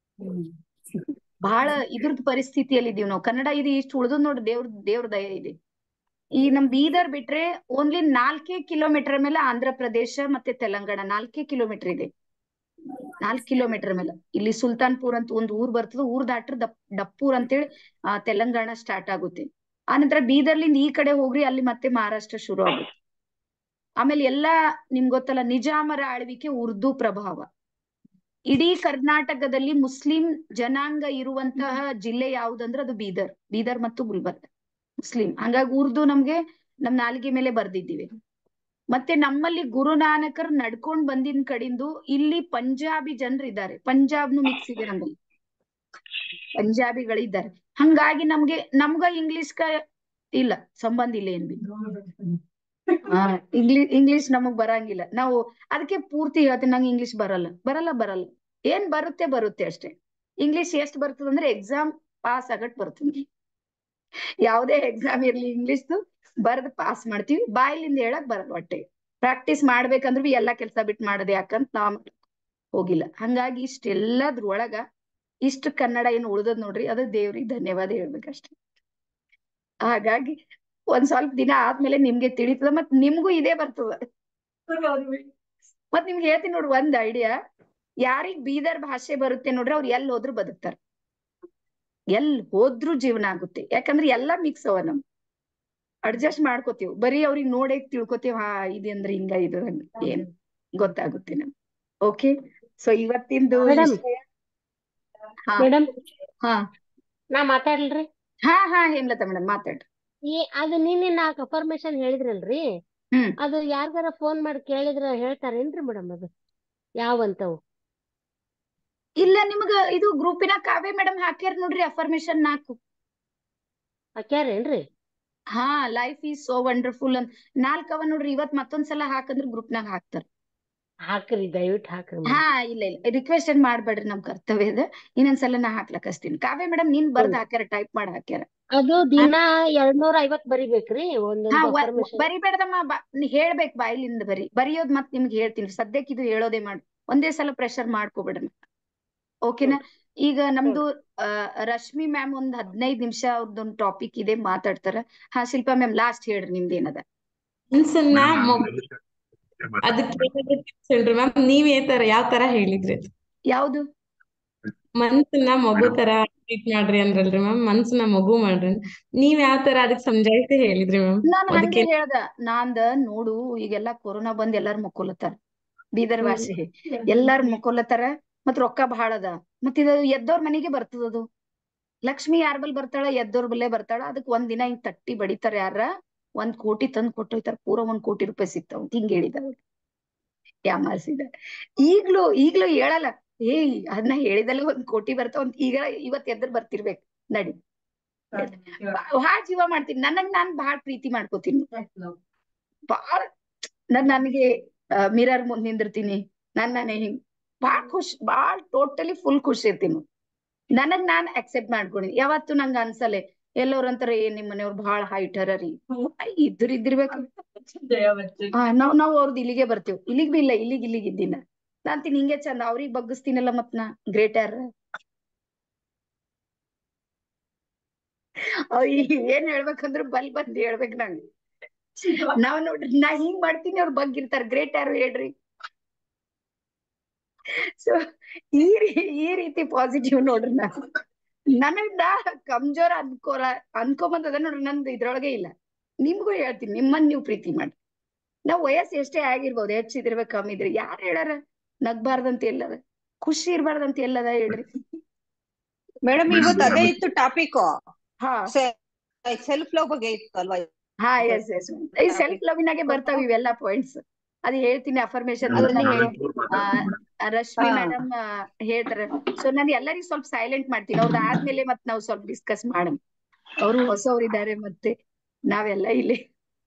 ಬಹಳ ಇದ್ರದ್ ಪರಿಸ್ಥಿತಿಯಲ್ಲಿ ಇದೀವಿ ನಾವು ಕನ್ನಡ ಇದು ಇಷ್ಟು ಉಳ್ದದ್ ನೋಡ್ರಿ ದೇವ್ರ ದೇವ್ರ ದಯ ಇದೆ ಈ ನಮ್ ಬೀದರ್ ಬಿಟ್ರೆ ಓನ್ಲಿ ನಾಲ್ಕೇ ಕಿಲೋಮೀಟರ್ ಮೇಲೆ ಆಂಧ್ರ ಪ್ರದೇಶ ಮತ್ತೆ ತೆಲಂಗಾಣ ನಾಲ್ಕೇ ಕಿಲೋಮೀಟರ್ ಇದೆ ನಾಲ್ಕ್ ಕಿಲೋಮೀಟರ್ ಮೇಲೆ ಇಲ್ಲಿ ಸುಲ್ತಾನ್ಪುರ್ ಅಂತ ಒಂದ್ ಊರ್ ಬರ್ತದ ಊರ್ ದಾಟ್ರ ದಪ್ ಡಪ್ಪೂರ್ ಅಂತೇಳಿ ಆ ತೆಲಂಗಾಣ ಸ್ಟಾರ್ಟ್ ಆಗುತ್ತೆ ಆನಂತರ ಬೀದರ್ಲಿಂದ ಈ ಕಡೆ ಹೋಗ್ರಿ ಅಲ್ಲಿ ಮತ್ತೆ ಮಹಾರಾಷ್ಟ್ರ ಶುರು ಆಗುತ್ತೆ ಆಮೇಲೆ ಎಲ್ಲಾ ನಿಮ್ಗ್ ಗೊತ್ತಲ್ಲ ನಿಜಾಮರ ಆಳ್ವಿಕೆ ಉರ್ದು ಪ್ರಭಾವ ಇಡೀ ಕರ್ನಾಟಕದಲ್ಲಿ ಮುಸ್ಲಿಂ ಜನಾಂಗ ಇರುವಂತಹ ಜಿಲ್ಲೆ ಯಾವುದಂದ್ರೆ ಅದು ಬೀದರ್ ಬೀದರ್ ಮತ್ತು ಗುಲ್ಬರ್ಗ ಮುಸ್ಲಿಂ ಹಂಗಾಗಿ ಉರ್ದು ನಮ್ಗೆ ನಮ್ ನಾಲಿಗೆ ಮೇಲೆ ಬರ್ದಿದ್ದೀವಿ ಮತ್ತೆ ನಮ್ಮಲ್ಲಿ ಗುರುನಾನಕರ್ ನಡ್ಕೊಂಡ್ ಬಂದಿದ್ ಕಡಿಂದು ಇಲ್ಲಿ ಪಂಜಾಬಿ ಜನರು ಇದ್ದಾರೆ ಪಂಜಾಬ್ನು ಮಿಕ್ಸ್ ಇದೆ ನಮ್ಮಲ್ಲಿ ಪಂಜಾಬಿಗಳಿದ್ದಾರೆ ಹಂಗಾಗಿ ನಮ್ಗೆ ನಮ್ಗ ಇಂಗ್ಲಿಷ್ ಕ ಇಲ್ಲ ಸಂಬಂಧ ಇಲ್ಲ ಏನ್ ಬಿ ಹಾ ಇಂಗ್ಲಿಷ್ ಇಂಗ್ಲಿಷ್ ನಮಗ್ ಬರಂಗಿಲ್ಲ ನಾವು ಅದಕ್ಕೆ ಪೂರ್ತಿ ಹೇಳ್ತೀನಿ ನಂಗೆ ಇಂಗ್ಲಿಷ್ ಬರಲ್ಲ ಬರಲ್ಲ ಬರಲ್ಲ ಏನ್ ಬರುತ್ತೆ ಬರುತ್ತೆ ಅಷ್ಟೇ ಇಂಗ್ಲಿಷ್ ಎಷ್ಟ್ ಬರ್ತದ ಅಂದ್ರೆ ಎಕ್ಸಾಮ್ ಪಾಸ್ ಆಗಟ್ ಬರ್ತದೆ ಯಾವುದೇ ಎಕ್ಸಾಮ್ ಇರ್ಲಿ ಇಂಗ್ಲಿಷ್ದು ಬರ್ದ್ ಪಾಸ್ ಮಾಡ್ತೀವಿ ಬಾಯ್ಲಿಂದ ಹೇಳಕ್ ಬರಲ್ಲ ಹೊಟ್ಟೆ ಪ್ರಾಕ್ಟೀಸ್ ಮಾಡ್ಬೇಕಂದ್ರು ಬಿ ಎಲ್ಲಾ ಕೆಲ್ಸ ಬಿಟ್ ಮಾಡದೆ ಯಾಕಂತ ನಾವ್ ಹೋಗಿಲ್ಲ ಹಂಗಾಗಿ ಇಷ್ಟೆಲ್ಲದ್ರ ಒಳಗ ಇಷ್ಟು ಕನ್ನಡ ಏನ್ ಉಳ್ದದ್ ನೋಡ್ರಿ ಅದು ದೇವ್ರಿಗೆ ಧನ್ಯವಾದ ಹೇಳ್ಬೇಕಷ್ಟೇ ಹಾಗಾಗಿ ಒಂದ್ ಸ್ವಲ್ಪ ದಿನ ಆದ್ಮೇಲೆ ನಿಮ್ಗೆ ತಿಳಿತದ ಮತ್ ನಿಮ್ಗೂ ಇದೇ ಬರ್ತದ ಮತ್ ನಿಮ್ಗೆ ಹೇಳ್ತೀನಿ ನೋಡ್ರಿ ಒಂದ್ ಐಡಿಯಾ ಯಾರಿಗ್ ಬೀದರ್ ಭಾಷೆ ಬರುತ್ತೆ ನೋಡ್ರಿ ಅವ್ರು ಎಲ್ ಹೋದ್ರು ಬದುಕ್ತಾರ ಎಲ್ ಹೋದ್ರು ಜೀವನ ಆಗುತ್ತೆ ಯಾಕಂದ್ರೆ ಎಲ್ಲಾ ಮಿಕ್ಸ್ ಅವ ನಮ್ ಅಡ್ಜಸ್ಟ್ ಮಾಡ್ಕೋತೀವಿ ಬರೀ ಅವ್ರಿಗೆ ನೋಡೇ ತಿಳ್ಕೊತೀವಿ ಹಾ ಇದೆ ಅಂದ್ರೆ ಹಿಂಗ ಇದು ಹಂಗ ಏನ್ ಗೊತ್ತಾಗುತ್ತೆ ನಮ್ಗೆ ಓಕೆ ಸೊ ಇವತ್ತಿಂದು Madam. ವಿಷಯ ಹಾ ಮೇಡಮ್ ಹಾ ನಾ ಮಾತಾಡ್ಲ್ರಿ ಹಾ ಹಾ ಹೇಮ್ಲತಾ ಮೇಡಮ್ ಮಾತಾಡ್ರಿ ಈ ಅದು ನಿನ್ನೆ ನಾಲ್ಕು ಅಫರ್ಮೇಶನ್ ಹೇಳಿದ್ರಲ್ರಿ ಹ್ಮ್ ಅದು ಯಾರ್ಗಾರ ಫೋನ್ ಮಾಡಿ ಕೇಳಿದ್ರ ಹೇಳ್ತಾರೇನ್ರಿ ಮೇಡಮ್ ಅದು ಯಾವಂತವು ಇಲ್ಲ ನಿಮ್ಗ ಇದು ಗ್ರೂಪಿನ ಕಾವ್ಯ ಮೇಡಮ್ ಹಾಕ್ಯಾರ ನೋಡ್ರಿ ಅಫರ್ಮೇಶನ್ ನಾಲ್ಕು ಹಾಕ್ಯಾರೇನ್ರಿ ಹಾ ಲೈಫ್ ಈಸ್ ಸೋ ವಂಡರ್ಫುಲ್ ಅಂತ ನಾಲ್ಕ್ ಅವ ನೋಡ್ರಿ ಇವತ್ ಮತ್ತೊಂದ್ಸಲ ಹಾಕಂದ್ರ ಗ್ರೂಪ್ನಾಗ ಹಾಕ್ತಾರ ಹಾಕ್ರಿ ದಯವಿಟ್ಟು ಹಾಕ್ರಿ ಹಾ ಮೇಡಮ್ ಇಲ್ಲ ಇಲ್ಲ ರಿಕ್ವೆಸ್ಟ್ ಏನ್ ಮಾಡ್ಬೇಡ್ರಿ ನಮ್ ಕರ್ತವ್ಯ ಇದೆ ಇನ್ನೊಂದ್ಸಲ ನಾ ಹಾಕ್ಲಕ್ ಹಚ್ತೀನಿ ಕಾವ್ಯ ಮೇಡಮ್ ನೀನ್ ಬರ್ದ್ ಹಾಕ್ಯಾರ ಟೈಪ್ ಮಾಡಿ ಹಾಕ್ಯಾರ ಅದು ದಿನ ಎರಡ್ನೂರ ಐವತ್ ಬರಿಬೇಕ್ರಿ ಹಾ ಒಂದೊಂದು ವ- ಅಫರ್ಮೇಶನ್ ಬರಿಬೇಡ್ದಮ್ಮ ಬ ನೀ ಹೇಳ್ಬೇಕ್ ಬಾಯ್ಲಿಂದ ಬರಿ ಬರಿಯೋದ್ ಮತ್ ನಿಮ್ಗೆ ಹೇಳ್ತೀನಿ ಸದ್ಯಕ್ಕೆ ಇದು ಹೇಳೋದೇ ಮಾಡ್ ಒಂದೇ ಸಲ ಪ್ರೆಷರ್ ಮಾಡ್ಕೋಬೇಡ್ರಿ ಓಕೆನಾ ಈಗ ನಮ್ದು ಆ, ರಶ್ಮಿ ಮ್ಯಾಮ್ ಒಂದ್ ಹದಿನೈದ್ ನಿಮಿಷ ಅವ್ರದ್ದೊಂದ್ ಟಾಪಿಕ್ ಇದೆ ಮಾತಾಡ್ತಾರ ಹಾ ಶಿಲ್ಪಾ ಮ್ಯಾಮ್ ಲಾಸ್ಟ್ ಹೇಳ್ರಿ ನಿಮ್ದು ಏನದ ಮನ್ಸನ್ನ ಮೊಗ್ ಅದಕ್ಕೆ ಟಿಪ್ಸ್ ಹೇಳ್ರಿ ಮ್ಯಾಮ್ ನೀವ್ ಯಾವ ತರ ಯಾವ ತರ ಹೇಳಿದ್ರಿ ಯಾವ್ದು ಮನ್ಸನ್ನ ಮಗು ತರ ಟ್ರೀಟ್ ಮಾಡ್ರಿ ಅಂದ್ರಲ್ರಿ ಮ್ಯಾಮ್ ಮನ್ಸನ್ನ ಮಗು ಮಾಡ್ರಿ ಅಂತ. ನೀವ್ ಯಾವ ತರ ಅದಕ್ಕೆ ಸಮಜಾಯಿಸಿ ಹೇಳಿದ್ರಿ ಮ್ಯಾಮ್ ನಾನ್ ಹಂಗೆ ಅದಕ್ಕೆ ಹೇಳ್ದ ನಾಂದ ನೋಡು ಈಗೆಲ್ಲಾ ಕೊರೋನಾ ಬಂದ್ ಎಲ್ಲಾರು ಮುಕ್ಕೊಲತ್ತಾರ ಬೀದರ್ ಹ್ಮ್. ಭಾಷೆ ಎಲ್ಲಾರು ಮುಕ್ಕೊಲತ್ತಾರ ಮತ್ ರೊಕ್ಕ ಬಹಳ ಅದ ಮತ್ ಇದು ಎದ್ದೋರ್ ಮನೆಗೆ ಬರ್ತದದು ಲಕ್ಷ್ಮಿ ಯಾರ್ ಬಲ್ ಬರ್ತಾಳ ಎದ್ದೋರ್ ಬಲ್ಲೇ ಬರ್ತಾಳ ಅದಕ್ ಒಂದ್ ದಿನ ಹಿಂಗ್ ತಟ್ಟಿ ಬಡಿತಾರ ಯಾರ ಒಂದ್ ಕೋಟಿ ತಂದ್ ಕೊಟ್ಟೋಯ್ತಾರ ಪೂರ ಒಂದ್ ಕೋಟಿ ರೂಪಾಯಿ ಸಿಗ್ತಾವ ಅಂತ ಹಿಂಗ್ ಹೇಳಿದ ಯಾಮಾರಿಸಿದ ಈಗ್ಲೂ ಈಗ್ಲೂ ಹೇಳಲ್ಲ ಏಯ್ ಅದನ್ನ ಹೇಳಿದಲ್ಲ ಒಂದ್ ಕೋಟಿ ಬರ್ತಾವ ಅಂತ ಈಗ ಇವತ್ ಎದ್ರ ಬರ್ತಿರ್ಬೇಕು ನಡಿ ಭಾಳ ಜೀವ ಮಾಡ್ತೀನಿ ನನಗ್ ನಾನ್ ಭಾಳ ಪ್ರೀತಿ ಮಾಡ್ಕೋತೀನಿ ಭಾಳ ನಾನ್ ನನಗೆ ಮಿರರ್ ಮುಂದ್ ನಿಂದಿರ್ತೀನಿ ನಾನ್ ನಾನೇ ಹಿಂಗ್ ಭಾಳ ಖುಷ್ ಭಾಳ ಟೋಟಲಿ ಫುಲ್ ಖುಷಿ ಇರ್ತೀನಿ ನನಗ್ ನಾನ್ ಅಕ್ಸೆಪ್ಟ್ ಮಾಡ್ಕೊಂಡಿನಿ ಯಾವತ್ತು ನಂಗ ಅನ್ಸಲೆ ಎಲ್ಲೋರ್ ಅಂತಾರ ಏನ್ ನಿಮ್ ಮನೆಯವ್ರು ಭಾಳ ಹೈಟ್ ಹರರಿ ಇದ್ರ ಇದ್ದಿರ್ಬೇಕು ಹಾ ನಾವ್ ನಾವ್ ಅವ್ರದ್ದು ಇಲ್ಲಿಗೆ ಬರ್ತೀವಿ ಇಲ್ಲಿಗ್ ಬಿ ಇಲ್ಲ ಇಲ್ಲಿಗ್ ಇಲ್ಲಿಗ್ ಇದ್ದೀನ ನಾ ಅಂತೀನಿ ಹಿಂಗೆ ಚಂದ ಅವ್ರಿಗ್ ಬಗ್ಗಿಸ್ತೀನಲ್ಲ ಮತ್ ನಾ ಗ್ರೇಟ್ ಯಾರ ಅವ್ ಈಗ ಏನ್ ಹೇಳ್ಬೇಕಂದ್ರ ಬಲ್ ಬಂದ್ ಹೇಳ್ಬೇಕ್ ನಂಗೆ ನಾವ್ ನೋಡ್ರಿ ನಾ ಹಿಂಗ್ ಮಾಡ್ತೀನಿ ಅವ್ರ ಬಗ್ಗಿರ್ತಾರ ಗ್ರೇಟ್ ಯಾರು ಹೇಳ್ರಿ ಸೊ ಈ ರೀ- ಈ ರೀತಿ ಪಾಸಿಟಿವ್ ನೋಡ್ರಿ ನಾ ನನಗ್ ನಾ ಕಮ್ಜೋರ್ ಅನ್ಕೋರ ಅನ್ಕೊಂಬಂದದ ನೋಡ್ರಿ ನಂದು ಇದ್ರೊಳಗೆ ಇಲ್ಲ ನಿಮ್ಗೂ ಹೇಳ್ತೀನಿ ನಿಮ್ಮನ್ ನೀವು ಪ್ರೀತಿ ಮಾಡಿ ನಾವ್ ವಯಸ್ಸು ಎಷ್ಟೇ ಆಗಿರ್ಬೋದು ಹೆಚ್ಚಿದಿರ್ಬೇಕು ಕಮ್ಮಿ ಇದ್ರಿ ಯಾರು ಹೇಳಾರ ನಗ್ಬಾರ್ದಂತ ಎಲ್ಲದ ಖುಷಿ ಇರ್ಬಾರ್ದಂತ ಎಲ್ಲದ ಹೇಳ್ರಿ ಮೇಡಮ್ ಇವತ್ತು ಅದೇ ಇತ್ತು ಟಾಪಿಕ್ ಹಾ ಸೆಲ್ಫ್ ಲವ್ ಬಗ್ಗೆ ಇತ್ತು ಅಲ್ವಾ ಹಾ ಎಸ್ ಎಸ್ ಈ ಸೆಲ್ಫ್ ಲವ್ನಾಗೆ ಬರ್ತಾವ ಇವೆಲ್ಲ ಪಾಯಿಂಟ್ಸ್ ಅದು ಹೇಳ್ತೀನಿ ಅಫರ್ಮೇಶನ್ ಅದನ್ನೇ ಹೇಳಿ ರಶ್ಮಿ ಹಾ. ಮೇಡಮ್ ಹೇಳ್ತಾರೆ ಸೊ ನಾನು ಎಲ್ಲರಿಗೂ ಸ್ವಲ್ಪ ಸೈಲೆಂಟ್ ಮಾಡ್ತೀನಿ ಅವ್ರದ್ದು ಆದ್ಮೇಲೆ ಮತ್ ನಾವು ಸ್ವಲ್ಪ ಡಿಸ್ಕಸ್ ಮಾಡೋಣ ಅವರು ಹೊಸವ್ರಿದ್ದಾರೆ ಮತ್ತೆ ನಾವೆಲ್ಲ ಇಲ್ಲಿ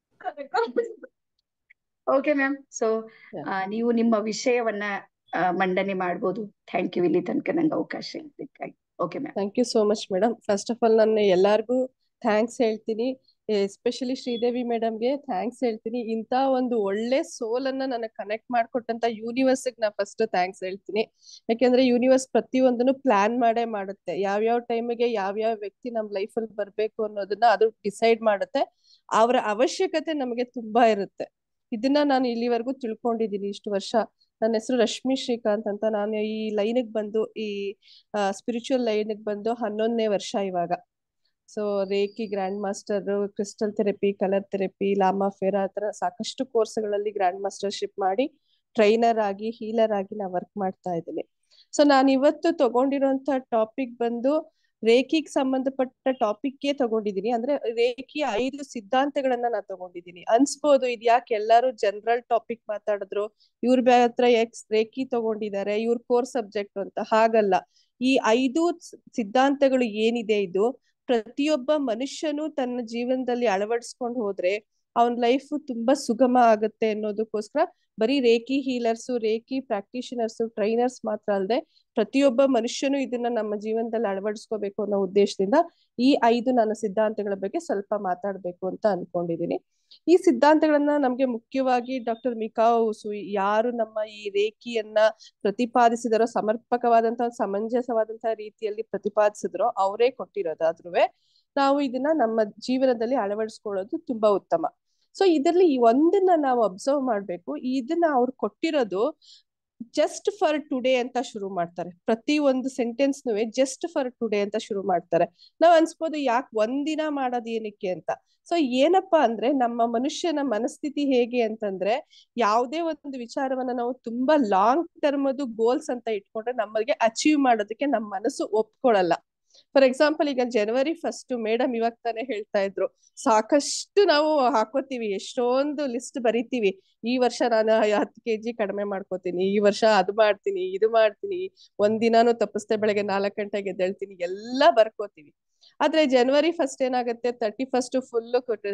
ಓಕೆ ಮ್ಯಾಮ್ ಸೊ ನೀವು ನಿಮ್ಮ ವಿಷಯವನ್ನ ಆ, ಮಂಡನೆ ಮಾಡ್ಬೋದು ಥ್ಯಾಂಕ್ ಯು ಇಲ್ಲಿ ತನಕ ನಂಗೆ ಅವಕಾಶ ಇದಕ್ಕಾಗಿ okay ma'am thank you so much madam first of all ನಾನು ಎಲ್ಲಾರ್ಗೂ ಥ್ಯಾಂಕ್ಸ್ ಹೇಳ್ತೀನಿ ಎಸ್ಪೆಷಲಿ ಶ್ರೀದೇವಿ ಮೇಡಮ್ಗೆ ಥ್ಯಾಂಕ್ಸ್ ಹೇಳ್ತೀನಿ ಇಂಥ ಒಂದು ಒಳ್ಳೆ ಸೋಲನ್ನ ನನಗೆ ಕನೆಕ್ಟ್ ಮಾಡ್ಕೊಟ್ಟಂತ ಯೂನಿವರ್ಸ್ಗೆ ನಾ ಫಸ್ಟ್ ಥ್ಯಾಂಕ್ಸ್ ಹೇಳ್ತೀನಿ ಯಾಕೆಂದ್ರೆ ಯೂನಿವರ್ಸ್ ಪ್ರತಿಯೊಂದನ್ನು ಪ್ಲಾನ್ ಮಾಡೇ ಮಾಡುತ್ತೆ ಯಾವ್ಯಾವ ಟೈಮಿಗೆ ಯಾವ್ಯಾವ ವ್ಯಕ್ತಿ ನಮ್ಮ ಲೈಫಲ್ಲಿ ಬರಬೇಕು ಅನ್ನೋದನ್ನ ಅದು ಡಿಸೈಡ್ ಮಾಡುತ್ತೆ ಅವರ ಅವಶ್ಯಕತೆ ನಮಗೆ ತುಂಬಾ ಇರುತ್ತೆ ಇದನ್ನ ನಾನು ಇಲ್ಲಿವರೆಗೂ ತಿಳ್ಕೊಂಡಿದ್ದೀನಿ ಇಷ್ಟು ವರ್ಷ ನನ್ನ ಹೆಸರು ರಶ್ಮಿ ಶ್ರೀಕಾಂತ್ ಅಂತ ನಾನು ಈ ಲೈನಿಗೆ ಬಂದು ಈ ಸ್ಪಿರಿಚುವಲ್ ಲೈನಿಗೆ ಬಂದು ಹನ್ನೊಂದನೇ ವರ್ಷ ಇವಾಗ so reiki grand master crystal therapy colour therapy Lama Fera ಆ ಥರ ಸಾಕಷ್ಟು ಕೋರ್ಸ್ಗಳಲ್ಲಿ ಗ್ರ್ಯಾಂಡ್ ಮಾಸ್ಟರ್ಶಿಪ್ ಮಾಡಿ ಟ್ರೈನರ್ ಆಗಿ ಹೀಲರ್ ಆಗಿ ನಾ ವರ್ಕ್ ಮಾಡ್ತಾ ಇದ್ದೀನಿ ಸೊ ನಾನು ಇವತ್ತು ತಗೊಂಡಿರುವಂತ ಟಾಪಿಕ್ ಬಂದು ರೇಖಿಗೆ ಸಂಬಂಧಪಟ್ಟ ಟಾಪಿಕ್ಗೆ ತಗೊಂಡಿದ್ದೀನಿ ಅಂದ್ರೆ ರೇಖಿಯ ಐದು ಸಿದ್ಧಾಂತಗಳನ್ನ ನಾನು ತಗೊಂಡಿದ್ದೀನಿ ಅನ್ಸ್ಬೋದು ಇದ್ ಯಾಕೆ ಎಲ್ಲರೂ ಜನರಲ್ ಟಾಪಿಕ್ ಮಾತಾಡಿದ್ರು ಇವ್ರ ಹತ್ರ ಎಕ್ಸ್ ರೇಖಿ ತಗೊಂಡಿದ್ದಾರೆ ಇವ್ರ ಕೋರ್ ಸಬ್ಜೆಕ್ಟ್ ಅಂತ ಹಾಗಲ್ಲ ಈ ಐದು ಸಿದ್ಧಾಂತಗಳು ಏನಿದೆ ಇದು ಪ್ರತಿಯೊಬ್ಬ ಮನುಷ್ಯನು ತನ್ನ ಜೀವನದಲ್ಲಿ ಅಳವಡಿಸ್ಕೊಂಡು ಹೋದ್ರೆ ಅವನ್ ಲೈಫ್ ತುಂಬಾ ಸುಗಮ ಆಗುತ್ತೆ ಅನ್ನೋದಕ್ಕೋಸ್ಕರ ಬರೀ reiki healers reiki practitioners trainers ಮಾತ್ರ ಅಲ್ಲದೆ ಪ್ರತಿಯೊಬ್ಬ ಮನುಷ್ಯನು ಇದನ್ನ ನಮ್ಮ ಜೀವನದಲ್ಲಿ ಅಳವಡಿಸ್ಕೋಬೇಕು ಅನ್ನೋ ಉದ್ದೇಶದಿಂದ ಈ ಐದು ನನ್ನ ಸಿದ್ಧಾಂತಗಳ ಬಗ್ಗೆ ಸ್ವಲ್ಪ ಮಾತಾಡ್ಬೇಕು ಅಂತ ಅನ್ಕೊಂಡಿದೀನಿ ಈ ಸಿದ್ಧಾಂತಗಳನ್ನ ನಮ್ಗೆ ಮುಖ್ಯವಾಗಿ ಡಾಕ್ಟರ್ ಮಿಕಾವುಸು ಯಾರು ನಮ್ಮ ಈ ರೇಖಿಯನ್ನ ಪ್ರತಿಪಾದಿಸಿದರೋ ಸಮರ್ಪಕವಾದಂತಹ ಸಮಂಜಸವಾದಂತಹ ರೀತಿಯಲ್ಲಿ ಪ್ರತಿಪಾದಿಸಿದ್ರೋ ಅವರೇ ಕೊಟ್ಟಿರೋದಾದ್ರೂ ನಾವು ಇದನ್ನ ನಮ್ಮ ಜೀವನದಲ್ಲಿ ಅಳವಡಿಸ್ಕೊಳ್ಳೋದು ತುಂಬಾ ಉತ್ತಮ ಸೊ ಇದರಲ್ಲಿ ಒಂದನ್ನ ನಾವು ಅಬ್ಸರ್ವ್ ಮಾಡ್ಬೇಕು ಇದನ್ನ ಅವ್ರು ಕೊಟ್ಟಿರೋದು ಜಸ್ಟ್ ಫಾರ್ ಟುಡೇ ಅಂತ ಶುರು ಮಾಡ್ತಾರೆ ಪ್ರತಿ ಒಂದು ಸೆಂಟೆನ್ಸ್ ಜಸ್ಟ್ ಫಾರ್ ಟುಡೇ ಅಂತ ಶುರು ಮಾಡ್ತಾರೆ ನಾವ್ ಅನ್ಸ್ಬೋದು ಯಾಕೆ ಒಂದಿನ ಮಾಡೋದು ಏನಕ್ಕೆ ಅಂತ ಸೊ ಏನಪ್ಪಾ ಅಂದ್ರೆ ನಮ್ಮ ಮನುಷ್ಯನ ಮನಸ್ಥಿತಿ ಹೇಗೆ ಅಂತಂದ್ರೆ ಯಾವುದೇ ಒಂದು ವಿಚಾರವನ್ನ ನಾವು ತುಂಬಾ ಲಾಂಗ್ ಟರ್ಮದು ಗೋಲ್ಸ್ ಅಂತ ಇಟ್ಕೊಂಡ್ರೆ ನಮಗೆ ಅಚೀವ್ ಮಾಡೋದಕ್ಕೆ ನಮ್ಮ ಮನಸ್ಸು ಒಪ್ಕೊಳ್ಳಲ್ಲ ಫಾರ್ ಎಕ್ಸಾಂಪಲ್ ಈಗ ಜನವರಿ ಫಸ್ಟ್ ಮೇಡಮ್ ಇವಾಗ ತಾನೇ ಹೇಳ್ತಾ ಇದ್ರು ಸಾಕಷ್ಟು ನಾವು ಹಾಕೋತೀವಿ ಎಷ್ಟೊಂದು ಲಿಸ್ಟ್ ಬರಿತೀವಿ ಈ ವರ್ಷ ನಾನು ಹತ್ತು ಕೆಜಿ ಕಡಿಮೆ ಮಾಡ್ಕೋತೀನಿ ಈ ವರ್ಷ ಅದು ಮಾಡ್ತೀನಿ ಇದು ಮಾಡ್ತೀನಿ ಒಂದಿನಾನು ತಪ್ಪಿಸ್ದೆ ಬೆಳಗ್ಗೆ ನಾಲ್ಕು ಗಂಟೆಗೆ ಎದ್ದೇಳ್ತೀನಿ ಎಲ್ಲ ಬರ್ಕೋತೀವಿ ಆದ್ರೆ ಜನವರಿ ಫಸ್ಟ್ ಏನಾಗುತ್ತೆ ತರ್ಟಿ ಫಸ್ಟ್ ಫುಲ್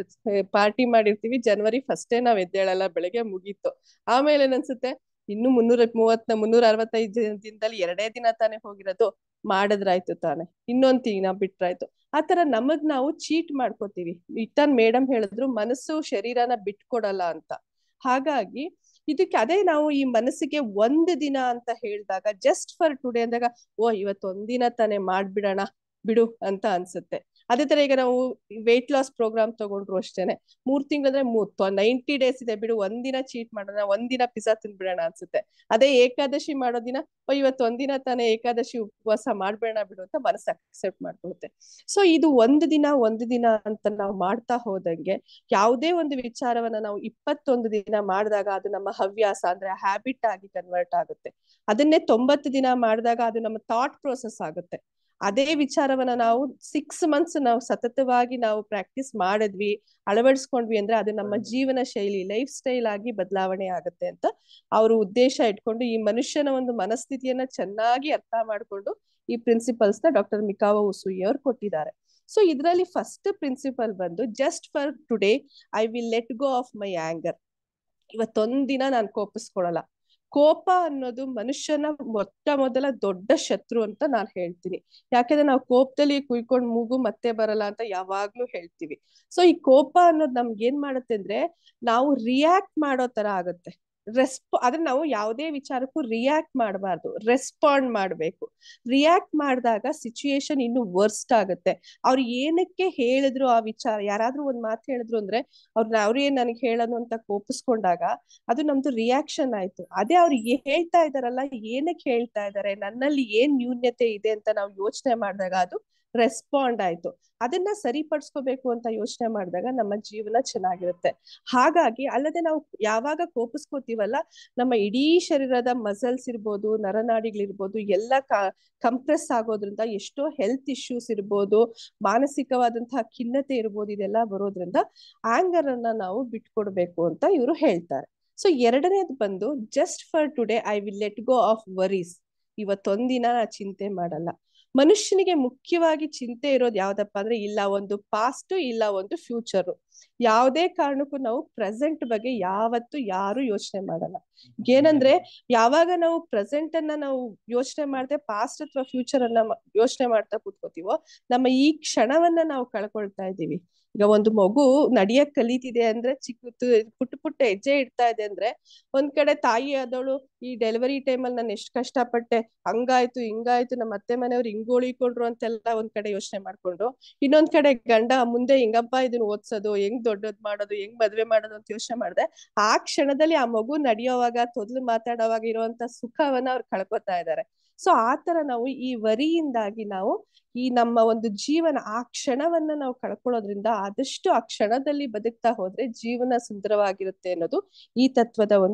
ಪಾರ್ಟಿ ಮಾಡಿರ್ತೀವಿ ಜನವರಿ ಫಸ್ಟೇ ನಾವ್ ಎದ್ದೇಳಲ್ಲ ಬೆಳಗ್ಗೆ ಮುಗೀತು ಆಮೇಲೆ ಏನನ್ಸುತ್ತೆ ಇನ್ನು ಮುನ್ನೂರ ಮೂವತ್ತ ಮುನ್ನೂರ ಅರವತ್ತೈದು ದಿನದಲ್ಲಿ ಎರಡೇ ದಿನ ತಾನೇ ಹೋಗಿರೋದು ಮಾಡಿದ್ರಾಯ್ತು ತಾನೆ ಇನ್ನೊಂದ್ ದಿನ ಬಿಟ್ರಾಯ್ತು ಆತರ ನಮಗ್ ನಾವು ಚೀಟ್ ಮಾಡ್ಕೋತೀವಿ ಇತ್ತಾನ್ ಮೇಡಮ್ ಹೇಳಿದ್ರು ಮನಸ್ಸು ಶರೀರನ ಬಿಟ್ಕೊಡಲ್ಲ ಅಂತ ಹಾಗಾಗಿ ಇದಕ್ಕೆ ಅದೇ ನಾವು ಈ ಮನಸ್ಸಿಗೆ ಒಂದ್ ದಿನ ಅಂತ ಹೇಳಿದಾಗ ಜಸ್ಟ್ ಫಾರ್ ಟುಡೇ ಅಂದಾಗ ಓ ಇವತ್ತು ಒಂದಿನ ತಾನೇ ಮಾಡ್ಬಿಡೋಣ ಬಿಡು ಅಂತ ಅನ್ಸುತ್ತೆ ಅದೇ ತರ ಈಗ ನಾವು ವೆಯ್ಟ್ ಲಾಸ್ ಪ್ರೋಗ್ರಾಮ್ ತಗೊಂಡ್ರು ಅಷ್ಟೇನೆ ಮೂರ್ ತಿಂಗಳಂದ್ರೆ ಮೂರ್ ನೈಂಟಿ ಡೇಸ್ ಇದೆ ಬಿಡು ಒಂದಿನ ಚೀಟ್ ಮಾಡೋಣ ಒಂದಿನ ಪಿಜ್ಜಾ ತಿನ್ಬಿಡೋಣ ಅನ್ಸುತ್ತೆ ಅದೇ ಏಕಾದಶಿ ಮಾಡೋ ದಿನ ಇವತ್ತು ಒಂದಿನ ತಾನೇ ಏಕಾದಶಿ ಉಪವಾಸ ಮಾಡ್ಬೇಡ ಬಿಡು ಅಂತ ಮನಸ್ಸು ಅಕ್ಸೆಪ್ಟ್ ಮಾಡ್ಕೊಳುತ್ತೆ ಸೊ ಇದು ಒಂದು ದಿನ ಒಂದು ದಿನ ಅಂತ ನಾವು ಮಾಡ್ತಾ ಹೋದಂಗೆ ಯಾವುದೇ ಒಂದು ವಿಚಾರವನ್ನ ನಾವು ಇಪ್ಪತ್ತೊಂದು ದಿನ ಮಾಡಿದಾಗ ಅದು ನಮ್ಮ ಹವ್ಯಾಸ ಅಂದ್ರೆ ಹ್ಯಾಬಿಟ್ ಆಗಿ ಕನ್ವರ್ಟ್ ಆಗುತ್ತೆ ಅದನ್ನೇ ತೊಂಬತ್ತು ದಿನ ಮಾಡಿದಾಗ ಅದು ನಮ್ಮ ಥಾಟ್ ಪ್ರೋಸೆಸ್ ಆಗುತ್ತೆ ಅದೇ ವಿಚಾರವನ್ನ ನಾವು ಸಿಕ್ಸ್ ಮಂತ್ಸ್ ನಾವು ಸತತವಾಗಿ ನಾವು ಪ್ರಾಕ್ಟೀಸ್ ಮಾಡಿದ್ವಿ ಅಳವಡಿಸ್ಕೊಂಡ್ವಿ ಅಂದ್ರೆ ಅದು ನಮ್ಮ ಜೀವನ ಶೈಲಿ ಲೈಫ್ ಸ್ಟೈಲ್ ಆಗಿ ಬದಲಾವಣೆ ಆಗುತ್ತೆ ಅಂತ ಅವರು ಉದ್ದೇಶ ಇಟ್ಕೊಂಡು ಈ ಮನುಷ್ಯನ ಒಂದು ಮನಸ್ಥಿತಿಯನ್ನ ಚೆನ್ನಾಗಿ ಅರ್ಥ ಮಾಡ್ಕೊಂಡು ಈ ಪ್ರಿನ್ಸಿಪಲ್ಸ್ ನ ಡಾಕ್ಟರ್ ಮಿಕಾವ ಉಸುಯಿ ಅವರು ಕೊಟ್ಟಿದ್ದಾರೆ ಸೊ ಇದರಲ್ಲಿ ಫಸ್ಟ್ ಪ್ರಿನ್ಸಿಪಲ್ ಬಂದು just for today I will let go of my anger ಇವತ್ತೊಂದಿನ ನಾನು ಕೋಪಿಸ್ಕೊಳಲ್ಲ ಕೋಪ ಅನ್ನೋದು ಮನುಷ್ಯನ ಮೊಟ್ಟ ಮೊದಲ ದೊಡ್ಡ ಶತ್ರು ಅಂತ ನಾನು ಹೇಳ್ತೀನಿ ಯಾಕಂದ್ರೆ ನಾವು ಕೋಪದಲ್ಲಿ ಕುಯ್ಕೊಂಡ್ ಮೂಗು ಮತ್ತೆ ಬರಲ್ಲ ಅಂತ ಯಾವಾಗ್ಲೂ ಹೇಳ್ತೀವಿ ಸೊ ಈ ಕೋಪ ಅನ್ನೋದು ನಮ್ಗೆ ಏನ್ ಮಾಡುತ್ತೆ ಅಂದ್ರೆ ನಾವು ರಿಯಾಕ್ಟ್ ಮಾಡೋ ತರ ಆಗುತ್ತೆ ರೆಸ್ಪೊ ಆದ್ರೆ ನಾವು ಯಾವುದೇ ವಿಚಾರಕ್ಕೂ ರಿಯಾಕ್ಟ್ ಮಾಡಬಾರ್ದು ರೆಸ್ಪಾಂಡ್ ಮಾಡ್ಬೇಕು ರಿಯಾಕ್ಟ್ ಮಾಡಿದಾಗ ಸಿಚುಯೇಷನ್ ಇನ್ನು ವರ್ಸ್ಟ್ ಆಗುತ್ತೆ ಅವ್ರು ಏನಕ್ಕೆ ಹೇಳಿದ್ರು ಆ ವಿಚಾರ ಯಾರಾದ್ರೂ ಒಂದ್ ಮಾತು ಹೇಳಿದ್ರು ಅಂದ್ರೆ ಅವ್ರನ್ನ ಅವ್ರೇನ್ ನನಗೆ ಹೇಳೋದು ಅಂತ ಕೋಪಿಸ್ಕೊಂಡಾಗ ಅದು ನಮ್ದು ರಿಯಾಕ್ಷನ್ ಆಯ್ತು ಅದೇ ಅವ್ರು ಹೇಳ್ತಾ ಇದಾರಲ್ಲ ಏನಕ್ಕೆ ಹೇಳ್ತಾ ಇದಾರೆ ನನ್ನಲ್ಲಿ ಏನ್ ನ್ಯೂನ್ಯತೆ ಇದೆ ಅಂತ ನಾವು ಯೋಚನೆ ಮಾಡಿದಾಗ ಅದು ರೆಸ್ಪಾಂಡ್ ಆಯ್ತು ಅದನ್ನ ಸರಿಪಡಿಸ್ಕೋಬೇಕು ಅಂತ ಯೋಚನೆ ಮಾಡಿದಾಗ ನಮ್ಮ ಜೀವನ ಚೆನ್ನಾಗಿರುತ್ತೆ ಹಾಗಾಗಿ ಅಲ್ಲದೆ ನಾವು ಯಾವಾಗ ಕೋಪಿಸ್ಕೋತೀವಲ್ಲ ನಮ್ಮ ಇಡೀ ಶರೀರದ ಮಸಲ್ಸ್ ಇರ್ಬೋದು ನರನಾಡಿಗಳಿರ್ಬೋದು ಎಲ್ಲ ಕಂಪ್ರೆಸ್ ಆಗೋದ್ರಿಂದ ಎಷ್ಟೋ ಹೆಲ್ತ್ ಇಶ್ಯೂಸ್ ಇರ್ಬೋದು ಮಾನಸಿಕವಾದಂತಹ ಖಿನ್ನತೆ ಇರ್ಬೋದು ಇದೆಲ್ಲ ಬರೋದ್ರಿಂದ ಆಂಗರ್ ಅನ್ನ ನಾವು ಬಿಟ್ಕೊಡ್ಬೇಕು ಅಂತ ಇವರು ಹೇಳ್ತಾರೆ ಸೊ ಎರಡನೇದು ಬಂದು just for today I will let go of worries ಇವತ್ತೊಂದಿನ ನಾ ಚಿಂತೆ ಮಾಡಲ್ಲ ಮನುಷ್ಯನಿಗೆ ಮುಖ್ಯವಾಗಿ ಚಿಂತೆ ಇರೋದು ಯಾವ್ದಪ್ಪ ಅಂದ್ರೆ ಇಲ್ಲ ಒಂದು ಪಾಸ್ಟ್ ಇಲ್ಲ ಒಂದು ಫ್ಯೂಚರ್ ಯಾವುದೇ ಕಾರಣಕ್ಕೂ ನಾವು ಪ್ರೆಸೆಂಟ್ ಬಗ್ಗೆ ಯಾವತ್ತು ಯಾರು ಯೋಚನೆ ಮಾಡಲ್ಲ ಏನಂದ್ರೆ ಯಾವಾಗ ನಾವು ಪ್ರೆಸೆಂಟ್ ಅನ್ನ ನಾವು ಯೋಚನೆ ಮಾಡ್ದೆ ಪಾಸ್ಟ್ ಅಥವಾ ಫ್ಯೂಚರ್ ಅನ್ನ ಯೋಚನೆ ಮಾಡ್ತಾ ಕೂತ್ಕೋತೀವೋ ನಮ್ಮ ಈ ಕ್ಷಣವನ್ನ ನಾವು ಕಳ್ಕೊಳ್ತಾ ಇದ್ದೀವಿ ಈಗ ಒಂದು ಮಗು ನಡಿಯಕ್ ಕಲಿತಿದೆ ಅಂದ್ರೆ ಚಿಕ್ಕ ಪುಟ್ಟ ಪುಟ್ಟ ಹೆಜ್ಜೆ ಇಡ್ತಾ ಇದೆ ಅಂದ್ರೆ ಒಂದ್ ಕಡೆ ತಾಯಿ ಆದವಳು ಈ ಡೆಲಿವರಿ ಟೈಮಲ್ಲಿ ನಾನು ಎಷ್ಟು ಕಷ್ಟಪಟ್ಟೆ ಹಂಗಾಯ್ತು ಹಿಂಗಾಯ್ತು ನಮ್ಮ ಅತ್ತೆ ಮನೆಯವ್ರು ಹಿಂಗ್ ಉಳಿಕೊಂಡ್ರು ಅಂತೆಲ್ಲ ಒಂದ್ ಕಡೆ ಯೋಚನೆ ಮಾಡ್ಕೊಂಡು ಇನ್ನೊಂದ್ ಕಡೆ ಗಂಡ ಮುಂದೆ ಹಿಂಗಪ್ಪ ಇದನ್ನ ಓದ್ಸೋದು ಹೆಂಗ್ ದೊಡ್ಡದ್ ಮಾಡೋದು ಹೆಂಗ್ ಮದ್ವೆ ಮಾಡೋದು ಅಂತ ಯೋಚನೆ ಮಾಡಿದೆ ಆ ಕ್ಷಣದಲ್ಲಿ ಆ ಮಗು ನಡೆಯೋವಾಗ ತೊದ್ಲು ಮಾತಾಡೋವಾಗ ಇರುವಂತ ಸುಖವನ್ನ ಅವ್ರು ಕಳ್ಕೊತಾ ಇದ್ದಾರೆ ಸೊ ಆತರ ನಾವು ಈ ವರಿಯಿಂದಾಗಿ ನಾವು ಈ ನಮ್ಮ ಒಂದು ಜೀವನ ಆ ಕ್ಷಣವನ್ನ ನಾವು ಕಳ್ಕೊಳ್ಳೋದ್ರಿಂದ ಆದಷ್ಟು ಆ ಕ್ಷಣದಲ್ಲಿ ಬದುಕ್ತಾ ಹೋದ್ರೆ ಜೀವನ ಸುಂದರವಾಗಿರುತ್ತೆ ಅನ್ನೋದು ಈ ತತ್ವದ ಒಂದು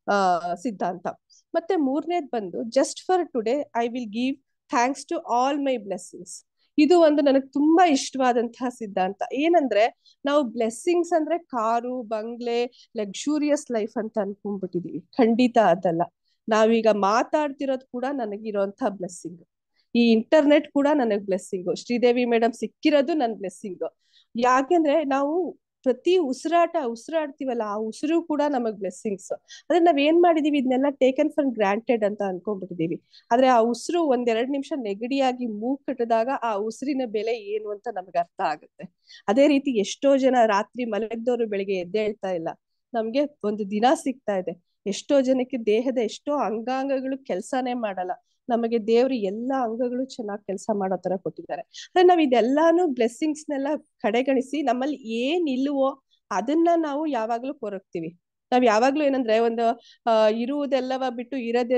ಆ ಸಿದ್ಧಾಂತ ಮತ್ತೆ ಮೂರನೇದ್ ಬಂದು just for today I will give thanks to all my blessings ಇದು ಒಂದು ನನಗೆ ತುಂಬಾ ಇಷ್ಟವಾದಂತಹ ಸಿದ್ಧಾಂತ ಏನಂದ್ರೆ ನಾವು ಬ್ಲೆಸ್ಸಿಂಗ್ಸ್ ಅಂದ್ರೆ ಕಾರು ಬಂಗ್ಲೆ ಲಕ್ಸುರಿಯಸ್ ಲೈಫ್ ಅಂತ ಅನ್ಕೊಂಡ್ಬಿಟ್ಟಿದೀವಿ ಖಂಡಿತ ಅದಲ್ಲ ನಾವೀಗ ಮಾತಾಡ್ತಿರೋದು ಕೂಡ ನನಗಿರೋಂತಹ ಬ್ಲೆಸ್ಸಿಂಗ್ ಈ ಇಂಟರ್ನೆಟ್ ಕೂಡ ನನಗ್ ಬ್ಲೆಸ್ಸಿಂಗ್ ಶ್ರೀದೇವಿ ಮೇಡಮ್ ಸಿಕ್ಕಿರೋದು ನನ್ ಬ್ಲೆಸ್ಸಿಂಗ್ ಯಾಕೆಂದ್ರೆ ನಾವು ಪ್ರತಿ ಉಸಿರಾಟ ಉಸಿರಾಡ್ತೀವಲ್ಲ ಆ ಉಸಿರು ಕೂಡ ನಮಗ್ ಬ್ಲೆಸ್ಸಿಂಗ್ಸ್ ಅದ್ರೆ ನಾವ್ ಏನ್ ಮಾಡಿದೀವಿ ಇದನ್ನೆಲ್ಲ ಟೇಕನ್ ಫಾರ್ ಗ್ರಾಂಟೆಡ್ ಅಂತ ಅನ್ಕೊಂಡ್ಬಿಟ್ಟಿದೀವಿ ಆದ್ರೆ ಆ ಉಸಿರು ಒಂದೆರಡ್ ನಿಮಿಷ ನೆಗಡಿಯಾಗಿ ಮೂಗ್ ಕಟ್ಟಿದಾಗ ಆ ಉಸಿರಿನ ಬೆಲೆ ಏನು ಅಂತ ನಮ್ಗೆ ಅರ್ಥ ಆಗುತ್ತೆ ಅದೇ ರೀತಿ ಎಷ್ಟೋ ಜನ ರಾತ್ರಿ ಮಲಗಿದವರು ಬೆಳಿಗ್ಗೆ ಎದ್ದೇಳ್ತಾ ಇಲ್ಲ ನಮ್ಗೆ ಒಂದು ದಿನ ಸಿಗ್ತಾ ಇದೆ ಎಷ್ಟೋ ಜನಕ್ಕೆ ದೇಹದ ಎಷ್ಟೋ ಅಂಗಾಂಗಗಳು ಕೆಲ್ಸಾನೇ ಮಾಡಲ್ಲ ನಮಗೆ ದೇವ್ರು ಎಲ್ಲಾ ಅಂಗಗಳು ಚೆನ್ನಾಗಿ ಕೆಲಸ ಮಾಡೋ ತರ ಕೊಟ್ಟಿದ್ದಾರೆ ಅಂದ್ರೆ ನಾವ್ ಇದೆಲ್ಲಾನು ಬ್ಲೆಸ್ಸಿಂಗ್ಸ್ ನೆಲ್ಲ ಕಡೆಗಣಿಸಿ ನಮ್ಮಲ್ಲಿ ಏನ್ ಇಲ್ವೋ ಅದನ್ನ ನಾವು ಯಾವಾಗ್ಲೂ ಕೊರಗ್ತೀವಿ ನಾವ್ ಯಾವಾಗ್ಲೂ ಏನಂದ್ರೆ ಒಂದು ಆ ಇರುವುದೆಲ್ಲವ ಬಿಟ್ಟು ಇರದೇ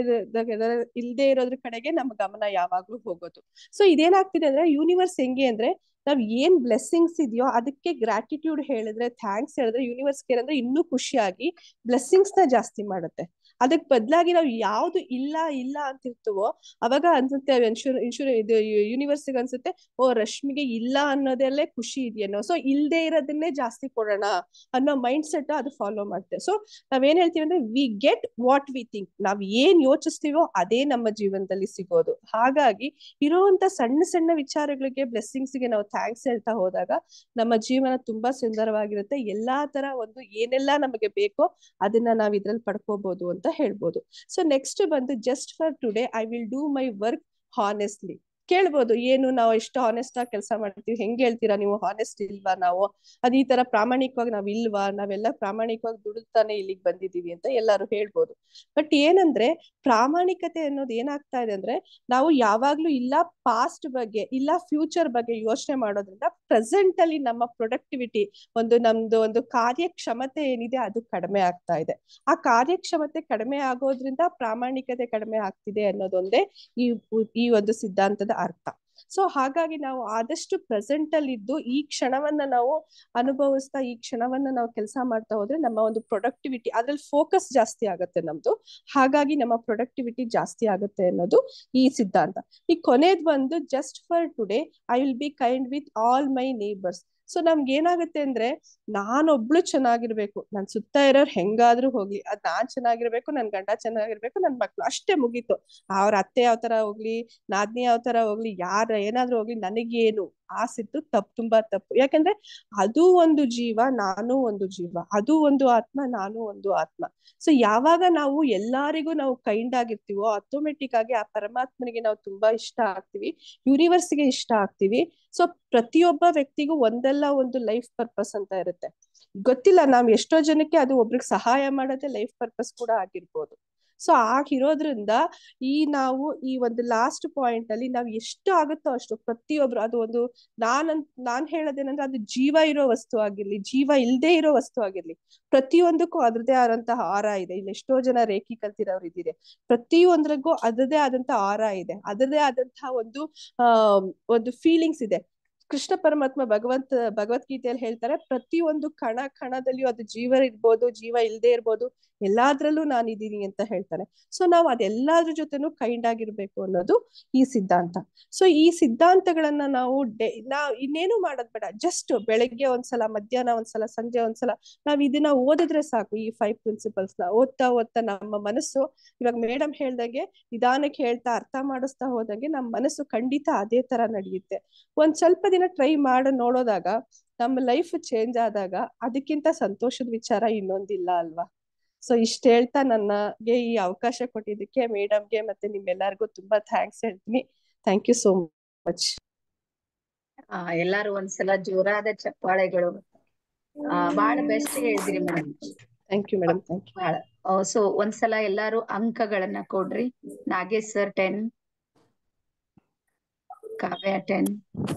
ಇಲ್ದೇ ಇರೋದ್ರ ಕಡೆಗೆ ನಮ್ಮ ಗಮನ ಯಾವಾಗ್ಲೂ ಹೋಗೋದು ಸೊ ಇದೇನಾಗ್ತಿದೆ ಅಂದ್ರೆ ಯೂನಿವರ್ಸ್ ಹೆಂಗೆ ಅಂದ್ರೆ ನಾವ್ ಏನ್ ಬ್ಲೆಸ್ಸಿಂಗ್ಸ್ ಇದೆಯೋ ಅದಕ್ಕೆ ಗ್ರಾಟಿಟ್ಯೂಡ್ ಹೇಳಿದ್ರೆ ಥ್ಯಾಂಕ್ಸ್ ಹೇಳಿದ್ರೆ ಯೂನಿವರ್ಸ್ಗೆ ಏನಂದ್ರೆ ಇನ್ನೂ ಖುಷಿಯಾಗಿ ಬ್ಲೆಸ್ಸಿಂಗ್ಸ್ ನ ಜಾಸ್ತಿ ಮಾಡುತ್ತೆ ಅದಕ್ ಬದಲಾಗಿ ನಾವು ಯಾವ್ದು ಇಲ್ಲ ಇಲ್ಲ ಅಂತಿರ್ತೀವೋ ಅವಾಗ ಅನ್ಸುತ್ತೆ ಇನ್ಶೂರ್ ಇನ್ಶೂರ್ ಇದು ಯೂನಿವರ್ಸ್ಗೆ ಅನ್ಸುತ್ತೆ ಓ ರಶ್ಮಿಗೆ ಇಲ್ಲ ಅನ್ನೋದಲ್ಲೇ ಖುಷಿ ಇದೆಯೇನೋ ಸೊ ಇಲ್ದೇ ಇರೋದನ್ನೇ ಜಾಸ್ತಿ ಕೊಡೋಣ ಅನ್ನೋ ಮೈಂಡ್ ಸೆಟ್ ಅದು ಫಾಲೋ ಮಾಡುತ್ತೆ ಸೊ ನಾವೇನ್ ಹೇಳ್ತೀವಿ ಅಂದ್ರೆ we get what we think ನಾವ್ ಏನ್ ಯೋಚಿಸ್ತೀವೋ ಅದೇ ನಮ್ಮ ಜೀವನದಲ್ಲಿ ಸಿಗೋದು ಹಾಗಾಗಿ ಇರುವಂತ ಸಣ್ಣ ಸಣ್ಣ ವಿಚಾರಗಳಿಗೆ ಬ್ಲೆಸ್ಸಿಂಗ್ಸ್ ಗೆ ನಾವು ಥ್ಯಾಂಕ್ಸ್ ಹೇಳ್ತಾ ಹೋದಾಗ ನಮ್ಮ ಜೀವನ ತುಂಬಾ ಸುಂದರವಾಗಿರುತ್ತೆ ಎಲ್ಲಾ ತರ ಒಂದು ಏನೆಲ್ಲಾ ನಮಗೆ ಬೇಕೋ ಅದನ್ನ ನಾವ್ ಇದ್ರಲ್ಲಿ ಪಡ್ಕೋಬಹುದು ಅಂತ ಹೇಳ್ಬೋದು ಸೊ ನೆಕ್ಸ್ಟ್ ಬಂದು just for today I will do my work honestly ಕೇಳ್ಬೋದು ಏನು ನಾವು ಎಷ್ಟು ಹಾನೆಸ್ಟ್ ಆಗಿ ಕೆಲಸ ಮಾಡ್ತೀವಿ ಹೆಂಗ್ ಹೇಳ್ತೀರಾ ನೀವು ಹಾನೆಸ್ಟ್ ಇಲ್ವಾ ನಾವು ಅದ್ ಈ ತರ ಪ್ರಾಮಾಣಿಕವಾಗಿ ನಾವ್ ಇಲ್ವಾ ನಾವೆಲ್ಲ ಪ್ರಾಮಾಣಿಕವಾಗಿ ದುಡುತ್ತಾನೆ ಇಲ್ಲಿಗೆ ಬಂದಿದೀವಿ ಅಂತ ಎಲ್ಲಾರು ಹೇಳ್ಬೋದು ಬಟ್ ಏನಂದ್ರೆ ಪ್ರಾಮಾಣಿಕತೆ ಅನ್ನೋದು ಏನಾಗ್ತಾ ಇದೆ ಅಂದ್ರೆ ನಾವು ಯಾವಾಗ್ಲೂ ಇಲ್ಲ ಪಾಸ್ಟ್ ಬಗ್ಗೆ ಇಲ್ಲ ಫ್ಯೂಚರ್ ಬಗ್ಗೆ ಯೋಚನೆ ಮಾಡೋದ್ರಿಂದ ಪ್ರೆಸೆಂಟ್ ಅಲ್ಲಿ ನಮ್ಮ ಪ್ರೊಡಕ್ಟಿವಿಟಿ ಒಂದು ನಮ್ದು ಒಂದು ಕಾರ್ಯಕ್ಷಮತೆ ಏನಿದೆ ಅದು ಕಡಿಮೆ ಆಗ್ತಾ ಇದೆ ಆ ಕಾರ್ಯಕ್ಷಮತೆ ಕಡಿಮೆ ಆಗೋದ್ರಿಂದ ಪ್ರಾಮಾಣಿಕತೆ ಕಡಿಮೆ ಆಗ್ತಿದೆ ಅನ್ನೋದೊಂದೇ ಈ ಈ ಒಂದು ಸಿದ್ಧಾಂತದ ಅರ್ಥ ಸೊ ಹಾಗಾಗಿ ನಾವು ಆದಷ್ಟು ಪ್ರೆಸೆಂಟ್ ಅಲ್ಲಿ ಇದ್ದು ಈ ಕ್ಷಣವನ್ನ ನಾವು ಅನುಭವಿಸ್ತಾ ಈ ಕ್ಷಣವನ್ನ ನಾವು ಕೆಲಸ ಮಾಡ್ತಾ ಹೋದ್ರೆ ನಮ್ಮ ಒಂದು ಪ್ರೊಡಕ್ಟಿವಿಟಿ ಅದ್ರಲ್ಲಿ ಫೋಕಸ್ ಜಾಸ್ತಿ ಆಗುತ್ತೆ ನಮ್ದು ಹಾಗಾಗಿ ನಮ್ಮ ಪ್ರೊಡಕ್ಟಿವಿಟಿ ಜಾಸ್ತಿ ಆಗುತ್ತೆ ಅನ್ನೋದು ಈ ಸಿದ್ಧಾಂತ ಈ ಕೊನೆದ್ ಬಂದು just for today I will be kind with all my neighbours so ನಮ್ಗೆ ಏನಾಗುತ್ತೆ ಅಂದ್ರೆ ನಾನೊಬ್ಳು ಚೆನ್ನಾಗಿರ್ಬೇಕು ನನ್ ಸುತ್ತ ಇರೋರ್ ಹೆಂಗಾದ್ರೂ ಹೋಗ್ಲಿ ಅದ್ ನಾನ್ ಚೆನ್ನಾಗಿರ್ಬೇಕು ನನ್ ಗಂಡ ಚೆನ್ನಾಗಿರ್ಬೇಕು ನನ್ ಮಕ್ಳು ಅಷ್ಟೇ ಮುಗೀತು ಅವ್ರ ಅತ್ತೆ ಯಾವ ತರ ಹೋಗ್ಲಿ ನಾದ್ನಿ ಯಾವ ತರ ಹೋಗ್ಲಿ ಯಾರ ಏನಾದ್ರೂ ಹೋಗ್ಲಿ ನನಗೇನು ಆಸಿತ್ತು ತಪ್ಪು ತುಂಬಾ ತಪ್ಪು ಯಾಕಂದ್ರೆ ಅದು ಒಂದು ಜೀವ ನಾನು ಒಂದು ಜೀವ ಅದು ಒಂದು ಆತ್ಮ ನಾನು ಒಂದು ಆತ್ಮ ಸೊ ಯಾವಾಗ ನಾವು ಎಲ್ಲಾರಿಗೂ ನಾವು ಕೈಂಡ್ ಆಗಿರ್ತೀವೋ ಆಟೋಮೆಟಿಕ್ ಆಗಿ ಆ ಪರಮಾತ್ಮನಿಗೆ ನಾವು ತುಂಬಾ ಇಷ್ಟ ಆಗ್ತೀವಿ ಯೂನಿವರ್ಸ್ಗೆ ಇಷ್ಟ ಆಗ್ತೀವಿ ಸೊ ಪ್ರತಿಯೊಬ್ಬ ವ್ಯಕ್ತಿಗೂ ಒಂದಲ್ಲ ಒಂದು ಲೈಫ್ ಪರ್ಪಸ್ ಅಂತ ಇರುತ್ತೆ ಗೊತ್ತಿಲ್ಲ ನಾವ್ ಎಷ್ಟೋ ಜನಕ್ಕೆ ಅದು ಒಬ್ರಿಗೆ ಸಹಾಯ ಮಾಡೋದೇ ಲೈಫ್ ಪರ್ಪಸ್ ಕೂಡ ಆಗಿರ್ಬೋದು ಸೊ ಆಗಿರೋದ್ರಿಂದ ಈ ನಾವು ಈ ಒಂದು ಲಾಸ್ಟ್ ಪಾಯಿಂಟ್ ಅಲ್ಲಿ ನಾವ್ ಎಷ್ಟು ಆಗುತ್ತೋ ಅಷ್ಟು ಪ್ರತಿಯೊಬ್ರು ಅದು ಒಂದು ನಾನ್ ನಾನ್ ಹೇಳೋದೇನಂದ್ರೆ ಅದು ಜೀವ ಇರೋ ವಸ್ತು ಆಗಿರ್ಲಿ ಜೀವ ಇಲ್ದೇ ಇರೋ ವಸ್ತು ಆಗಿರ್ಲಿ ಪ್ರತಿಯೊಂದಕ್ಕೂ ಅದ್ರದೇ ಆದಂತಹ ಆರ ಇದೆ ಇಲ್ಲಿ ಎಷ್ಟೋ ಜನ ರೇಖಿ ಕಲ್ತಿರೋರು ಇದ್ದೀರಿ ಪ್ರತಿಯೊಂದ್ರಿಗೂ ಅದರದೇ ಆದಂತಹ ಆರ ಇದೆ ಅದರದೇ ಆದಂತಹ ಒಂದು ಆ ಒಂದು ಫೀಲಿಂಗ್ಸ್ ಇದೆ ಕೃಷ್ಣ ಪರಮಾತ್ಮ ಭಗವಂತ ಭಗವದ್ಗೀತೆಯಲ್ಲಿ ಹೇಳ್ತಾರೆ ಪ್ರತಿಯೊಂದು ಕಣ ಕಣದಲ್ಲಿಯೂ ಅದು ಜೀವ ಇರ್ಬೋದು ಜೀವ ಇಲ್ದೇ ಇರ್ಬೋದು ಎಲ್ಲಾದ್ರಲ್ಲೂ ನಾನು ಇದ್ದೀನಿ ಅಂತ ಹೇಳ್ತಾರೆ ಸೊ ನಾವು ಅದೆಲ್ಲದ್ರ ಜೊತೆನೂ ಕೈಂಡ್ ಆಗಿರ್ಬೇಕು ಅನ್ನೋದು ಈ ಸಿದ್ಧಾಂತ ಸೊ ಈ ಸಿದ್ಧಾಂತಗಳನ್ನ ನಾವು ಡೇ ನಾವ್ ಇನ್ನೇನು ಮಾಡೋದ್ ಬೇಡ ಜಸ್ಟ್ ಬೆಳಗ್ಗೆ ಒಂದ್ಸಲ ಮಧ್ಯಾಹ್ನ ಒಂದ್ಸಲ ಸಂಜೆ ಒಂದ್ಸಲ ನಾವ್ ಇದನ್ನ ಓದಿದ್ರೆ ಸಾಕು ಈ ಫೈವ್ ಪ್ರಿನ್ಸಿಪಲ್ಸ್ ನ ಓದ್ತಾ ಓದ್ತಾ ನಮ್ಮ ಮನಸ್ಸು ಇವಾಗ ಮೇಡಮ್ ಹೇಳ್ದಾಗೆ ನಿಧಾನಕ್ಕೆ ಹೇಳ್ತಾ ಅರ್ಥ ಮಾಡಿಸ್ತಾ ಹೋದಂಗೆ ನಮ್ಮ ಮನಸ್ಸು ಖಂಡಿತ ಅದೇ ತರ ನಡೆಯುತ್ತೆ ಒಂದ್ ಸ್ವಲ್ಪ ದಿನ ಟ್ರೈ ಮಾಡಿ ನೋಡೋದಾಗ ನಮ್ಮ ಲೈಫ್ ಚೇಂಜ್ ಆದಾಗ ಅದಕ್ಕಿಂತ ಸಂತೋಷದ ವಿಚಾರ ಇನ್ನೊಂದಿಲ್ಲ ಅಲ್ವಾ ಸೊ ಇಷ್ಟ ಹೇಳ್ತಾ ನನಗೆ ಈ ಅವಕಾಶ ಕೊಟ್ಟಿದ್ದಕ್ಕೆ ಮೇಡಮ್ಗೆ ಮತ್ತೆ ನಿಮ್ಮೆಲ್ಲರಿಗೂ ತುಂಬಾ ಥ್ಯಾಂಕ್ಸ್ ಹೇಳ್ತೀನಿ ಥ್ಯಾಂಕ್ ಯು ಸೋ ಮಚ್ ಆ ಎಲ್ಲಾರು ಒಂದ್ಸಲ ಜೋರಾದ ಚಪ್ಪಾಳೆಗಳು ಆ ಬಾಳ ಬೆಸ್ಟ್ ಹೇಳಿದ್ರಿ madam thank you madam thank you ಬಾಳ ಸೊ ಒಂದ್ಸಲ ಎಲ್ಲಾರು ಅಂಕಗಳನ್ನ ಕೊಡ್ರಿ Nagesh sir ten Kavya ten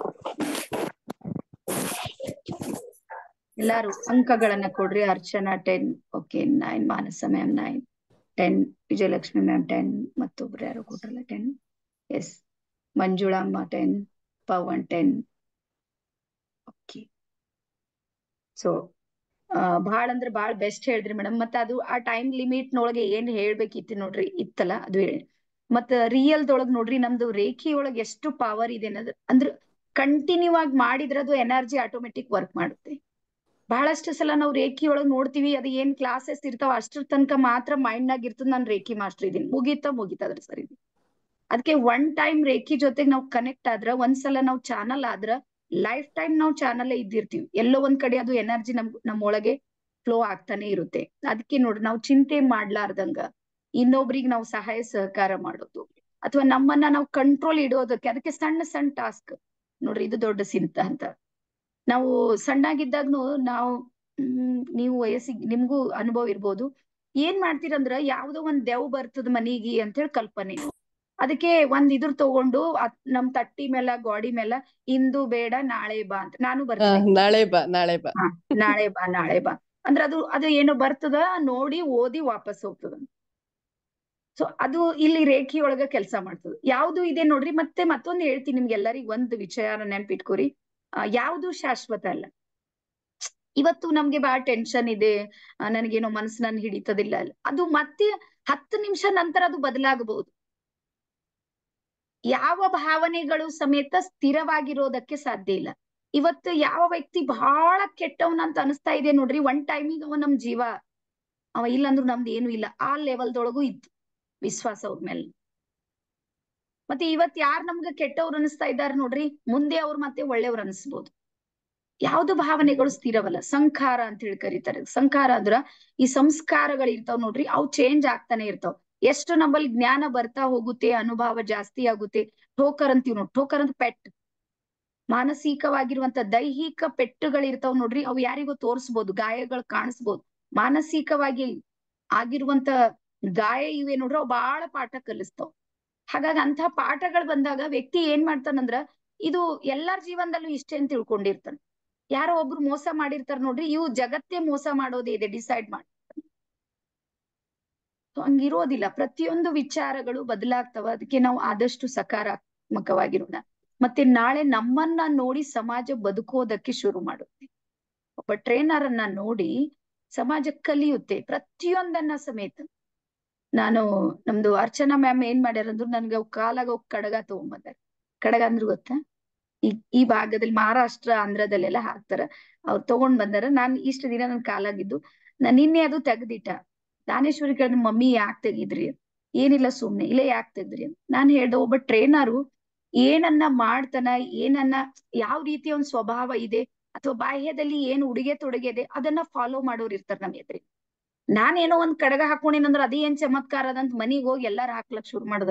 ಎಲ್ಲಾರು ಅಂಕಗಳನ್ನ ಕೊಡ್ರಿ Archana ten okay nine Manasa ma'am nine ten Vijayalakshmi ma'am ten ಮತ್ತೊಬ್ರು ಯಾರು ಕೊಟ್ರಲ್ಲ ಟೆನ್ ಎಸ್ ಮಂಜುಳಮ್ಮ ten Pavan ten okay so ಆ ಭಾಳ ಅಂದ್ರ ಭಾಳ ಬೆಸ್ಟ್ ಹೇಳಿದ್ರಿ ಮೇಡಮ್ ಮತ್ತ ಅದು ಆ ಟೈಮ್ ಲಿಮಿಟ್ ನೊಳಗೆ ಏನ್ ಹೇಳ್ಬೇಕಿತ್ತು ನೋಡ್ರಿ ಇತ್ತಲ್ಲ ಅದು ಹೇಳಿ ಮತ್ತ ರಿಯಲ್ ದೊಳಗ್ ನೋಡ್ರಿ ನಮ್ದು ರೇಖಿ ಒಳಗ್ ಎಷ್ಟು ಪವರ್ ಇದೆ ಅನ್ನೋದು ಅಂದ್ರ ಕಂಟಿನ್ಯೂ ಆಗಿ ಮಾಡಿದ್ರ ಅದು ಎನರ್ಜಿ ಆಟೋಮೆಟಿಕ್ ವರ್ಕ್ ಮಾಡುತ್ತೆ ಬಹಳಷ್ಟು ಸಲ ನಾವು ರೇಖಿ ಒಳಗ್ ನೋಡ್ತೀವಿ ಅದು ಏನ್ ಕ್ಲಾಸಸ್ ಇರ್ತಾವ ಅಷ್ಟ್ರ ತನಕ ಮಾತ್ರ ಮೈಂಡ್ ನಾಗ ಇರ್ತದ ನಾನ್ ರೇಖಿ ಮಾಸ್ಟರ್ ಇದೀನಿ ಮುಗೀತಾ ಮುಗೀತದ್ರ ಸರಿ ಅದಕ್ಕೆ ಒನ್ ಟೈಮ್ ರೇಖಿ ಜೊತೆಗೆ ನಾವು ಕನೆಕ್ಟ್ ಆದ್ರ ಒಂದ್ಸಲ ನಾವು ಚಾನಲ್ ಆದ್ರ ಲೈಫ್ ಟೈಮ್ ನಾವು ಚಾನಲ್ ಇದ್ದಿರ್ತೀವಿ ಎಲ್ಲೋ ಒಂದ್ ಕಡೆ ಅದು ಎನರ್ಜಿ ನಮ್ ನಮ್ಮೊಳಗೆ ಫ್ಲೋ ಆಗ್ತಾನೆ ಇರುತ್ತೆ ಅದಕ್ಕೆ ನೋಡ್ರಿ ನಾವು ಚಿಂತೆ ಮಾಡ್ಲಾರ್ದಂಗ ಇನ್ನೊಬ್ರಿಗೆ ನಾವು ಸಹಾಯ ಸಹಕಾರ ಮಾಡೋದು ಅಥವಾ ನಮ್ಮನ್ನ ನಾವು ಕಂಟ್ರೋಲ್ ಇಡೋದಕ್ಕೆ ಅದಕ್ಕೆ ಸಣ್ಣ ಸಣ್ಣ ಟಾಸ್ಕ್ ನೋಡ್ರಿ ಇದು ದೊಡ್ಡ ಸಿಂತ ಅಂತ ನಾವು ಸಣ್ಣಾಗಿದ್ದಾಗ್ನು ನಾವು ಹ್ಮ್ ನೀವು ವಯಸ್ಸಿಗೆ ನಿಮ್ಗೂ ಅನುಭವ ಇರ್ಬೋದು ಏನ್ ಮಾಡ್ತೀರಂದ್ರ ಯಾವ್ದೋ ಒಂದ್ ದೆವ್ ಬರ್ತದ ಮನಿಗಿ ಅಂತ ಹೇಳಿ ಕಲ್ಪನೆ ಅದಕ್ಕೆ ಒಂದ್ ಇದ್ರ ತಗೊಂಡು ಅದ್ ನಮ್ ತಟ್ಟಿ ಮೇಲ ಗೋಡಿ ಮೇಲ ಇಂದು ಬೇಡ ನಾಳೆ ಬಾ ಅಂತ ನಾನು ಆ, ಬರ್ತೀನಿ ನಾಳೆ ಬಾ ನಾಳೆ ಬಾ ಹಾ ನಾಳೆ ಬಾ ನಾಳೆ ಬಾ ಅಂದ್ರ ಅದು ಅದು ಏನೋ ಬರ್ತದ ನೋಡಿ ಓದಿ ವಾಪಸ್ ಹೋಗ್ತದ ಸೊ ಅದು ಇಲ್ಲಿ ರೇಖಿ ಒಳಗ ಕೆಲಸ ಮಾಡ್ತದ ಯಾವ್ದು ಇದೆ ನೋಡ್ರಿ ಮತ್ತೆ ಮತ್ತೊಂದ್ ಹೇಳ್ತೀನಿ ನಿಮ್ಗೆಲ್ಲರಿಗೂ ಒಂದ್ ವಿಷಯನ ನೆನ್ಪಿಟ್ಕೋರಿ ಆ, ಯಾವ್ದು ಶಾಶ್ವತ ಅಲ್ಲ ಇವತ್ತು ನಮ್ಗೆ ಬಹಳ ಟೆನ್ಷನ್ ಇದೆ ಆ, ನನಗೇನೋ ಮನಸ್ಸು ನನ್ ಹಿಡಿತದಿಲ್ಲ ಅಲ್ಲ ಅದು ಮತ್ತೆ ಹತ್ತು ನಿಮಿಷ ನಂತರ ಅದು ಬದಲಾಗಬಹುದು ಯಾವ ಭಾವನೆಗಳು ಸಮೇತ ಸ್ಥಿರವಾಗಿರೋದಕ್ಕೆ ಸಾಧ್ಯ ಇಲ್ಲ ಇವತ್ತು ಯಾವ ವ್ಯಕ್ತಿ ಬಹಳ ಕೆಟ್ಟವನ ಅಂತ ಅನಿಸ್ತಾ ಇದೆ ನೋಡ್ರಿ ಒನ್ ಟೈಮಿಗೆ ಅವ ನಮ್ ಜೀವ ಅವ ಇಲ್ಲಂದ್ರು ನಮ್ದು ಏನು ಇಲ್ಲ ಆ ಲೆವೆಲ್ದೊಳಗೂ ಇತ್ತು ವಿಶ್ವಾಸ ಅವ್ರ ಮೇಲೆ ಮತ್ತೆ ಇವತ್ ಯಾರ್ ನಮ್ಗ ಕೆಟ್ಟವ್ರು ಅನಿಸ್ತಾ ಇದಾರ ನೋಡ್ರಿ ಮುಂದೆ ಅವ್ರು ಮತ್ತೆ ಒಳ್ಳೆಯವ್ರು ಅನಿಸ್ಬೋದು ಯಾವ್ದು ಭಾವನೆಗಳು ಸ್ಥಿರವಲ್ಲ ಸಂಖಾರ ಅಂತ ಹೇಳಿ ಕರೀತಾರೆ ಸಂಖಾರ ಅಂದ್ರ ಈ ಸಂಸ್ಕಾರಗಳು ಇರ್ತಾವ್ ನೋಡ್ರಿ ಅವು ಚೇಂಜ್ ಆಗ್ತಾನೆ ಇರ್ತಾವ್ ಎಷ್ಟು ನಮ್ಮಲ್ಲಿ ಜ್ಞಾನ ಬರ್ತಾ ಹೋಗುತ್ತೆ ಅನುಭವ ಜಾಸ್ತಿ ಆಗುತ್ತೆ ಠೋಕರ್ ಅಂತೀವ್ ನೋಡ್ ಠೋಕರ್ ಅಂತ ಪೆಟ್ ಮಾನಸಿಕವಾಗಿರುವಂತ ದೈಹಿಕ ಪೆಟ್ಟುಗಳಿರ್ತಾವ್ ನೋಡ್ರಿ ಅವು ಯಾರಿಗೋ ತೋರಿಸ್ಬೋದು ಗಾಯಗಳು ಕಾಣಿಸ್ಬೋದು ಮಾನಸಿಕವಾಗಿ ಆಗಿರುವಂತ ಗಾಯ ಇವೆ ನೋಡ್ರಿ ಅವು ಬಹಳ ಪಾಠ ಕಲಿಸ್ತಾವ್ ಹಾಗಾಗಿ ಅಂತ ಪಾಠಗಳು ಬಂದಾಗ ವ್ಯಕ್ತಿ ಏನ್ ಮಾಡ್ತಾನಂದ್ರ ಇದು ಎಲ್ಲಾರ ಜೀವನದಲ್ಲೂ ಇಷ್ಟೇ ಅಂತ ತಿಳ್ಕೊಂಡಿರ್ತಾನೆ ಯಾರೋ ಒಬ್ರು ಮೋಸ ಮಾಡಿರ್ತಾರ ನೋಡ್ರಿ ಇವು ಜಗತ್ತೇ ಮೋಸ ಮಾಡೋದೇ ಇದೆ ಡಿಸೈಡ್ ಮಾಡಿ So ಹಂಗಿರೋದಿಲ್ಲ ಪ್ರತಿಯೊಂದು ವಿಚಾರಗಳು ಬದಲಾಗ್ತವ ಅದಕ್ಕೆ ನಾವು ಆದಷ್ಟು ಸಕಾರಾತ್ಮಕವಾಗಿರೋಣ ಮತ್ತೆ ನಾಳೆ ನಮ್ಮನ್ನ ನೋಡಿ ಸಮಾಜ ಬದುಕೋದಕ್ಕೆ ಶುರು ಮಾಡುತ್ತೆ ಒಬ್ಬ ಟ್ರೈನರ್ ಅನ್ನ ನೋಡಿ ಸಮಾಜ ಕಲಿಯುತ್ತೆ ಪ್ರತಿಯೊಂದನ್ನ ಸಮೇತ ನಾನು ನಮ್ದು ಅರ್ಚನಾ ಮ್ಯಾಮ್ ಏನ್ ಮಾಡ್ಯಾರ ಅಂದ್ರು ನನ್ಗೆ ಅವ್ ಕಾಲಾಗ ಅವ್ ಕಡಗ ತಗೊಂಬಂದಾರ ಕಡಗ ಅಂದ್ರ ಗೊತ್ತಾ ಈ ಈ ಭಾಗದಲ್ಲಿ ಮಹಾರಾಷ್ಟ್ರ ಆಂಧ್ರದಲ್ಲೆಲ್ಲ ಹಾಕ್ತಾರ ಅವ್ರು ತಗೊಂಡ್ ಬಂದಾರ ನಾನ್ ಇಷ್ಟ ದಿನ ನನ್ ಕಾಲಾಗಿದ್ದು ನಾನ್ ನಿನ್ನೆ ಅದು ತೆಗ್ದಿಟ್ಟ ದಾನೇಶ್ವರಿ ಕೇಳಿದ ಮಮ್ಮಿ ಯಾಕೆ ತೆಗಿದ್ರಿ ಏನಿಲ್ಲ ಸುಮ್ನೆ ಇಲ್ಲ ಯಾಕೆ ತೆಗ್ದ್ರಿ ಅಂತ ನಾನ್ ಹೇಳ್ದೆ ಒಬ್ಬ ಟ್ರೈನರು ಏನನ್ನ ಮಾಡ್ತಾನ ಏನನ್ನ ಯಾವ ರೀತಿಯ ಒಂದ್ ಸ್ವಭಾವ ಇದೆ ಅಥವಾ ಬಾಹ್ಯದಲ್ಲಿ ಏನ್ ಉಡುಗೆ ತೊಡುಗೆ ಇದೆ ಅದನ್ನ ಫಾಲೋ ಮಾಡೋರು ಇರ್ತಾರ ನಮ್ ಎದ್ರಿ ನಾನೇನೋ ಒಂದ್ ಕಡಗ ಹಾಕೊಂಡಿನಂದ್ರ ಅದೇ ಏನ್ ಚಮತ್ಕಾರ ಅದಂತ ಮನಿಗ್ ಹೋಗಿ ಎಲ್ಲಾರು ಹಾಕ್ಲಕ್ ಶುರು ಮಾಡ್ದ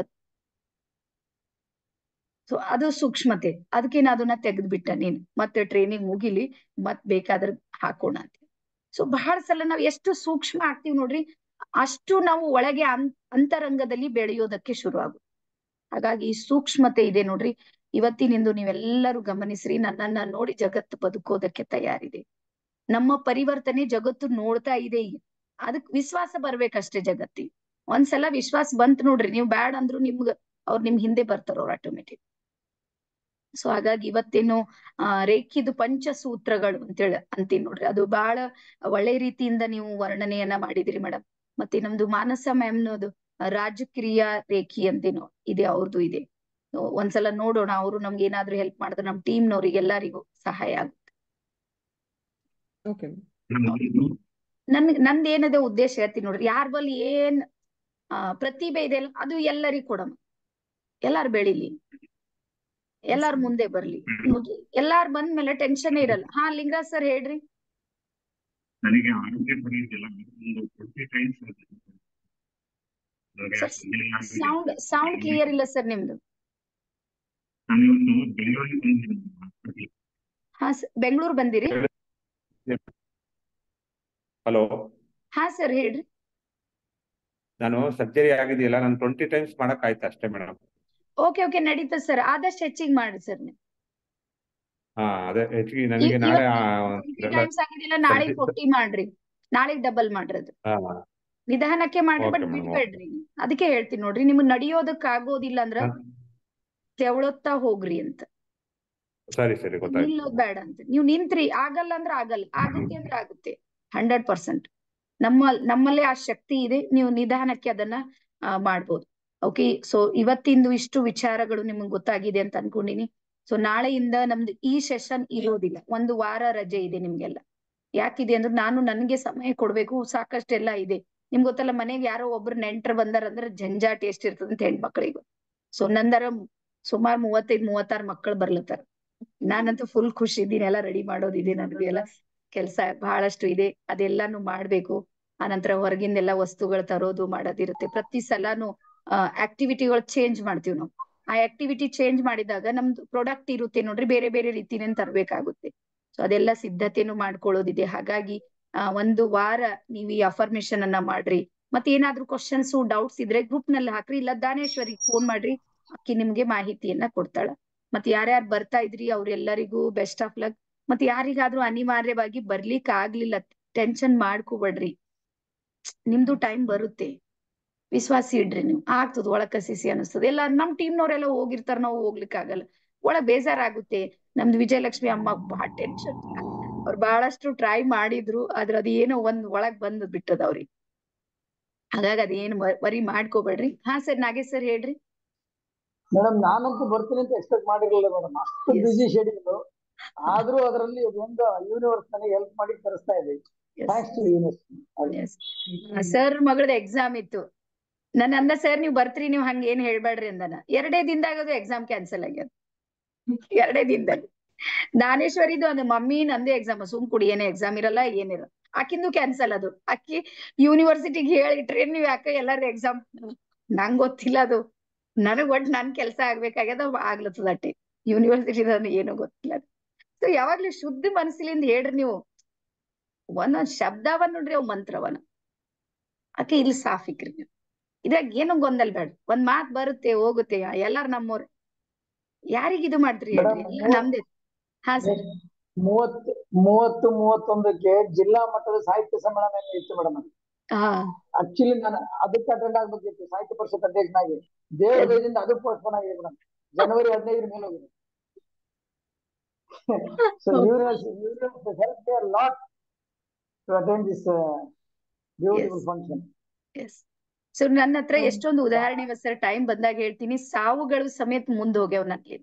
ಸೊ ಅದು ಸೂಕ್ಷ್ಮತೆ ಅದಕ್ಕೆ ನಾ ಅದನ್ನ ತೆಗೆದ್ಬಿಟ್ಟ ನೀನ್ ಮತ್ತೆ ಟ್ರೈನಿಂಗ್ ಮುಗಿಲಿ ಮತ್ ಬೇಕಾದ್ರೆ ಹಾಕೋಣ ಅಂತ ಸೊ ಬಹಳ ಸಲ ನಾವ್ ಎಷ್ಟು ಸೂಕ್ಷ್ಮ ಆಗ್ತೀವಿ ನೋಡ್ರಿ ಅಷ್ಟು ನಾವು ಒಳಗೆ ಅಂ ಅಂತರಂಗದಲ್ಲಿ ಬೆಳೆಯೋದಕ್ಕೆ ಶುರು ಆಗುತ್ತೆ ಹಾಗಾಗಿ ಈ ಸೂಕ್ಷ್ಮತೆ ಇದೆ ನೋಡ್ರಿ ಇವತ್ತಿನಿಂದು ನೀವೆಲ್ಲರೂ ಗಮನಿಸ್ರಿ ನನ್ನನ್ನ ನೋಡಿ ಜಗತ್ತು ಬದುಕೋದಕ್ಕೆ ತಯಾರಿದೆ ನಮ್ಮ ಪರಿವರ್ತನೆ ಜಗತ್ತು ನೋಡ್ತಾ ಇದೆ ಈಗ ಅದಕ್ ವಿಶ್ವಾಸ ಬರ್ಬೇಕಷ್ಟೇ ಜಗತ್ತಿ ಒಂದ್ಸಲ ವಿಶ್ವಾಸ ಬಂತ್ ನೋಡ್ರಿ ನೀವು ಬ್ಯಾಡ್ ಅಂದ್ರು ನಿಮ್ಗ ಅವ್ರು ನಿಮ್ ಹಿಂದೆ ಬರ್ತಾರ ಅವ್ರು ಆಟೋಮೆಟಿಕ್ ಸೊ ಹಾಗಾಗಿ ಇವತ್ತೇನು ಆ ರೇಖಿದು ಪಂಚಸೂತ್ರಗಳು ಅಂತೇಳಿ ಅಂತೀನಿ ನೋಡ್ರಿ ಅದು ಬಹಳ ಒಳ್ಳೆ ರೀತಿಯಿಂದ ನೀವು ವರ್ಣನೆಯನ್ನ ಮಾಡಿದಿರಿ ಮೇಡಮ್ ಮತ್ತೆ ನಮ್ದು ಮಾನಸ ಮ್ಯಾಮ್ನದು ರಾಜಕ್ರಿಯ ರೇಖಿ ಅಂತೇನೋ ಇದೆ ಅವ್ರದ್ದು ಇದೆ So, ಒಂದ್ಸಲ ನೋಡೋಣ ಅವರು ನಮ್ಗೆ ಏನಾದ್ರು ಹೆಲ್ಪ್ ಮಾಡಿದ್ರೆ ನಮ್ ಟೀಮ್ನವ್ರಿಗೆ ಎಲ್ಲರಿಗೂ ಸಹಾಯ ಆಗುತ್ತೆ ಓಕೆ ನನ್ ನಂದ್ ಏನದೆ ಉದ್ದೇಶ ಹೇಳ್ತೀನಿ ನೋಡ್ರಿ ಯಾರ ಬಲ್ಲಿ ಏನ್ ಆ ಪ್ರತಿಭೆ ಇದೆ ಅಲ್ಲ, ಅದು ಎಲ್ಲರಿಗೂ ಕೊಡಮ ಎಲ್ಲಾರು ಬೆಳಿಲಿ ಎಲ್ಲಾರು ಮುಂದೆ ಬರ್ಲಿ ಮುಗಿ- ಎಲ್ಲಾರು ಬಂದ್ಮೇಲೆ ಟೆನ್ಷನ್ ಇರಲ್ಲ ಹಾ ಲಿಂಗರಾಜ್ ಸರ್ ಹೇಳ್ರಿ ನನಗೆ ಆರೋಗ್ಯ ಪಡೆಯುತ್ತಿಲ್ಲ ಒಂದು twenty times sound sound clear ಇಲ್ಲ ಸರ್ ನಿಮ್ದು ನಾನು ಇವತ್ತು ಬೆಂಗಳೂರಿಗೆ ಬಂದಿದ್ದೀನಿ ಹಾಸ್ಪಿಟ್ಲಿಗೆ ಹಾ ಬೆಂಗಳೂರು ಬಂದಿರಿ ಹಲೋ ಹಾ ಸರ್ ಹೇಳ್ರಿ ನಾನು ಸರ್ಜರಿ ಆಗಿದೆಯಲ್ಲ ನಾನು ಟ್ವೆಂಟಿ ಟೈಮ್ಸ್ ಮಾಡಕ್ ಆಯ್ತು ಅಷ್ಟೇ ಮೇಡಮ್ ಓಕೆ ಓಕೆ ನಡೀತದೆ ಸರ್ ಆದಷ್ಟು ಹೆಚ್ಚಿಗೆ ಮಾಡಿ ಸರ್ ನೀವು ಹಾ ಅದೇ ಹೆಚ್ಚಿಗೆ ನನಗೆ ನಾಳೆ ಆ, ಟ್ವೆಂಟಿ ಎಲ್ಲ ಟೈಮ್ಸ್ ಆಗಿದೆಯಲ್ಲ ನಾಳೆ ಸರ್ಜರಿ ಫೋರ್ಟಿ ಮಾಡ್ರಿ ನಾಳೆಗ್ ಡಬಲ್ ಮಾಡ್ರಿ ಅದು ಹಾ ನಿಧಾನಕ್ಕೆ ಮಾಡ್ರಿ ಬಟ್ ಓಕೆ ಮೇಡಮ್ ಬಿಡ್ಬೇಡ್ರಿ ಅದಕ್ಕೆ ಹೇಳ್ತೀನಿ ನೋಡ್ರಿ ನಿಮ್ಗ್ ನಡಿಯೋದಕ್ ಆಗೋದಿಲ್ಲ ಅಂದ್ರ ತೆವಳುತ್ತಾ ಹೋಗ್ರಿ ಅಂತ ಸರಿ ಸರಿ ಗೊತ್ತಾಯ್ತು ನಿಲ್ಲೋದ್ ಬೇಡ ಅಂತ ನೀವ್ ನಿಂತ್ರಿ ಆಗಲ್ಲ ಅಂದ್ರ ಆಗಲ್ಲ ಆಗುತ್ತೆ ಅಂದ್ರ ಆಗುತ್ತೆ ಹಂಡ್ರೆಡ್ ಪರ್ಸೆಂಟ್ ನಮ್ಮ ನಮ್ಮಲ್ಲೇ ಆ ಶಕ್ತಿ ಇದೆ ನೀವು ನಿಧಾನಕ್ಕೆ ಅದನ್ನ ಆ, ಮಾಡ್ಬೋದು ಓಕೆ ಸೊ ಇವತ್ತಿಂದು ಇಷ್ಟು ವಿಚಾರಗಳು ನಿಮ್ಗೆ ಗೊತ್ತಾಗಿದೆ ಅಂತ ಅನ್ಕೊಂಡಿನಿ ಸೊ ನಾಳೆಯಿಂದ ನಮ್ದು ಈ ಸೆಷನ್ ಇರೋದಿಲ್ಲ ಒಂದು ವಾರ ರಜೆ ಇದೆ ನಿಮ್ಗೆಲ್ಲ ಯಾಕಿದೆ ಅಂದ್ರೆ ನಾನು ನನ್ಗೆ ಸಮಯ ಕೊಡ್ಬೇಕು ಸಾಕಷ್ಟೆಲ್ಲ ಇದೆ ನಿಮ್ಗೆ ಗೊತ್ತಲ್ಲ ಮನೆಗೆ ಯಾರೋ ಒಬ್ರು ನೆಂಟ್ರು ಬಂದಾರ ಅಂದ್ರೆ ಜಂಜಾಟ ಎಷ್ಟಿರ್ತದೆ ಅಂತ ಹೆಣ್ಮಕ್ಳಿಗೆ ಸೊ ನಂದರ ಸುಮಾರು ಮೂವತ್ತೈದ್ ಮೂವತ್ತಾರು ಮಕ್ಕಳು ಬರ್ಲತ್ತಾರ ನಾನಂತೂ ಫುಲ್ ಖುಷಿ ಇದ್ದೀನಿ ಎಲ್ಲ ರೆಡಿ ಮಾಡೋದಿದೆ ನನಗೆ ಎಲ್ಲ ಕೆಲ್ಸ ಬಹಳಷ್ಟು ಇದೆ ಅದೆಲ್ಲಾನು ಮಾಡ್ಬೇಕು ಆನಂತರ ಹೊರಗಿಂದೆಲ್ಲ ವಸ್ತುಗಳು ತರೋದು ಮಾಡೋದಿರುತ್ತೆ ಪ್ರತಿ ಸಲಾನು ಆಕ್ಟಿವಿಟಿಗಳು ಚೇಂಜ್ ಮಾಡ್ತೀವಿ ನಾವು ಆ ಆಕ್ಟಿವಿಟಿ ಚೇಂಜ್ ಮಾಡಿದಾಗ ನಮ್ದು ಪ್ರಾಡಕ್ಟ್ ಇರುತ್ತೆ ನೋಡ್ರಿ ಬೇರೆ ಬೇರೆ ರೀತಿನೇ ತರ್ಬೇಕಾಗುತ್ತೆ ಸೊ ಅದೆಲ್ಲ ಸಿದ್ಧತೆನು ಮಾಡ್ಕೊಳ್ಳೋದಿದೆ ಹಾಗಾಗಿ ಆ, ಒಂದು ವಾರ ನೀವು ಈ ಅಫರ್ಮೇಶನ್ ಅನ್ನ ಮಾಡ್ರಿ ಮತ್ತೆ ಏನಾದ್ರೂ ಕ್ವಶನ್ಸ್ ಡೌಟ್ಸ್ ಇದ್ರೆ ಗ್ರೂಪ್ ನಲ್ಲಿ ಹಾಕ್ರಿ ಇಲ್ಲ ದಾನೇಶ್ವರಿ ಫೋನ್ ಮಾಡ್ರಿ ಅಕ್ಕಿ ನಿಮ್ಗೆ ಮಾಹಿತಿಯನ್ನ ಕೊಡ್ತಾಳ ಮತ್ತೆ ಯಾರ್ಯಾರು ಬರ್ತಾ ಇದ್ರಿ ಅವ್ರೆಲ್ಲರಿಗೂ ಬೆಸ್ಟ್ ಆಫ್ ಲಕ್ ಮತ್ತೆ ಯಾರಿಗಾದ್ರೂ ಅನಿವಾರ್ಯವಾಗಿ ಬರ್ಲಿಕ್ಕೆ ಆಗ್ಲಿಲ್ಲ ಟೆನ್ಷನ್ ಮಾಡ್ಕೋಬೇಡ್ರಿ ನಿಮ್ದು ಟೈಮ್ ಬರುತ್ತೆ ವಿಶ್ವಾಸ ಇಡ್ರಿ ನೀವು ಆಗ್ತದ ಒಳಗ್ ಕಸಿಸಿ ಅನಿಸ್ತದೆ ಎಲ್ಲ ನಮ್ ಟೀಮ್ನವ್ರೆಲ್ಲ ಹೋಗಿರ್ತಾರ ನಾವು ಹೋಗ್ಲಿಕ್ಕೆ ಆಗಲ್ಲ ಒಳಗ್ ಬೇಜಾರಾಗುತ್ತೆ ನಮ್ದು ವಿಜಯಲಕ್ಷ್ಮಿ ಅಮ್ಮ ಬಹಳ ಟೆನ್ಷನ್ ಅವ್ರು ಬಹಳಷ್ಟು ಟ್ರೈ ಮಾಡಿದ್ರು ಆದ್ರ ಅದೇನೋ ಒಂದ್ ಒಳಗ್ ಬಂದ್ ಬಿಟ್ಟದ ಅವ್ರಿಗೆ ಹಾಗಾಗಿ ಅದೇನು ವರಿ ಮಾಡ್ಕೋಬೇಡ್ರಿ ಹಾ ಸರ್ ನಾಗೇಶ್ ಸರ್ ಹೇಳ್ರಿ ಮೇಡಮ್ ನಾನಂತೂ ಬರ್ತೀನಿ ಅಂತ ಎಕ್ಸ್ಪೆಕ್ಟ್ ಮಾಡಿರ್ಲಿಲ್ಲ ಮೇಡಮ್ ಅಷ್ಟು ಬಿಸಿ ಶೆಡ್ಯೂಲ್ ಆದ್ರೂ ಅದರಲ್ಲಿ ಒಂದು ಯೂನಿವರ್ಸ್ ನನಗೆ ಹೆಲ್ಪ್ ಮಾಡಿ ಕರೆಸ್ತಾ ಇದೆ ಥ್ಯಾಂಕ್ಸ್ ಟು ಯೂನಿವರ್ಸ್ ಸರ್ ಮಗಳದ ಎಕ್ಸಾಮ್ ಇತ್ತು ನನ್ ಅಂದ ಸರ್ ನೀವ್ ಬರ್ತೀರಿ ನೀವ್ ಹಂಗ ಏನ್ ಹೇಳ್ಬೇಡ್ರಿ ಅಂದನ ಎರಡೇ ದಿನದಾಗ ಅದು ಎಕ್ಸಾಮ್ ಕ್ಯಾನ್ಸಲ್ ಆಗ್ಯದ ಎರಡೇ ದಿನದಲ್ಲಿ ದಾನೇಶ್ವರಿದು ಅಂದ ಮಮ್ಮಿ ನಂದೇ ಎಕ್ಸಾಮ್ ಸುಮ್ ಕುಡಿ ಏನೇ ಎಕ್ಸಾಮ್ ಇರಲ್ಲ ಏನಿರಲ್ಲ ಆಕಿಂದು ಕ್ಯಾನ್ಸಲ್ ಅದು ಆಕಿ ಯೂನಿವರ್ಸಿಟಿಗೆ ಹೇಳಿಟ್ರಿ ನೀವ್ ಯಾಕೆ ಎಲ್ಲಾರು ಎಕ್ಸಾಮ್ ನಂಗ್ ಗೊತ್ತಿಲ್ಲ ಅದು ನನಗ್ ಒಟ್ ನನ್ ಕೆಲ್ಸ ಆಗ್ಬೇಕಾಗ್ಯದ ಆಗ್ಲತ್ತದ ಅಟ್ಟಿ ಯೂನಿವರ್ಸಿಟಿ ಏನು ಗೊತ್ತಿಲ್ಲ ಸೊ ಯಾವಾಗ್ಲೂ ಶುದ್ಧ ಮನಸ್ಸಿಲಿಂದ ಹೇಳ್ರಿ ನೀವು ಒಂದೊಂದ್ ಶಬ್ದವನ್ನ ನೋಡ್ರಿ ಅವ್ ಮಂತ್ರವನ್ನ ಆಕೆ ಇಲ್ಲಿ ಸಾಫ್ ಇಕ್ರಿ ನೀವು ಇದ್ರಾಗ ಏನು ಗೊಂದಲ್ ಬೇಡ ಒಂದ್ ಮಾತ್ ಬರುತ್ತೆ ಹೋಗುತ್ತೆ ಎಲ್ಲಾರು ನಮ್ಮವ್ರ ಯಾರಿಗ ಇದು ಮಾಡ್ತೀರಿ ಹೇಳ್ರಿ ಎಲ್ಲ ನಮ್ದೇ ಹಾ ಸರ್ ಮೂವತ್ತು ಮೂವತ್ತು ಮೂವತ್ತೊಂದಕ್ಕೆ ಜಿಲ್ಲಾ ಮಟ್ಟದ ಸಾಹಿತ್ಯ ಸಮ್ಮೇಳನ ಇತ್ತು ಮೇಡಮ್ ಹಾ ಆಕ್ಚುಲಿ ನಾನು ಅದಕ್ಕೆ ಅಟೆಂಡ್ ಆಗ್ಬೇಕಿತ್ತು ಸಾಹಿತ್ಯ ಪರಿಷತ್ ಅಧ್ಯಕ್ಷನಾಗಿ ದೇವರ ದಯದಿಂದ ಅದು ಪೋಸ್ಟ್ಪೋನ್ ಆಗಿದೆ ಮೇಡಮ್ ಜನವರಿ ಹದಿನೈದರ ಮೇಲೆ ಹೋಗಿದೆ so university help there lot to attend this beautiful function yes so ನನ್ನ ಹತ್ರ ಎಷ್ಟೊಂದು ಉದಾಹರಣೆ ಸರ್ ಟೈಮ್ ಬಂದಾಗ ಹೇಳ್ತೀನಿ ಸಾವುಗಳು ಸಮೇತ ಮುಂದ್ ಹೋಗ್ಯಾವ ನನ್ಲಿ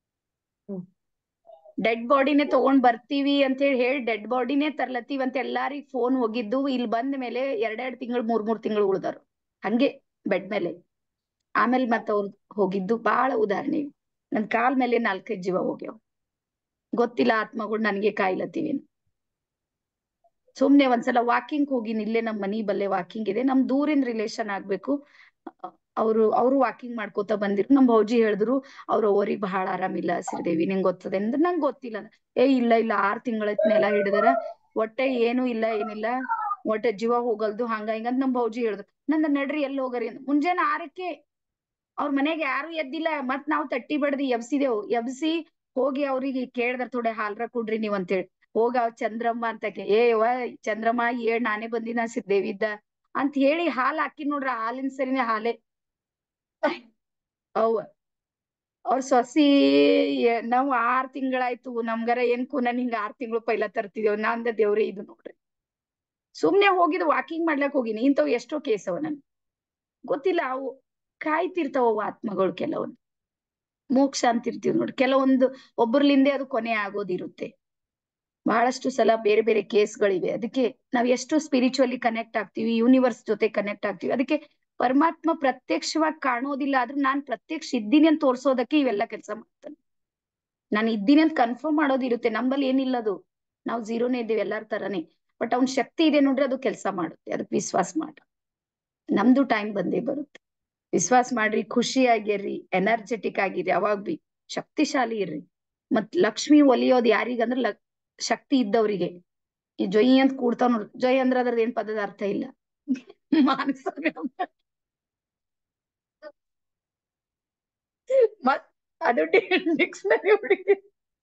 ಡೆಡ್ ಬಾಡಿನೇ ತಗೊಂಡ್ ಬರ್ತೀವಿ ಅಂತ ಹೇಳಿ ಹೇಳಿ ಡೆಡ್ ಬಾಡಿನೇ ತರ್ಲತ್ತೀವಿ ಅಂತ ಎಲ್ಲಾರಿಗ್ ಫೋನ್ ಹೋಗಿದ್ದು ಇಲ್ಲಿ ಬಂದ ಮೇಲೆ ಎರಡೆರಡ್ ತಿಂಗಳು ಮೂರ್ ಮೂರ್ ತಿಂಗಳು ಉಳ್ದಾರು ಹಂಗೆ ಬೆಡ್ ಮೇಲೆ ಆಮೇಲೆ ಮತ್ತ ಅವ್ರು ಹೋಗಿದ್ದು ಬಹಳ ಉದಾಹರಣೆ ಇವೆ. ನನ್ ಕಾಲ್ ಮೇಲೆ ನಾಲ್ಕೈದು ಜೀವ ಹೋಗ್ಯಾವ ಗೊತ್ತಿಲ್ಲ ಆತ್ಮಗಳು ನನಗೆ ಕಾಯ್ಲತ್ತೀವಿ ಸುಮ್ನೆ ಒಂದ್ಸಲ ವಾಕಿಂಗ್ ಹೋಗಿನಿ ಇಲ್ಲೇ ನಮ್ ಮನಿ ಬಲ್ಲೆ ವಾಕಿಂಗ್ ಇದೆ ನಮ್ ದೂರಿನ ರಿಲೇಶನ್ ಆಗ್ಬೇಕು ಅವರು ಅವರು ವಾಕಿಂಗ್ ಮಾಡ್ಕೋತ ಬಂದಿರು ನಮ್ ಭೌಜಿ ಹೇಳಿದ್ರು ಅವ್ರ ಓರಿಗೆ ಬಹಳ ಆರಾಮಿಲ್ಲ ಶ್ರೀದೇವಿ ನಿಂಗ್ ಗೊತ್ತದೆ ಅಂದ್ರೆ ನಂಗ್ ಗೊತ್ತಿಲ್ಲ ಏ ಇಲ್ಲ ಇಲ್ಲ ಆರ್ ತಿಂಗಳೈತ್ ನೆಲ ಹಿಡಿದಾರ ಒಟ್ಟೆ ಏನು ಇಲ್ಲ ಏನಿಲ್ಲ ಒಟ್ಟೆ ಜೀವ ಹೋಗಲ್ದು ಹಂಗ ಹಿಂಗ ಅಂತ ನಮ್ ಭೌಜಿ ಹೇಳಿದ್ರು ನಂದ ನಡ್ರಿ ಎಲ್ಲಿ ಹೋಗರಿ ಅಂತ ಮುಂಜಾನೆ ಆರಕ್ಕೆ ಅವ್ರ ಮನೆಗೆ ಯಾರು ಎದ್ದಿಲ್ಲ ಮತ್ ನಾವ್ ತಟ್ಟಿ ಬಡ್ದಿ ಎಬ್ಸಿದೆವು ಎಬ್ಸಿ ಹೋಗಿ ಅವ್ರಿಗೆ ಕೇಳ್ದಾರ ಥೋಡೆ ಹಾಲ್ರ ಕೊಡ್ರಿ ನೀವ್ ಅಂತೇಳಿ ಹೋಗ ಅವ್ ಚಂದ್ರಮ್ಮ ಅಂತ ಕೇ- ಏ ಯವ್ವ ಚಂದ್ರಮ್ಮ ಏಳ್ ನಾನೇ ಬಂದಿನ ಸಿದ್ದೇವಿದ್ದ ಅಂತ ಹೇಳಿ ಹಾಲ್ ಹಾಕಿ ನೋಡ್ರ ಹಾಲಿನ ಸರಿನೇ ಹಾಲೆ ಅವ್ ಅವ್ರ ಸೊಸಿ ಎ- ನಾವ್ ಆರ್ ತಿಂಗಳಾಯ್ತು ನಮ್ಗರ ಏನ್ ಕುನನ್ ಹಿಂಗ ಆರ್ ತಿಂಗಳು ಪೈಲ ತರ್ತಿದೇವ್ ನಾ ಅಂದ ದೇವ್ರೇ ಇದು ನೋಡ್ರಿ ಸುಮ್ನೆ ಹೋಗಿದ್ ವಾಕಿಂಗ್ ಮಾಡ್ಲಕ್ ಹೋಗಿನಿ ಇಂಥವ್ ಎಷ್ಟೋ ಕೇಸ್ ಅವ ನನ್ ಗೊತ್ತಿಲ್ಲ ಅವು ಕಾಯ್ತಿರ್ತಾವ ಅವು ಆತ್ಮಗಳು ಕೆಲವೊಂದು ಮೋಕ್ಷ ಅಂತಿರ್ತೀವಿ ನೋಡಿ ಕೆಲವೊಂದು ಒಬ್ಬರ್ಲಿಂದೆ ಅದು ಕೊನೆ ಆಗೋದಿರುತ್ತೆ ಬಹಳಷ್ಟು ಸಲ ಬೇರೆ ಬೇರೆ ಕೇಸ್ಗಳಿವೆ ಅದಕ್ಕೆ ನಾವ್ ಎಷ್ಟು ಸ್ಪಿರಿಚುವಲಿ ಕನೆಕ್ಟ್ ಆಗ್ತೀವಿ ಯೂನಿವರ್ಸ್ ಜೊತೆ ಕನೆಕ್ಟ್ ಆಗ್ತೀವಿ ಅದಕ್ಕೆ ಪರಮಾತ್ಮ ಪ್ರತ್ಯಕ್ಷವಾಗಿ ಕಾಣೋದಿಲ್ಲ ಆದ್ರೆ ನಾನ್ ಪ್ರತ್ಯಕ್ಷ ಇದ್ದೀನಿ ಅಂತ ತೋರ್ಸೋದಕ್ಕೆ ಇವೆಲ್ಲ ಕೆಲಸ ಮಾಡ್ತಾನೆ ನಾನು ಇದ್ದೀನಿ ಅಂತ ಕನ್ಫರ್ಮ್ ಮಾಡೋದಿರುತ್ತೆ ನಮ್ಮಲ್ಲಿ ಏನಿಲ್ಲ ಅದು ನಾವು ಝೀರೋನೇ ಇದ್ದೀವಿ ಎಲ್ಲಾರ ತರನೇ ಬಟ್ ಅವ್ನ್ ಶಕ್ತಿ ಇದೆ ನೋಡ್ರಿ ಅದು ಕೆಲಸ ಮಾಡುತ್ತೆ ಅದಕ್ಕೆ ವಿಶ್ವಾಸ ಮಾಡ್ರಿ ನಮ್ದು ಟೈಮ್ ಬಂದೇ ಬರುತ್ತೆ ವಿಶ್ವಾಸ ಮಾಡ್ರಿ ಖುಷಿಯಾಗಿರ್ರಿ ಎನರ್ಜೆಟಿಕ್ ಆಗಿರಿ ಅವಾಗ ಬಿ ಶಕ್ತಿಶಾಲಿ ಇರ್ರಿ ಮತ್ ಲಕ್ಷ್ಮಿ ಒಲಿಯೋದ್ ಯಾರಿಗಂದ್ರ ಲ ಶಕ್ತಿ ಇದ್ದವ್ರಿಗೆ ಈ ಜೊಯ್ ಅಂತ ಕೂಡ್ತಾವ್ ನೋಡ್ರಿ ಜೊಯ್ ಅಂದ್ರ ಅದ್ರದ್ ಏನ್ ಪದದ ಅರ್ಥ ಇಲ್ಲ ಮಾನಸ ಮತ್ ಅದು ಡಿಕ್ಷನರಿ ಹುಡುಗಿ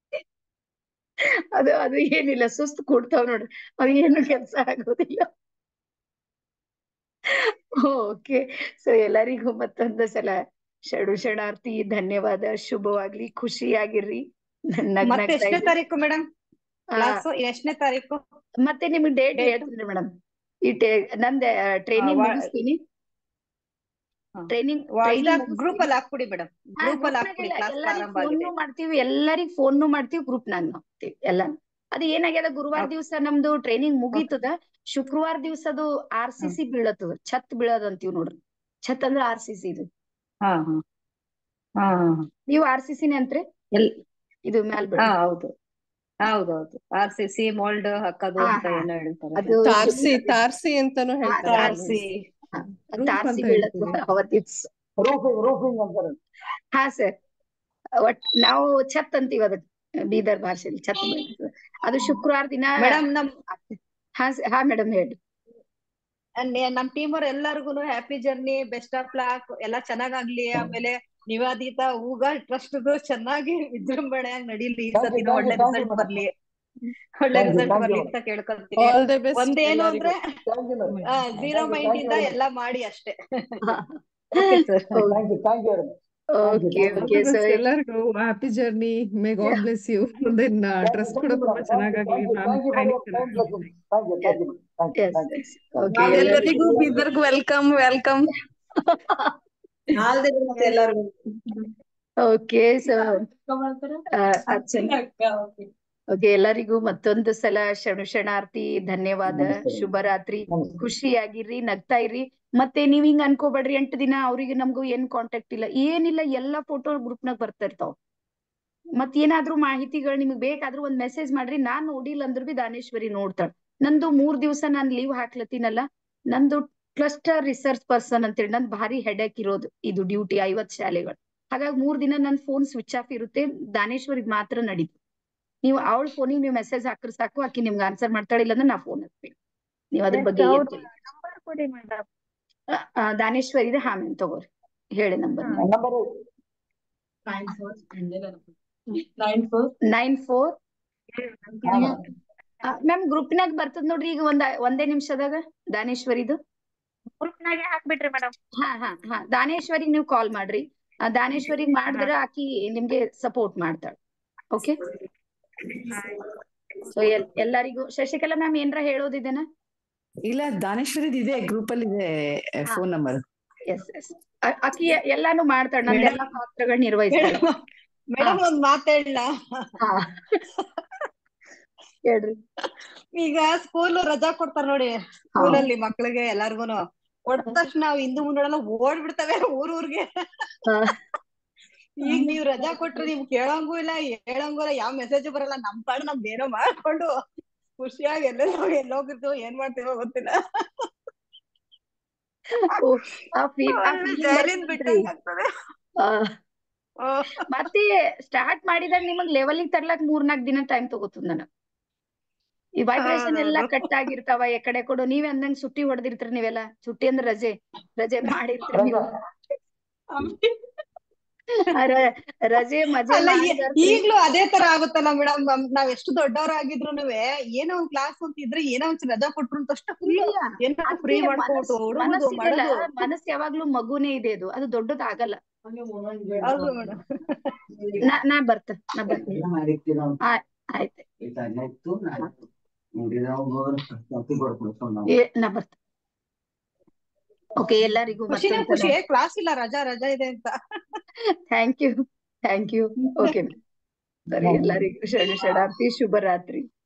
ಅದು ಅದು ಏನಿಲ್ಲ ಸುಸ್ತು ಕೂಡ್ತಾವ್ ನೋಡ್ರಿ ಅದು ಏನು ಕೆಲ್ಸ ಆಗೋದಿಲ್ಲ ಓಕೆ ಸೊ ಎಲ್ಲರಿಗೂ ಮತ್ತೊಂದು ಸಲ ಷಡು ಷಡಾರ್ಥಿ ಧನ್ಯವಾದ ಶುಭವಾಗ್ಲಿ ಖುಷಿಯಾಗಿರ್ರಿ ನಗ್ ಮತ್ತೆ ನಗ್ತಾ ಎಷ್ಟನೇ ಇರಿ ತಾರೀಕು ಮೇಡಮ್ ಕ್ಲಾಸ್ ಎಷ್ಟನೇ ತಾರೀಕು ಮತ್ತೆ ನಿಮ್ಗೆ ಡೇಟ್ Date? ಹೇಳ್ತೀನಿ ಮೇಡಮ್ ಈ ಟೇ ನಂದ ಟ್ರೈನಿಂಗ್ ವಾ- ಮುಗಿಸ್ತೀನಿ ಟ್ರೈನಿಂಗ್ ಗ್ರೂಪ್ ಅಲ್ಲಿ ಹಾಕ್ಬಿಡಿ ಮೇಡಮ್ ಗ್ರೂಪ್ ಅಲ್ಲಿ ಹಾಕ್ಬಿಡಿ ಕ್ಲಾಸ್ ಪ್ರಾರಂಭ ಆಗಿದೆ ಫೋನ್ ಮಾಡ್ತೀವಿ ಎಲ್ಲರಿಗ್ ಫೋನ್ ಮಾಡ್ತೀವಿ ಗ್ರೂಪ್ ನಾಗ ಮಾಡ್ತೀವಿ ಎಲ್ಲ ಅದು ಏನಾಗ್ಯದ ಗುರುವಾರ ದಿವಸ ನಮ್ದು ಟ್ರೈನಿಂಗ್ ಮುಗೀತದ ಶುಕ್ರವಾರ ದಿವಸದು ಆರ್ ಸಿ ಸಿ ಬೀಳತ್ತದ ಛತ್ ಬೀಳೋದ್ ಅಂತೀವ್ ನೋಡ್ರಿ ಛತ್ ಅಂದ್ರ ಆರ್ ಸಿ ಸಿ ಇದು ಹಾ ಹಾ ಹಾ ಹಾ ನೀವು ಆರ್ ಸಿ ಸಿನೇ ಅಂತ್ರಿ ಎಲ್ ಇದು ಮ್ಯಾಲ್ ಹಾ ಬೀಳೋದು ಹೌದು ಹೌದೌದು ಆರ್ ಸಿ ಸಿ ಮೋಲ್ಡ್ ಹಾಕೋದು ಹಾ, ಅಂತ ಹಾ. ಏನೋ ಹೇಳ್ತಾರೆ ಅದು ತಾರ್ಸಿ ತಾರ್ಸಿ ಅಂತಾನು ಹೇಳ್ತಾರೆ ತಾರ್ಸಿ ಅದ್ Roof ತಾರ್ಸಿ ಅಂತ ಬೀಳತ್ತದ ಹೇಳ್ತೀವಿ. ಅವತ್ ದಿವ್ಸ ರೂಫಿಂಗ್ ರೂಫಿಂಗ್ ಅಂತಾರೆ ಹಾ ಸರ್ ಒಟ್ ನಾವು ಛತ್ ಅಂತೀವಿ ಅದಕ್ ಬೀದರ್ ಭಾಷೆಲಿ ಛತ್ ಬೀಳ್ತದ ಅದು ಶುಕ್ರವಾರ ದಿನ ಮೇಡಮ್ ನಮ್ ಹಾ ಸ- ಹಾ ಮೇಡಮ್ ಹೇಳ್ರಿ ನೆ- ನಮ್ ಟೀಮ್ ಅವ್ರ ಎಲ್ಲಾರ್ಗು happy journey best of luck ಎಲ್ಲಾ ಚೆನ್ನಾಗಾಗ್ಲಿ ಆಮೇಲೆ ನಿವಾದಿತ ಹೂಗ ಟ್ರಸ್ಟ್ ಚೆನ್ನಾಗಿ ವಿಜೃಂಭಣೆಯಾಗಿ ನಡೀಲಿ ಈ Thank you, ಸತಿನೂ thank ಒಳ್ಳೆ you, thank you, result madam. ಬರ್ಲಿ ಒಳ್ಳೆ Thank you, ರಿಸಲ್ಟ್ thank ಬರ್ಲಿ you, ಅಂತ ಕೇಳ್ಕೊಂತೀನಿ ಆಲ್ ದಿ ಬೆಸ್ಟ್ ಒಂದೇನು ಎಲ್ಲರಿಗೂ ಅಂದ್ರೆ thank you madam zero Thank you, mind thank you ಇಂದ very much. ಎಲ್ಲಾ ಮಾಡಿ ಅಷ್ಟೇ okay sir thank you thank you very much okay okay so ಎಲ್ಲರಿಗೂ happy journey may God bless you then trust ಕೂಡ ತುಂಬಾ ಚೆನ್ನಾಗಾಗ್ಲಿ ಮ್ಯಾಮ್ ಟ್ರೈನಿಂಗ್ ಚೆನ್ನಾಗಿ thank you thank you thank you thank you okay ಎಲ್ಲರಿಗೂ ಬೀದರ್ಗ್ welcome welcome all the best ಎಲ್ಲರಿಗೂ okay so okay ಎಲ್ಲರಿಗೂ ಮತ್ತೊಂದು ಸಲ ಶರಣು ಶರಣಾರ್ಥಿ ಧನ್ಯವಾದ ನಮಸ್ತೆ. ಶುಭರಾತ್ರಿ ನಮಸ್ತೆ. ಖುಷಿಯಾಗಿರ್ರಿ ನಗ್ತಾ ಇರ್ರಿ ಮತ್ತೆ ನೀವ್ ಹಿಂಗ್ ಅನ್ಕೋಬೇಡ್ರಿ ಎಂಟು ದಿನ ಅವ್ರಿಗೆ ನಮ್ಗೂ ಏನ್ ಕಾಂಟ್ಯಾಕ್ಟ್ ಇಲ್ಲ ಏನಿಲ್ಲ ಎಲ್ಲಾ ಫೋಟೋ ಗ್ರೂಪ್ ನಾಗ ಬರ್ತಾ ಇರ್ತಾವ ಮತ್ ಏನಾದ್ರೂ ಮಾಹಿತಿಗಳು ನಿಮ್ಗ್ ಬೇಕಾದ್ರೂ ಒಂದ್ ಮೆಸೇಜ್ ಮಾಡ್ರಿ ನಾನ್ ನೋಡಿಲ್ಲ ಅಂದ್ರ ಬಿ ದಾನೇಶ್ವರಿ ನೋಡ್ತಾಳ ನಂದು ಮೂರ್ ದಿವಸ ನಾನ್ ಲೀವ್ ಹಾಕ್ಲತ್ತೀನಲ್ಲ ನಂದು ಕ್ಲಸ್ಟರ್ ರಿಸರ್ಚ್ ಪರ್ಸನ್ ಅಂತೇಳಿ ನಂದ್ ಭಾರಿ ಹೆಡೇಕ್ ಇರೋದು ಇದು ಡ್ಯೂಟಿ ಐವತ್ ಶಾಲೆಗಳು ಹಾಗಾಗಿ ಮೂರ್ ದಿನ ನನ್ ಫೋನ್ ಸ್ವಿಚ್ ಆಫ್ ಇರುತ್ತೆ ದಾನೇಶ್ವರಿಗ್ ಮಾತ್ರ ನಡೀತು ನೀವು ಅವಳ ಫೋನಿಗೆ ನೀವು ಮೆಸೇಜ್ ಹಾಕ್ರಿ ಸಾಕು ಆಕಿ ನಿಮ್ಗೆ ಆನ್ಸರ್ ಮಾಡ್ತಾಳೆ ಇಲ್ಲಾಂದ್ರೆ ನಾ ಫೋನ್ ಹಚ್ತೀನಿ ನೀವ್ ಅದ್ರ ಬಗ್ಗೆ ಏನ್ ಅವ್ರ ತಿಳಿ ನಂಬರ್ ಕೊಡಿ ಮೇಡಮ್ ದಾನೇಶ್ವರಿ ಇದೆ ಹಾ ಮ್ಯಾಮ್ ತಗೋರಿ ಹೇಳಿ number number nine four ma'am ಗ್ರೂಪ್ನಾಗ ಬರ್ತದ ನೋಡ್ರಿ ಈಗ ಒಂದ್ ಒಂದೇ ನಿಮಿಷದಾಗ ದಾನೇಶ್ವರಿದು ಗ್ರೂಪ್ನಾಗೆ ಹಾಕ್ಬಿಟ್ರಿ ಮೇಡಮ್ ಹಾ ಹಾ ಹಾ ದಾನೇಶ್ವರಿಗ್ ನೀವು ಕಾಲ್ ಮಾಡ್ರಿ ಆ ದಾನೇಶ್ವರಿಗ್ ಮಾಡಿದ್ರ ಆಕಿ ನಿಮ್ಗೆ ಸಪೋರ್ಟ್ ಮಾಡ್ತಾಳೆ ಓಕೆ ಸೊ ಎಲ್ಲರಿಗೂ ಶಶಿಕಲಾ ಮ್ಯಾಮ್ ಏನ್ರ ಹೇಳೋದಿದೆನಾ ಇಲ್ಲ ದಾನೇಶ್ವರಿದ್ ಇದೆ ಗ್ರೂಪ್ ಅಲ್ಲಿ ಇದೆ ಫೋನ್ ನಂಬರ್ ಎಸ್ ಎಸ್ ಆಕಿ ಎಲ್ಲಾನು ಮಾಡ್ತಾಳ ನಂದೆಲ್ಲಾ ಪಾತ್ರಗಳ್ ನಿರ್ವಹಿಸ್ತಾಳ ಮೇಡಮ್ ಒಂದ್ ಮಾತ್ ಹೇಳ ಹಾ ಹೇಳ್ರಿ ಈಗ ಸ್ಕೂಲ್ ರಜಾ ಕೊಡ್ತಾರ ನೋಡಿ ಸ್ಕೂಲಲ್ಲಿ ಮಕ್ಳಿಗೆ ಎಲ್ಲಾರ್ಗುನು ಕೊಟ್ಟ ತಕ್ಷಣ ನಾವ್ ಹಿಂದು ಮುಂದೆಲ್ಲ ಓಡ್ಬಿಡ್ತವೆ ಊರ್ ಊರ್ಗೆ ಈಗ ನೀವ್ ರಜಾ ಕೊಟ್ರೆ ನೀವ್ ಕೇಳಂಗೂ ಇಲ್ಲ ಹೇಳಂಗೂ ಇಲ್ಲ ಯಾವ ಮೆಸೇಜ್ ಬರಲ್ಲ ನಮ್ ಪಾಡ್ ನಮ್ದ್ ಏನೋ ಮಾಡ್ಕೊಂಡು ಖುಷಿಯಾಗಿ ಎಲ್ಲೆಲ್ಲೋ ಎಲ್ಲೋಗಿರ್ತೀವೋ ಏನ್ ಮಾಡ್ತೀವೋ ಗೊತ್ತಿಲ್ಲ ಓ, ಆ ಫೀಲ್ ಆ ಒಳ್ಳೆ feeling ಜೈಲಿಂದ ಬರ್ತದ್ರಿ. ಬಿಟ್ಟಂಗ್ ಆಗ್ತದೆ ಆ, ಮತ್ತೆ ಸ್ಟಾರ್ಟ್ ಮಾಡಿದಾಗ ನಿಮಗ್ ಲೆವೆಲಿಗೆ ತರ್ಲಕ್ ಮೂರ್ನಾಲ್ಕ್ ದಿನ ಟೈಮ್ ತಗೋತದ ನನಗ್ ಈ ವೈಬ್ರೇಷನ್ ಎಲ್ಲಾ ಹೌದೌದು. ಕಟ್ ಆಗಿರ್ತಾವ ಎಕಡೆ ಕೊಡು ನೀವೇ ಅಂದಂಗ್ ಸುಟ್ಟಿ ಹೊಡೆದಿರ್ತೀರಿ ನೀವೆಲ್ಲ ಸುಟ್ಟಿ ಅಂದ್ರ ರಜೆ ರಜೆ ಮಾಡಿರ್ತೀರಿ ನೀವು ಆ ರ- ರಜೆ ಮಜೆ ಅಲ್ಲ ಮಾಡಿ ಈ- ಬರ್ತೀರಿ. ಈಗ್ಲೂ ಅದೇ ತರ ಆಗುತ್ತಲ್ಲ ಮೇಡಮ್ ನಾವ್ ಎಷ್ಟು ದೊಡ್ಡವರಾಗಿದ್ರುನುವೆ ಏನೋ ಒಂದ್ ಕ್ಲಾಸ್ ಅಂತ ಇದ್ರೆ ಏನೋ ಒಂದ್ ರಜಾ ಕೊಟ್ರು ಅಂತ ಅಷ್ಟು ಫುಲ್ ಇಲ್ಲ, ಏನೋ ಅದೇ ಫ್ರೀ ಮಾಡ್ಕೊಟ್ಟು ಮನಸ್- ಹುಡುಗುದು ಮನಸ್ಸಿದೆಯಲ್ಲ, ಮಾಡೋದು ಮನಸ್ ಯಾವಾಗ್ಲೂ ಮಗುನೇ ಇದೆ ಅದು ಅದು ದೊಡ್ಡದಾಗಲ್ಲ ಹೌದು ಮೇಡಮ್ ನಾ ನಾ ಬರ್ತ ನಾ ಬರ್ತೀನಿ ಆ- ಆಯ್ತು ಏ ನಾ ಬರ್ತ ಓಕೆ ಎಲ್ಲರಿಗೂ ಖುಷಿನೇ ಖುಷಿ ಕ್ಲಾಸ್ ಇಲ್ಲ ರಜಾ ರಜಾ ಇದೆ ಅಂತ thank you thank you okay ಸರಿ ಎಲ್ಲರಿಗೂ ಶರಣ ಶರಣಾರ್ಥಿ ಶುಭರಾತ್ರಿ